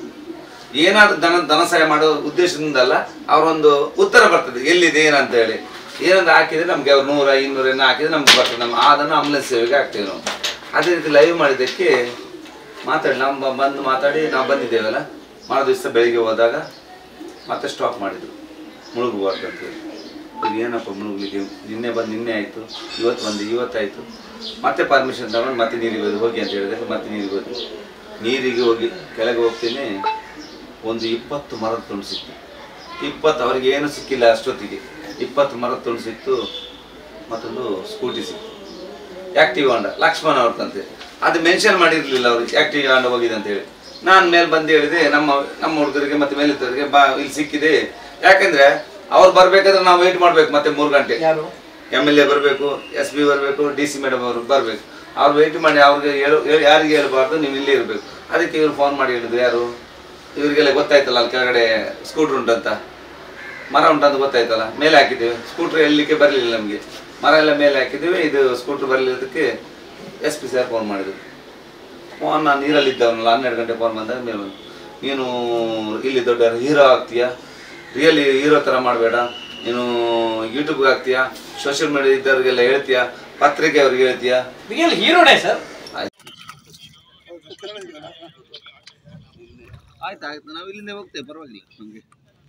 ಏನಾದ್ರೂ ಧನ ಧನ ಸಹಾಯ ಮಾಡೋ ಉದ್ದೇಶದಿಂದಲ್ಲ ಅವರೊಂದು ಉತ್ತರ ಬರ್ತದೆ ಎಲ್ಲಿದೆ ಏನಂತ ಹೇಳಿ ಏನಂತ ಹಾಕಿದ್ರೆ ನಮ್ಗೆ ಅವ್ರು ನೂರ ಇನ್ನೂರ ಏನೋ ಹಾಕಿದ್ರೆ ನಮ್ಗೆ ಬರ್ತದೆ ನಮ್ಮ ಅದನ್ನು ಆಂಬುಲೆನ್ಸ್ ಸೇವೆಗೆ ಹಾಕ್ತೇವೆ ನಾವು ಅದೇ ರೀತಿ ಲೈವ್ ಮಾಡಿದ್ದಕ್ಕೆ ಮಾತಾಡಿ ನಾವು ಬ- ಬಂದು ಮಾತಾಡಿ ನಾವು ಬಂದಿದ್ದೇವಲ್ಲ ಮಾರ ದಿವಸ ಬೆಳಿಗ್ಗೆ ಹೋದಾಗ ಮತ್ತೆ ಸ್ಟಾಪ್ ಮಾಡಿದ್ರು ಮುಳುಗಬಾರ್ದು ಅಂತೇಳಿ ಇದು ಏನಪ್ಪ ಮುಳುಗ್ಲಿಕ್ಕೆ ನಿನ್ನೆ ಬಂದು ನಿನ್ನೆ ಆಯಿತು ಇವತ್ತು ಬಂದು ಇವತ್ತಾಯಿತು ಮತ್ತೆ ಪರ್ಮಿಷನ್ ತಗೊಂಡು ಮತ್ತೆ ನೀರಿಗೆ ಹೋಗಿ ಹೋಗಿ ಅಂತ ಹೇಳಿದಾಗ ಮತ್ತೆ ನೀರಿಗೆ ಹೋಗಿ ನೀರಿಗೆ ಹೋಗಿ ಕೆಳಗೆ ಹೋಗ್ತೀನಿ ಒಂದು ಇಪ್ಪತ್ತು ಮರದ ತುಂಡು ಸಿಕ್ತು ಇಪ್ಪತ್ತು ಅವ್ರಿಗೆ ಏನು ಸಿಕ್ಕಿಲ್ಲ ಅಷ್ಟೊತ್ತಿಗೆ ಇಪ್ಪತ್ತು ಮರದ ತುಂಡು ಸಿಕ್ತು ಮತ್ತೊಂದು ಸ್ಕೂಟಿ ಸಿಕ್ತು ಆಕ್ಟಿವ್ ಹೊಂಡ ಲಕ್ಷ್ಮಣ ಅವ್ರದಂತೆ ಅದು ಮೆನ್ಷನ್ ಮಾಡಿರ್ಲಿಲ್ಲ ಅವ್ರಿಗೆ ಆಕ್ಟಿವ್ ಹೊಂಡ ಹೋಗಿದೆ ಅಂತ ಹೇಳಿ ನಾನು ಮೇಲೆ ಬಂದು ಹೇಳಿದೆ ನಮ್ಮ ನಮ್ಮ ಹುಡುಗರಿಗೆ ಮತ್ತೆ ಮೇಲಿದ್ದವರಿಗೆ ಬಾ ಇಲ್ಲಿ ಸಿಕ್ಕಿದೆ ಯಾಕಂದ್ರೆ ಅವ್ರು ಬರ್ಬೇಕಾದ್ರೆ ನಾವು ವೇಟ್ ಮಾಡ್ಬೇಕು ಮತ್ತೆ ಮೂರು ಗಂಟೆ
ಯಾರು
ಎಮ್ ಎಲ್ ಎ ಬರಬೇಕು ಎಸ್ ಪಿ ಬರಬೇಕು ಡಿ ಸಿ ಮೇಡಮ್ ಅವರು ಬರಬೇಕು ಅವ್ರು ವೆಯ್ಟ್ ಮಾಡಿ ಅವ್ರಿಗೆ ಹೇಳು ಹೇಳಿ- ಯಾರಿಗೆ ಹೇಳ್ಬಾರ್ದು ನೀವು ಇಲ್ಲೇ ಇರಬೇಕು ಅದಕ್ಕೆ ಇವ್ರು ಫೋನ್ ಮಾಡಿ ಹೇಳಿದ್ರು ಯಾರು ಇವರಿಗೆಲ್ಲ ಗೊತ್ತಾಯ್ತಲ್ಲ ಅಲ್ಲಿ ಕೆಳಗಡೆ ಸ್ಕೂಟ್ರ್ ಉಂಟಂತ ಮರ ಉಂಟಂತ ಗೊತ್ತಾಯ್ತಲ್ಲ ಮೇಲೆ ಹಾಕಿದ್ದೇವೆ ಸ್ಕೂಟ್ರ್ ಎಲ್ಲಿಕ್ಕೆ ಬರಲಿಲ್ಲ ನಮಗೆ ಮರ ಎಲ್ಲ ಮೇಲೆ ಹಾಕಿದ್ದೇವೆ ಇದು ಸ್ಕೂಟ್ರ್ ಬರಲಿದ್ದಕ್ಕೆ ಎಸ್ ಪಿ ಸರ್ ಫೋನ್ ಮಾಡಿದ್ರು ಫೋನ್ ನಾನು ನೀರಲ್ಲಿದ್ದವನಲ್ಲ ಹನ್ನೆರಡು ಗಂಟೆ ಫೋನ್ ಬಂದಾಗ ಮೇಲೆ ಬಂದು ನೀನು ಇಲ್ಲಿ ದೊಡ್ಡ ಹೀರೋ ಆಗ್ತೀಯಾ ರಿಯಲಿ ಹೀರೋ ಥರ ಮಾಡಬೇಡ ನೀನು ಯೂಟ್ಯೂಬ್ಗೆ ಹಾಕ್ತೀಯಾ ಸೋಷಿಯಲ್ ಮೀಡಿಯಾ ಇದ್ದವ್ರಿಗೆಲ್ಲ ಹೇಳ್ತೀಯಾ ಪತ್ರಿಕೆ ಅವ್ರಿಗೆ ಹೇಳ್ತೀಯಾ
ರಿಯಲ್ ಹೀರೋನೇ ಸರ್
ಆಯ್ತು ಆಯ್ತು ನಾವು ಇಲ್ಲಿಂದ ಹೋಗ್ತೇವೆ ಪರವಾಗಿಲ್ಲ ನಮಗೆ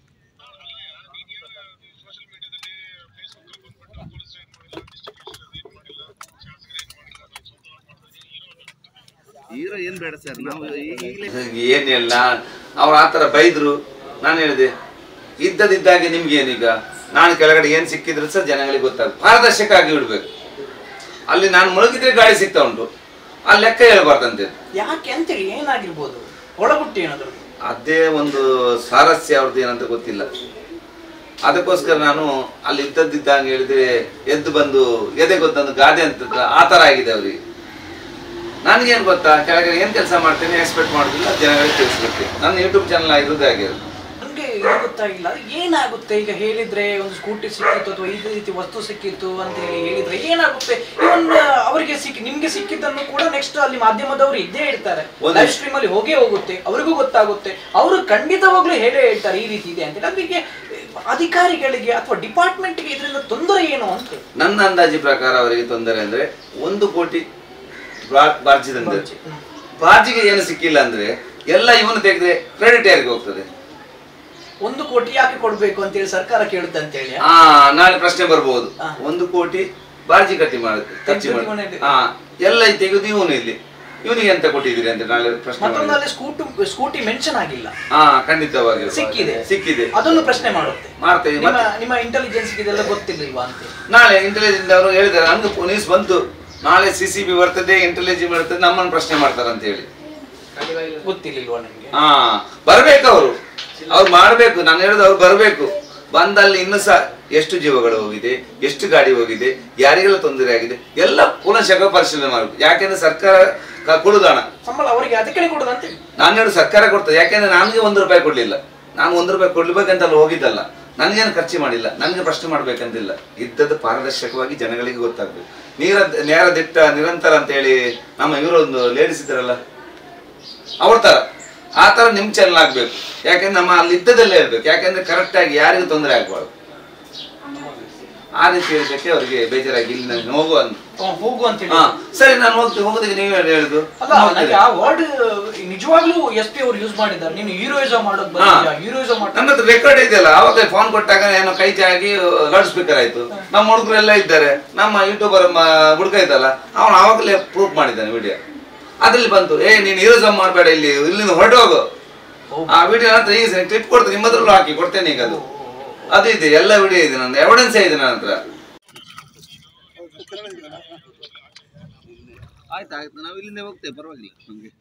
ಹೀರೋ ಏನ್ ಬೇಡ ಸರ್ ನಾವು ಏನಿಲ್ಲ ಅವ್ರು ಆ ಥರ ಬೈದ್ರು ನಾನು ಹೇಳಿದೆ ಇದ್ದದಿದ್ದಾಗೆ ನಿಮ್ಗೆ ಏನೀಗ ನಾನು ಕೆಳಗಡೆ ಏನ್ ಸಿಕ್ಕಿದ್ರು ಸಹ ಜನಗಳಿಗೆ ಗೊತ್ತಾಗ ಪಾರದರ್ಶಕ ಆಗಿ ಬಿಡ್ಬೇಕು ಅಲ್ಲಿ ನಾನು ಮುಳುಗಿದ್ರೆ ಗಾಡಿ ಸಿಗ್ತಾ ಉಂಟು ಆ ಲೆಕ್ಕ ಹೇಳ್ಬಾರ್ದಂತೆ
ಯಾಕೆ ಅಂತೇಳಿ ಏನಾಗಿರ್ಬೋದು ಒಳಗುಟ್ಟಿ ಏನಾದ್ರು
ಅದೇ ಒಂದು ಸಾರಸ್ಯ ಅವ್ರದ್ದು ಏನಂತ ಗೊತ್ತಿಲ್ಲ ಅದಕ್ಕೋಸ್ಕರ ನಾನು ಅಲ್ಲಿ ಇದ್ದದ್ದಿದ್ದಾಗ ಹೇಳಿದ್ರೆ ಎದ್ದು ಬಂದು ಎದೆ ಗೊತ್ತೊಂದು ಗಾದೆ ಅಂತ ಆ ಥರ ಆಗಿದೆ ಅವರಿಗೆ ನನಗೇನು ಗೊತ್ತಾ ಕೆಳಗೆ ಏನು ಕೆಲಸ ಮಾಡ್ತೇನೆ ಎಕ್ಸ್ಪೆಕ್ಟ್ ಮಾಡೋದಿಲ್ಲ ಜನಗಳಿಗೆ ತಿಳಿಸ್ಬಿಡ್ತೀನಿ ನನ್ನ ಯೂಟ್ಯೂಬ್ ಚಾನಲ್ ಆಗಿರೋದೇ ಆಗಿರೋದು
ನನ್ಗೆ ಇದು ಗೊತ್ತಾಗಿಲ್ಲ ಏನಾಗುತ್ತೆ ಈಗ ಹೇಳಿದ್ರೆ ಒಂದು ಸ್ಕೂಟಿ ಸಿಕ್ಕಿತ್ತು ಅಥವಾ ಈ ರೀತಿ ವಸ್ತು ಸಿಕ್ಕಿತ್ತು ಅಂತ ಹೇಳಿ ಹೇಳಿದ್ರೆ ಏನಾಗುತ್ತೆ ಇವನ್ ಅವರಿಗೆ ಸಿಕ್ಕಿ ನಿಮ್ಗೆ ಸಿಕ್ಕಿದ್ದನ್ನು ಕೂಡ ನೆಕ್ಸ್ಟ್ ಅಲ್ಲಿ ಮಾಧ್ಯಮದವರು ಇದ್ದೇ ಇರ್ತಾರೆ
ಒಂದು-
ಲೈವ್ ಸ್ಟ್ರೀಮ್ ಅಲ್ಲಿ ಹೋಗೇ ಹೋಗುತ್ತೆ ಅವರಿಗೂ ಗೊತ್ತಾಗುತ್ತೆ ಅವರು ಖಂಡಿತವಾಗ್ಲೂ ಹೇಳೇ ಹೇಳ್ತಾರೆ ಈ ರೀತಿ ಇದೆ ಅಂತ ಅದಕ್ಕೆ ಅಧಿಕಾರಿಗಳಿಗೆ ಅಥವಾ ಡಿಪಾರ್ಟ್ಮೆಂಟ್ಗೆ ಇದರಿಂದ ತೊಂದರೆ ಏನು ಅಂತ
ನನ್ನ ಅಂದಾಜು ಪ್ರಕಾರ ಅವರಿಗೆ ತೊಂದರೆ ಅಂದ್ರೆ ಒಂದು ಕೋಟಿ ಬಾರ್ಜಿದಂದ್ರೆ
ಬಾರ್ಜಿ, ಹ್ಮ್.
ಬಾರ್ಜಿಗೆ ಏನು ಸಿಕ್ಕಿಲ್ಲ ಅಂದ್ರೆ ಎಲ್ಲ ಇವನು ತೆಗೆದ್ರೆ ಕ್ರೆಡಿಟ್ ಯಾರಿಗೆ ಹೋಗ್ತದೆ
ಒಂದು ಕೋಟಿ ಯಾಕೆ ಕೊಡ್ಬೇಕು ಅಂತ ಹೇಳಿ ಸರ್ಕಾರ ಕೇಳುತ್ತೆ ಅಂತ ಹೇಳಿ
ಆ ನಾಳೆ ಪ್ರಶ್ನೆ ಬರ್ಬೋದು
ಹಾ.
ಒಂದು ಕೋಟಿ ಬಾರ್ಜಿ ಕಟ್ಟಿ ಮಾಡಿ ಖರ್ಚು
ತೆಗ್ದು
ಮಾಡಿ
ಇವನೇ-
ಹಾ ಎಲ್ಲ ತೆಗೆದು ಇವನು ಇಲ್ಲಿ ಇವನಿಗೆ ಎಂತ ಕೊಟ್ಟಿದ್ದೀರಿ ಅಂತ ನಾಳೆ ಪ್ರಶ್ನೆ
ಮತ್ತೊಂದು
ಮಾಡಿ
ಅಲ್ಲಿ ಸ್ಕೂಟಿ ಸ್ಕೂಟಿ ಮೆನ್ಷನ್ ಆಗಿಲ್ಲ
ಹಾ ಖಂಡಿತವಾಗಿ
ಸಿಕ್ಕಿದೆ
ಸಿಕ್ಕಿದೆ
ಅದನ್ನು ಪ್ರಶ್ನೆ ಮಾಡುತ್ತೆ
ಮಾಡ್ತೇವೆ
ನಿಮ್ಮ
ಮತ್ತೆ
ನಿಮ್ಮ ಇಂಟೆಲಿಜೆನ್ಸ್ ಇದೆಲ್ಲ ಗೊತ್ತಿರ್ಲಿಲ್ವಾ ಅಂತ
ನಾಳೆ ಇಂಟೆಲಿಜೆನ್ಸ್ ಅವರು ಹೇಳಿದ್ದಾರೆ ನಮ್ಗೆ ಪೊಲೀಸ್ ಬಂತು ನಾಳೆ ಸಿ ಸಿ ಬಿ ಬರ್ತದೆ ಇಂಟೆಲಿಜೆನ್ಸ್ ಬರ್ತದೆ ನಮ್ಮನ್ನು ಪ್ರಶ್ನೆ ಮಾಡ್ತಾರೆ ಅಂತ ಹೇಳಿ
ಗೊತ್ತಿರ್ಲಿಲ್ವಾ ನಿಮ್ಗೆ
ಹಾ ಬರ್ಬೇಕು ಅವರು ಅವ್ರು ಮಾಡ್ಬೇಕು ನಾನು ಹೇಳುದು ಅವ್ರು ಬರ್ಬೇಕು ಬಂದಲ್ಲಿ ಇನ್ನು ಸಹ ಎಷ್ಟು ಜೀವಗಳು ಹೋಗಿದೆ ಎಷ್ಟು ಗಾಡಿ ಹೋಗಿದೆ ಯಾರಿಗೆಲ್ಲ ತೊಂದರೆ ಆಗಿದೆ ಎಲ್ಲ ಪುನಃ ಶಕ ಪರಿಶೀಲನೆ ಮಾಡಬೇಕು ಯಾಕೆಂದ್ರೆ ಸರ್ಕಾರ ಕ- ಕೊಡುದು ಹಣ
ಸಂಬಳ ಅವರಿಗೆ ಅದಕ್ಕೆ ಕೊಡುದಂತೆ
ನಾನು ಹೇಳು ಸರ್ಕಾರ ಕೊಡ್ತದೆ ಯಾಕೆಂದ್ರೆ ನನಗೆ ಒಂದು ರೂಪಾಯಿ ಕೊಡ್ಲಿಲ್ಲ ನಾನು ಒಂದು ರೂಪಾಯಿ ಕೊಡ್ಬೇಕಂತ ಅಲ್ಲಿ ಹೋಗಿದ್ದಲ್ಲ ನನಗೇನು ಖರ್ಚು ಮಾಡಿಲ್ಲ ನನಗೆ ಪ್ರಶ್ನೆ ಮಾಡ್ಬೇಕಂತಿಲ್ಲ ಇದ್ದದ್ದು ಪಾರದರ್ಶಕವಾಗಿ ಜನಗಳಿಗೆ ಗೊತ್ತಾಗ್ಬೇಕು ನೀರ ನೇರ ದಿಟ್ಟ ನಿರಂತರ ಅಂತ ಹೇಳಿ ನಮ್ಮ ಇವರು ಒಂದು ಲೇಡೀಸ್ ಇದ್ದಾರಲ್ಲ ಅವ್ರ ತರ ಆ ತರ ನಿಮ್ ಚಾನಲ್ ಆಗ್ಬೇಕು ಯಾಕೆಂದ್ರೆ ನಮ್ಮ ಅಲ್ಲಿ ಇದ್ದದಲ್ಲೇ ಇರ್ಬೇಕು ಯಾಕೆಂದ್ರೆ ಕರೆಕ್ಟ್ ಆಗಿ ಯಾರಿಗೂ ತೊಂದರೆ ಆಗ್ಬಾರ್ದು ಆ ರೀತಿ ಹೇಳಿದ್ದಕ್ಕೆ ಅವರಿಗೆ ಬೇಜಾರಾಗಿ ಇಲ್ಲಿ ನಾನು ಹೋಗುವ ಅಂತ
ಅವ ಹೋಗು ಅಂತ ಹೇಳಿ
ಹಾ ಸರಿ ನಾನು ಹೋಗ್ತೀನಿ ಹೋಗೋದಕ್ಕೆ ನೀವು ಹೇಳಿ ಹೇಳುದು
ಅಲ್ಲ ನನಗೆ ಆ ವರ್ಡ್ ನಿಜವಾಗ್ಲೂ ಎಸ್ ಪಿ ಅವರು ಯೂಸ್ ಮಾಡಿದ್ದಾರೆ ನೀನು ಹೀರೋಯಿಸಮ್ ಮಾಡೋದ್ ಬಂದಿದ್ಯಾ ಹೀರೋಯಿಸಮ್ ಮಾಡ
ನನ್ನ ಹತ್ರ ರೆಕಾರ್ಡ್ ಇದೆಯಲ್ಲ ಅವಾಗ ಫೋನ್ ಕೊಟ್ಟಾಗ ಏನೋ ಕೈ ಜಾಗಿ ಲೌಡ್ ಸ್ಪೀಕರ್ ಆಯ್ತು ನಮ್ಮ ಹುಡುಗರೆಲ್ಲ ಇದ್ದಾರೆ ನಮ್ಮ ಯೂಟ್ಯೂಬರ್ ಹುಡುಗ ಇದ್ದಲ್ಲ ಅವನು ಆವಾಗಲೇ ಪ್ರೂಫ್ ಮಾಡಿದ್ದಾನೆ ವಿಡಿಯೋ ಅದ್ರಲ್ಲಿ ಬಂತು ಏ ನೀನು ಯೂಸ್ ಮಾಡಬೇಡ ಇಲ್ಲಿ ಇಲ್ಲಿಂದ ಹೊರಟೋಗು ಆ ವಿಡಿಯೋ ಹತ್ರ ಈಗ ಕ್ಲಿಪ್ ಕೊಡ್ತೀನಿ ನಿಮ್ಮ ಹತ್ರಲ್ಲೂ ಹಾಕಿ ಕೊಡ್ತೇನೆ ಈಗ ಅದು ಅದು ಇದೆ ಎಲ್ಲ ವಿಡಿಯೋ ಇದೆ ನನ್ನ ಎವಿಡೆನ್ಸ್ ಇದೆ ನನ್ನ ಹತ್ರ ಆಯ್ತು ಆಯ್ತು ನಾವು ಇಲ್ಲಿಂದ ಹೋಗ್ತೇವೆ ಪರವಾಗಿಲ್ಲ ನಮಗೆ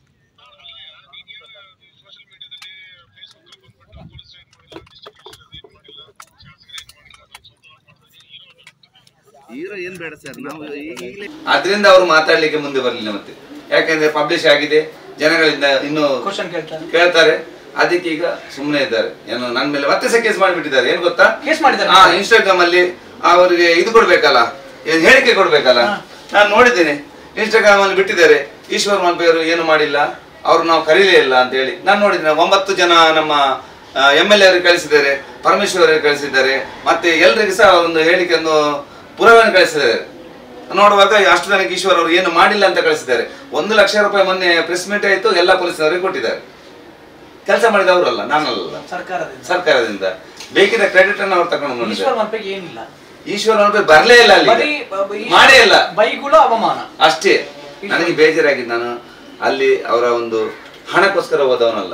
ಹೀರೋ ಏನ್ ಬೇಡ ಸರ್ ನಾವು ಈಗಲೇ ಅದರಿಂದ ಅವರು ಮಾತಾಡ್ಲಿಕ್ಕೆ ಮುಂದೆ ಬರಲಿಲ್ಲ ಮತ್ತೆ ಯಾಕಂದ್ರೆ ಪಬ್ಲಿಷ್ ಆಗಿದೆ ಜನಗಳಿಂದ ಇನ್ನು
ಕ್ವಶನ್ ಕೇಳ್ತಾರೆ
ಕೇಳ್ತಾರೆ ಅದಕ್ಕೆ ಈಗ ಸುಮ್ಮನೆ ಇದ್ದಾರೆ ಏನು ನನ್ನ ಮೇಲೆ ಮತ್ತೆ ಸಹ ಕೇಸ್ ಮಾಡಿಬಿಟ್ಟಿದ್ದಾರೆ ಏನ್ ಗೊತ್ತಾ
ಕೇಸ್ ಮಾಡಿದ್ದಾರೆ
ಹಾ ಇನ್ಸ್ಟಾಗ್ರಾಮ್ ಅಲ್ಲಿ ಅವರಿಗೆ ಇದು ಕೊಡ್ಬೇಕಲ್ಲ ಏನ್ ಹೇಳಿಕೆ ಕೊಡ್ಬೇಕಲ್ಲ ನಾನು ನೋಡಿದ್ದೇನೆ ಇನ್ಸ್ಟಾಗ್ರಾಮ್ ಅಲ್ಲಿ ಬಿಟ್ಟಿದ್ದಾರೆ ಈಶ್ವರ್ ಮಲ್ಪೆಯವರು ಏನು ಮಾಡಿಲ್ಲ ಅವ್ರು ನಾವು ಕರೀಲೇ ಇಲ್ಲ ಅಂತ ಹೇಳಿ ನಾನು ನೋಡಿದ್ದೇನೆ ಒಂಬತ್ತು ಜನ ನಮ್ಮ ಎಮ್ ಎಲ್ ಎ ಅವರಿಗೆ ಕಳಿಸಿದ್ದಾರೆ ಪರಮೇಶ್ವರ್ ಅವರಿಗೆ ಕಳಿಸಿದ್ದಾರೆ ಮತ್ತೆ ಎಲ್ರಿಗೂ ಸಹ ಒಂದು ಹೇಳಿಕೆಯನ್ನು ಪುರಾವೆಯನ್ನು ಕಳಿಸಿದ್ದಾರೆ ನೋಡುವಾಗ ಅಷ್ಟು ಜನಕ್ಕೆ ಈಶ್ವರ್ ಅವರು ಏನು ಮಾಡಿಲ್ಲ ಅಂತ ಕಳಿಸಿದ್ದಾರೆ ಒಂದು ಲಕ್ಷ ರೂಪಾಯಿ ಮೊನ್ನೆ ಪ್ರೆಸ್ ಮೀಟ್ ಆಯ್ತು ಎಲ್ಲ ಪೊಲೀಸ್ನವರಿಗೆ ಕೊಟ್ಟಿದ್ದಾರೆ ಕೆಲಸ ಮಾಡಿದವರಲ್ಲ ನಾನಲ್ಲ
ಸರ್ಕಾರದಿಂದ
ಸರ್ಕಾರದಿಂದ ಬೇಕಿದ್ದ ಕ್ರೆಡಿಟ್ ಅನ್ನು ಅವ್ರು ತಗೊಂಡು ಬಂದಿದ್ದಾರೆ
ಈಶ್ವರ್ ಮಲ್ಪೆಗೆ ಏನಿಲ್ಲ
ಈಶ್ವರ ಅವ್ರ ಬರಲೇ ಇಲ್ಲ ಅಲ್ಲಿ
ಬರೀ ಬ- ಬ- ಈಶ್ವರ್
ಮಾಡೇ ಇಲ್ಲ
ಬೈಗುಳ ಅವಮಾನ
ಅಷ್ಟೇ ನನಗೆ ಬೇಜಾರಾಗಿದ್ದು ನಾನು ಅಲ್ಲಿ ಅವರ ಒಂದು ಹಣಕ್ಕೋಸ್ಕರ ಹೋದವನಲ್ಲ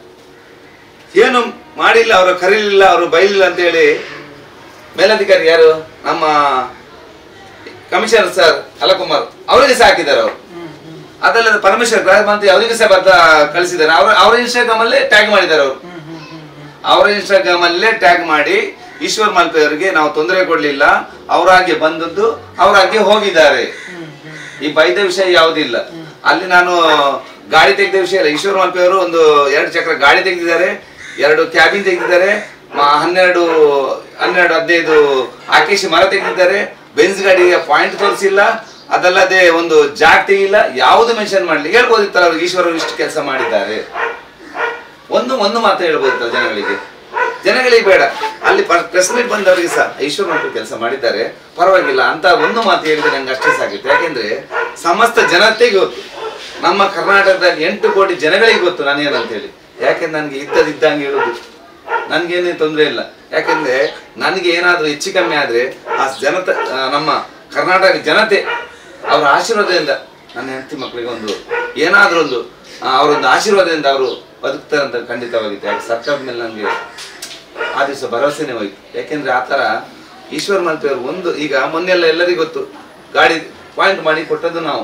ಏನು ಮಾಡಿಲ್ಲ ಅವರು ಕರೀಲಿಲ್ಲ ಅವರು ಬೈಲಿಲ್ಲ ಅಂತ ಹೇಳಿ ಮೇಲಧಿಕಾರಿ ಯಾರು ನಮ್ಮ ಕಮಿಷನರ್ ಸರ್ ಅಲಕುಮಾರ್ ಅವರಿಗೆ ಸಹ ಹಾಕಿದ್ದಾರೆ ಅವರು ಅದಲ್ಲದೆ ಪರಮೇಶ್ವರ್ ಗೃಹ ಮಂತ್ರಿ ಅವರಿಗೆ ಸಹ ಬರ್ತಾ ಕಳಿಸಿದ್ದಾರೆ ಅವ್ರ ಅವರ ಇನ್ಸ್ಟಾಗ್ರಾಮ್ ಅಲ್ಲೇ ಟ್ಯಾಗ್ ಮಾಡಿದ್ದಾರೆ ಅವರು ಅವರ ಇನ್ಸ್ಟಾಗ್ರಾಮ್ ಅಲ್ಲೇ ಟ್ಯಾಗ್ ಮಾಡಿ ಈಶ್ವರ್ ಮಲ್ಪೆ ಅವರಿಗೆ ನಾವು ತೊಂದರೆ ಕೊಡ್ಲಿಲ್ಲ ಅವರಾಗೆ ಬಂದದ್ದು ಅವರಾಗೆ ಹೋಗಿದ್ದಾರೆ ಈ ಬೈದ ವಿಷಯ ಯಾವುದಿಲ್ಲ ಅಲ್ಲಿ ನಾನು ಗಾಡಿ ತೆಗೆದ ವಿಷಯ ಇಲ್ಲ ಈಶ್ವರ್ ಮಲ್ಪೆ ಅವರು ಒಂದು ಎರಡು ಚಕ್ರ ಗಾಡಿ ತೆಗೆದಿದ್ದಾರೆ ಎರಡು ಕ್ಯಾಬಿನ್ ತೆಗೆದಿದ್ದಾರೆ ಮ- ಹನ್ನೆರಡು ಹನ್ನೆರಡು ಹದಿನೈದು ಆಕೇಶಿ ಮರ ತೆಗೆದಿದ್ದಾರೆ ಬೆನ್ಸ್ ಗಾಡಿಗೆ ಪಾಯಿಂಟ್ ತೋರಿಸಿಲ್ಲ ಅದಲ್ಲದೆ ಒಂದು ಜಾಕ್ ತೆಗಿಲ್ಲ ಯಾವುದು ಮೆನ್ಷನ್ ಮಾಡಲಿ ಹೇಳ್ಬೋದಿತ್ತಲ್ಲ ಅವ್ರಿಗೆ ಈಶ್ವರ್ ಅವರು ಇಷ್ಟು ಕೆಲಸ ಮಾಡಿದ್ದಾರೆ ಒಂದು ಒಂದು ಮಾತು ಹೇಳ್ಬೋದಿತ್ತಲ್ಲ ಜನಗಳಿಗೆ ಜನಗಳಿಗೆ ಬೇಡ ಅಲ್ಲಿ ಪ್ರೆಸ್ ಮೀಟ್ ಬಂದವರಿಗೆ ಸಹ ಈಶ್ವರ್ ಮಕ್ಕಳು ಕೆಲಸ ಮಾಡಿದ್ದಾರೆ ಪರವಾಗಿಲ್ಲ ಅಂತ ಒಂದು ಮಾತು ಹೇಳಿದ್ರೆ ನಂಗೆ ಅಷ್ಟೇ ಸಾಕಿತ್ತು ಯಾಕೆಂದ್ರೆ ಸಮಸ್ತ ಜನತೆಗೆ ಗೊತ್ತು ನಮ್ಮ ಕರ್ನಾಟಕದಾಗ ಎಂಟು ಕೋಟಿ ಜನಗಳಿಗೆ ಗೊತ್ತು ನಾನೇನಂತ ಹೇಳಿ ಯಾಕೆಂದ್ರೆ ನನಗೆ ಇದ್ದದಿದ್ದಂಗೆ ಹೇಳುದು ನನ್ಗೇನೇ ತೊಂದರೆ ಇಲ್ಲ ಯಾಕೆಂದ್ರೆ ನನಗೆ ಏನಾದ್ರೂ ಹೆಚ್ಚು ಕಮ್ಮಿ ಆದ್ರೆ ಆ ಜನತ ಆ, ನಮ್ಮ ಕರ್ನಾಟಕ ಜನತೆ ಅವರ ಆಶೀರ್ವಾದದಿಂದ ನನ್ನ ಹೆಂಡತಿ ಮಕ್ಕಳಿಗೆ ಒಂದು ಏನಾದ್ರೂ ಒಂದು ಆ, ಅವರೊಂದು ಆಶೀರ್ವಾದದಿಂದ ಅವರು ಬದುಕ್ತಾರೆ ಅಂತ ಖಂಡಿತವಾಗಿತ್ತು ಯಾಕೆ ಸರ್ಕಾರದ ಮೇಲೆ ನನಗೆ ಆ ದಿವಸ ಭರವಸೆನೇ ಹೋಯ್ತು ಯಾಕೆಂದ್ರೆ ಆ ಥರ ಈಶ್ವರ್ ಮಲ್ಪೆ ಅವರು ಒಂದು ಈಗ ಮೊನ್ನೆಲ್ಲ ಎಲ್ಲರಿಗೂ ಗೊತ್ತು ಗಾಡಿ ಪಾಯಿಂಟ್ ಮಾಡಿ ಕೊಟ್ಟದ್ದು ನಾವು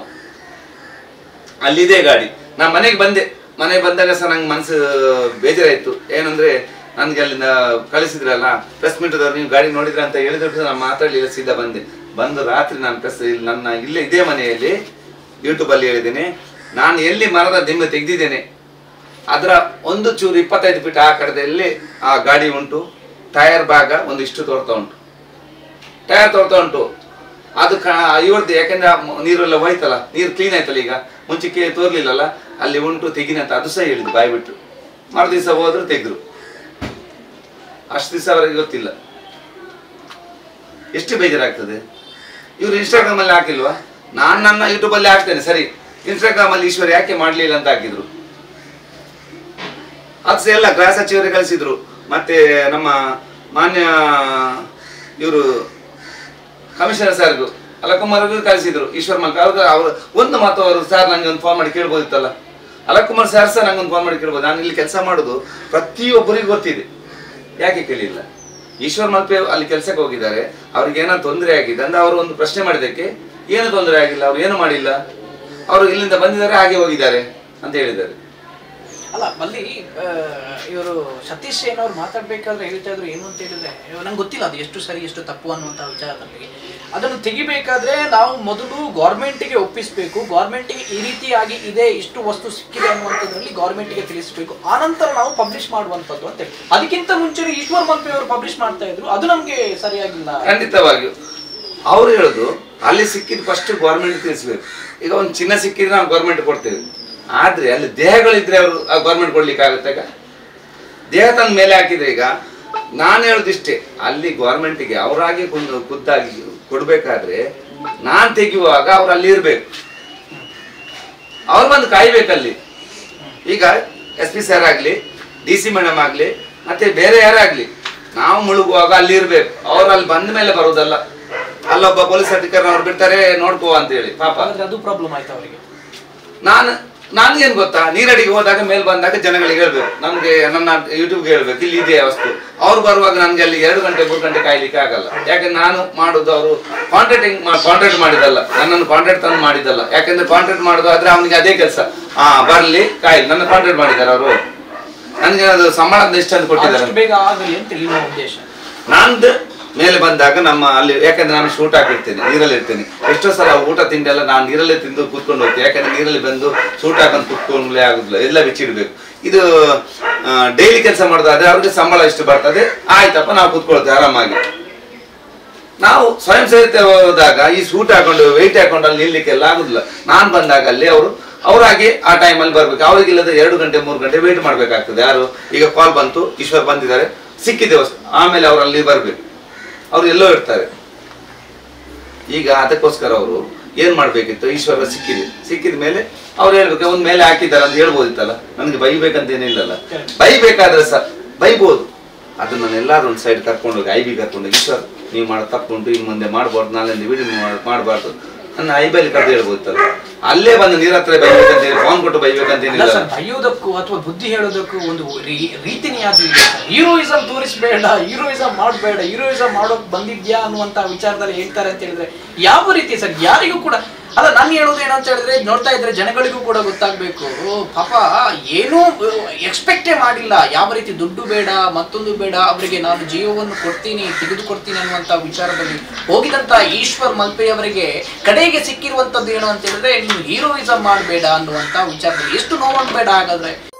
ಅಲ್ಲಿದೆ ಗಾಡಿ ನಾ ಮನೆಗೆ ಬಂದೆ ಮನೆಗೆ ಬಂದಾಗ ಸಹ ನಂಗೆ ಮನಸ್ಸು ಬೇಜಾರಾಯ್ತು ಏನಂದ್ರೆ ನನಗೆ ಅಲ್ಲಿಂದ ಕಳಿಸಿದ್ರಲ್ಲ ಪ್ರೆಸ್ ಮೀಟದವ್ರು ನೀವು ಗಾಡಿ ನೋಡಿದ್ರ ಅಂತ ಹೇಳಿದ್ರು ನಾನು ಮಾತಾಡಲಿಲ್ಲ ಸೀದಾ ಬಂದೆ ಬಂದು ರಾತ್ರಿ ನಾನು ಪ್ರೆಸ್ ಇಲ್ಲಿ ನನ್ನ ಇಲ್ಲೇ ಇದೇ ಮನೆಯಲ್ಲಿ ಯೂಟ್ಯೂಬಲ್ಲಿ ಹೇಳಿದ್ದೇನೆ ನಾನು ಎಲ್ಲಿ ಮರದ ದಿಂಬೆ ತೆಗೆದಿದ್ದೇನೆ ಅದರ ಒಂದು ಚೂರು ಇಪ್ಪತ್ತೈದು ಫೀಟ್ ಆ ಕಡೆದಲ್ಲಿ ಆ ಗಾಡಿ ಉಂಟು ಟೈರ್ ಭಾಗ ಒಂದು ಇಷ್ಟು ತೋರ್ತಾ ಉಂಟು ಟೈರ್ ತೋರ್ತಾ ಉಂಟು ಅದು ಕ ಇವ್ರದ್ದು ಯಾಕೆಂದ್ರೆ ಆ ಮ- ನೀರೆಲ್ಲ ಹೋಯ್ತಲ್ಲ ನೀರು ಕ್ಲೀನ್ ಆಯ್ತಲ್ಲ ಈಗ ಮುಂಚೆಕ್ಕೆ ತೋರ್ಲಿಲ್ಲಲ್ಲ ಅಲ್ಲಿ ಉಂಟು ತೆಗಿನ ಅಂತ ಅದು ಸಹ ಹೇಳಿದ್ದು ಬಾಯಿ ಬಿಟ್ಟು ಮರು ದಿವಸ ಹೋದ್ರು ತೆಗೆದ್ರು ಅಷ್ಟು ದಿವಸ ಅವರಿಗೆ ಗೊತ್ತಿಲ್ಲ ಎಷ್ಟು ಬೇಜಾರಾಗ್ತದೆ ಇವ್ರು ಇನ್ಸ್ಟಾಗ್ರಾಮ್ ಅಲ್ಲಿ ಹಾಕಿಲ್ವಾ ನಾನು ನನ್ನ ಯೂಟ್ಯೂಬ್ ಅಲ್ಲಿ ಹಾಕ್ತೇನೆ ಸರಿ ಇನ್ಸ್ಟಾಗ್ರಾಮ್ ಅಲ್ಲಿ ಈಶ್ವರ್ ಯಾಕೆ ಮಾಡ್ಲಿಲ್ಲ ಅಂತ ಹಾಕಿದ್ರು ಅದು ಸಹ ಎಲ್ಲ ಗೃಹ ಸಚಿವರಿಗೆ ಕಳಿಸಿದ್ರು ಮತ್ತೆ ನಮ್ಮ ಮಾನ್ಯ ಇವರು ಕಮಿಷನರ್ ಸರ್ಗೂ ಅಲಕುಮಾರ್ಗೂ ಕಳಿಸಿದ್ರು ಈಶ್ವರ್ ಮಲ್ಕ ಅವ್ರಿಗೆ ಅವ್ರು ಒಂದು ಮಾತು ಅವರು ಸರ್ ನಂಗೆ ಒಂದು ಫೋನ್ ಮಾಡಿ ಕೇಳ್ಬೋದಿತ್ತಲ್ಲ ಅಲಕುಮಾರ್ ಸರ್ ಸಹ ನಂಗೆ ಒಂದು ಫೋನ್ ಮಾಡಿ ಕೇಳ್ಬೋದು ನಾನು ಇಲ್ಲಿ ಕೆಲಸ ಮಾಡೋದು ಪ್ರತಿಯೊಬ್ಬರಿಗೂ ಗೊತ್ತಿದೆ ಯಾಕೆ ಕೇಳಿಲ್ಲ ಈಶ್ವರ್ ಮಲ್ಪೆ ಅಲ್ಲಿ ಕೆಲಸಕ್ಕೆ ಹೋಗಿದ್ದಾರೆ ಅವ್ರಿಗೆ ಏನೋ ತೊಂದರೆ ಆಗಿದೆ ಅಂದ್ರೆ ಅವರು ಒಂದು ಪ್ರಶ್ನೆ ಮಾಡಿದ್ದಕ್ಕೆ ಏನು ತೊಂದರೆ ಆಗಿಲ್ಲ ಅವ್ರು ಏನು ಮಾಡಿಲ್ಲ ಅವರು ಇಲ್ಲಿಂದ ಬಂದಿದ್ದಾರೆ ಹಾಗೆ ಹೋಗಿದ್ದಾರೆ ಅಂತ ಹೇಳಿದ್ದಾರೆ
ಅಲ್ಲ ಅಲ್ಲಿ ಇವರು ಸತೀಶ್ ಏನವ್ರು ಮಾತಾಡ್ಬೇಕಾದ್ರೆ ಹೇಳ್ತಾ ಇದ್ರು ಏನು ಅಂತ ಹೇಳಿದ್ರೆ ನಂಗೆ ಗೊತ್ತಿಲ್ಲ ಅದು ಎಷ್ಟು ಸರಿ ಎಷ್ಟು ತಪ್ಪು ಅನ್ನುವಂಥ ವಿಚಾರದಲ್ಲಿ ಅದನ್ನು ತೆಗಿಬೇಕಾದ್ರೆ ನಾವು ಮೊದಲು ಗೌರ್ಮೆಂಟಿಗೆ ಒಪ್ಪಿಸಬೇಕು ಗೌರ್ಮೆಂಟಿಗೆ ಈ ರೀತಿಯಾಗಿ ಇದೆ ಇಷ್ಟು ವಸ್ತು ಸಿಕ್ಕಿದೆ ಅನ್ನುವಂಥದ್ರಲ್ಲಿ ಗೌರ್ಮೆಂಟಿಗೆ ತಿಳಿಸಬೇಕು ಆನಂತರ ನಾವು ಪಬ್ಲಿಷ್ ಮಾಡುವಂಥದ್ದು ಅಂತ ಹೇಳಿ ಅದಕ್ಕಿಂತ ಮುಂಚೆ ಈಶ್ವರ್ ಮಲ್ಪೆ ಅವರು ಪಬ್ಲಿಷ್ ಮಾಡ್ತಾ ಇದ್ರು ಅದು ನಮಗೆ ಸರಿಯಾಗಿಲ್ಲ
ಖಂಡಿತವಾಗಿಯೂ ಅವ್ರು ಹೇಳುದು ಅಲ್ಲಿ ಸಿಕ್ಕಿದ್ ಫಸ್ಟ್ ಗೌರ್ಮೆಂಟ್ ತಿಳಿಸ್ಬೇಕು ಈಗ ಒಂದು ಚಿನ್ನ ಸಿಕ್ಕಿದ್ರೆ ನಾವು ಗೌರ್ಮೆಂಟ್ ಕೊಡ್ತೇವೆ ಆದ್ರೆ ಅಲ್ಲಿ ದೇಹಗಳಿದ್ರೆ ಅವರು ಗೌರ್ಮೆಂಟ್ ಕೊಡ್ಲಿಕ್ಕೆ ಆಗುತ್ತೆ ಈಗ ದೇಹ ತಂದ ಮೇಲೆ ಹಾಕಿದ್ರೆ ಈಗ ನಾನು ಹೇಳುದಿಷ್ಟೇ ಅಲ್ಲಿ ಗೌರ್ಮೆಂಟಿಗೆ ಅವರಾಗಿ ಖುದ್ದು ಖುದ್ದಾಗಿ ಕೊಡ್ಬೇಕಾದ್ರೆ ನಾನ್ ತೆಗೆಯುವಾಗ ಅವ್ರು ಅಲ್ಲಿ ಇರ್ಬೇಕು ಅವ್ರು ಬಂದು ಕಾಯ್ಬೇಕಲ್ಲಿ ಈಗ ಎಸ್ ಪಿ ಸರ್ ಆಗ್ಲಿ ಡಿ ಸಿ ಮೇಡಮ್ ಆಗ್ಲಿ ಮತ್ತೆ ಬೇರೆ ಯಾರಾಗ್ಲಿ ನಾವು ಮುಳುಗುವಾಗ ಅಲ್ಲಿ ಇರ್ಬೇಕು ಅವ್ರು ಅಲ್ಲಿ ಬಂದ ಮೇಲೆ ಬರುದಲ್ಲ ಅಲ್ಲೊಬ್ಬ ಪೊಲೀಸ್ ಅಧಿಕಾರಿ ಅವ್ರು ಬಿಡ್ತಾರೆ ನೋಡ್ಕೋ ಅಂತ ಹೇಳಿ ಪಾಪ
ಆದ್ರೆ ಅದು ಪ್ರಾಬ್ಲಮ್ ಆಯ್ತು ಅವರಿಗೆ
ನಾನು ನನ್ಗೇನ್ ಗೊತ್ತಾ ನೀರಡಿಗೆ ಹೋದಾಗ ಮೇಲ್ ಬಂದಾಗ ಜನಗಳಿಗೆ ಹೇಳ್ಬೇಕು ನಮ್ಗೆ ನನ್ನ ಯೂಟ್ಯೂಬ್ಗೆ ಹೇಳ್ಬೇಕು ಇಲ್ಲಿ ಇದೆ ವಸ್ತು ಅವ್ರು ಬರುವಾಗ ನನ್ಗೆ ಅಲ್ಲಿ ಎರಡು ಗಂಟೆ ಮೂರು ಗಂಟೆ ಕಾಯ್ಲಿಕ್ಕೆ ಆಗಲ್ಲ ಯಾಕಂದ್ರೆ ನಾನು ಮಾಡುದು ಅವರು ಕಾಂಟ್ರಾಕ್ಟಿಂಗ್ ಕಾಂಟ್ರಾಕ್ಟ್ ಮಾಡಿದಲ್ಲ ನನ್ನನ್ನು ಕಾಂಟ್ರಾಕ್ಟ್ ತಂದು ಮಾಡಿದಲ್ಲ ಯಾಕಂದ್ರೆ ಕಾಂಟ್ರಾಕ್ಟ್ ಮಾಡುದು ಆದ್ರೆ ಅವನಿಗೆ ಅದೇ ಕೆಲಸ ಹಾ ಬರ್ಲಿ ಕಾಯ್ಲಿ ನನ್ನ ಕಾಂಟ್ರಾಕ್ಟ್ ಮಾಡಿದ್ದಾರೆ ಅವರು ನನಗೆ ಅದು ಸಂಬಳದ ಎಷ್ಟು ಅಂತ ಕೊಟ್ಟಿದ್ದಾರೆ
ಆದಷ್ಟು ಬೇಗ ಆಗಲಿ ಅಂತ ನಿಮ್ಮ ಉದ್ದೇಶ
ನಂದು ಮೇಲೆ ಬಂದಾಗ ನಮ್ಮ ಅಲ್ಲಿ ಯಾಕಂದ್ರೆ ನಾನು ಶೂಟ್ ಹಾಕಿರ್ತೇನೆ ನೀರಲ್ಲಿ ಇರ್ತೇನೆ ಎಷ್ಟೋ ಸಲ ಊಟ ತಿಂಡಿ ಎಲ್ಲ ನಾನು ನೀರಲ್ಲೇ ತಿಂದು ಕೂತ್ಕೊಂಡು ಹೋಗ್ತೀನಿ ಯಾಕಂದ್ರೆ ನೀರಲ್ಲಿ ಬಂದು ಶೂಟ್ ಹಾಕೊಂಡು ಕೂತ್ಕೊಂಡ್ಲೇ ಆಗುದಿಲ್ಲ ಎಲ್ಲ ಬಿಚ್ಚಿಡ್ಬೇಕು ಇದು ಡೈಲಿ ಕೆಲಸ ಮಾಡೋದಾದ್ರೆ ಅವ್ರಿಗೆ ಸಂಬಳ ಎಷ್ಟು ಬರ್ತದೆ ಆಯ್ತಪ್ಪ ನಾವು ಕೂತ್ಕೊಳ್ತೇವೆ ಆರಾಮಾಗಿ ನಾವು ಸ್ವಯಂ ಸೇರಿತ ಹೋದಾಗ ಈ ಸೂಟ್ ಹಾಕೊಂಡು ವೆಯ್ಟ್ ಹಾಕೊಂಡು ಅಲ್ಲಿ ನಿಲ್ಲಿಕ್ಕೆಲ್ಲ ಆಗುದಿಲ್ಲ ನಾನ್ ಬಂದಾಗ ಅಲ್ಲಿ ಅವರು ಅವರಾಗಿ ಆ ಟೈಮಲ್ಲಿ ಬರ್ಬೇಕು ಅವ್ರಿಗೆ ಇಲ್ಲದೆ ಎರಡು ಗಂಟೆ ಮೂರು ಗಂಟೆ ವೇಟ್ ಮಾಡ್ಬೇಕಾಗ್ತದೆ ಯಾರು ಈಗ ಕಾಲ್ ಬಂತು ಈಶ್ವರ್ ಬಂದಿದ್ದಾರೆ ಸಿಕ್ಕಿದೆ ವಸ್ತು ಆಮೇಲೆ ಅವ್ರು ಅಲ್ಲಿ ಬರ್ಬೇಕು ಅವ್ರು ಎಲ್ಲೋ ಇರ್ತಾರೆ ಈಗ ಅದಕ್ಕೋಸ್ಕರ ಅವರು ಏನ್ ಮಾಡ್ಬೇಕಿತ್ತು ಈಶ್ವರ ಸಿಕ್ಕಿದೆ ಸಿಕ್ಕಿದ ಮೇಲೆ ಅವ್ರು ಹೇಳ್ಬೇಕು ಒಂದ್ ಮೇಲೆ ಹಾಕಿದ್ದಾರೆ ಅಂತ ಹೇಳ್ಬೋದಿತ್ತಲ್ಲ ನನಗೆ ಬೈಬೇಕಂತ ಏನಿಲ್ಲಲ್ಲ ಬೈಬೇಕಾದ್ರೆ ಸಹ ಬೈಬೋದು ಅದನ್ನ ಎಲ್ಲಾರು ಒಂದು ಸೈಡ್ ಕರ್ಕೊಂಡು ಹೋಗಿ ಐ ಬಿ ಕರ್ಕೊಂಡು ಹೋಗಿ ಈಶ್ವರ್ ನೀವು ಮಾಡೋ ತಪ್ಪುಂಟು ಇನ್ನು ಮುಂದೆ ಮಾಡ್ಬಾರ್ದು ನಾಳೆ ವಿಡಿಯೋ ಮಾಡಬಾರ್ದು ನನ್ನ ಐ ಬೈಲಿ ಕರೆದು ಹೇಳ್ಬೋದಿತ್ತಲ್ಲ ಅಲ್ಲೇ ಬಂದು ನೀರ ಹತ್ರ ಬೈಬೇಕಂತ ಹೇಳಿ ಫೋನ್ ಕೊಟ್ಟು ಬೈಬೇಕಂತ
ಅಲ್ಲ
ಏನಿಲ್ಲ
ಸರ್ ಬೈಯೋದಕ್ಕೂ ಅಥವಾ ಬುದ್ಧಿ ಹೇಳೋದಕ್ಕೂ ಒಂದು ರೀ- ರೀತಿನೇ ಅದು ಇದೆ ಹೀರೋಯಿಸಂ ತೋರಿಸ್ಬೇಡ ಹೀರೋಯಿಸಂ ಮಾಡಬೇಡ ಹೀರೋಯಿಸಂ ಮಾಡೋಕ್ ಬಂದಿದ್ಯಾ ಅನ್ನುವಂತ ವಿಚಾರದಲ್ಲಿ ಹೇಳ್ತಾರೆ ಅಂತ ಹೇಳಿದ್ರೆ ಯಾವ ರೀತಿ ಸರ್ ಯಾರಿಗೂ ಕೂಡ ಅಲ್ಲ ನಾನು ಹೇಳೋದು ಏನಂತ ಹೇಳಿದ್ರೆ ನೋಡ್ತಾ ಇದ್ರೆ ಜನಗಳಿಗೂ ಕೂಡ ಗೊತ್ತಾಗ್ಬೇಕು ಓ, ಪಾಪ ಏನೂ ಎಕ್ಸ್ಪೆಕ್ಟೇ ಮಾಡಿಲ್ಲ ಯಾವ ರೀತಿ ದುಡ್ಡು ಬೇಡ ಮತ್ತೊಂದು ಬೇಡ ಅವರಿಗೆ ನಾನು ಜೀವವನ್ನು ಕೊಡ್ತೀನಿ ತೆಗೆದುಕೊಡ್ತೀನಿ ಅನ್ನುವಂತ ವಿಚಾರದಲ್ಲಿ ಹೋಗಿದಂತ ಈಶ್ವರ್ ಮಲ್ಪೆ ಅವರಿಗೆ ಕಡೆಗೆ ಸಿಕ್ಕಿರುವಂತದ್ದು ಏನು ಅಂತ ಹೇಳಿದ್ರೆ ನೀವು ಹೀರೋಯಿಸಂ ಮಾಡಬೇಡ ಅನ್ನುವಂತ ವಿಚಾರದಲ್ಲಿ ಎಷ್ಟು ನೋವು ಬೇಡ ಹಾಗಾದ್ರೆ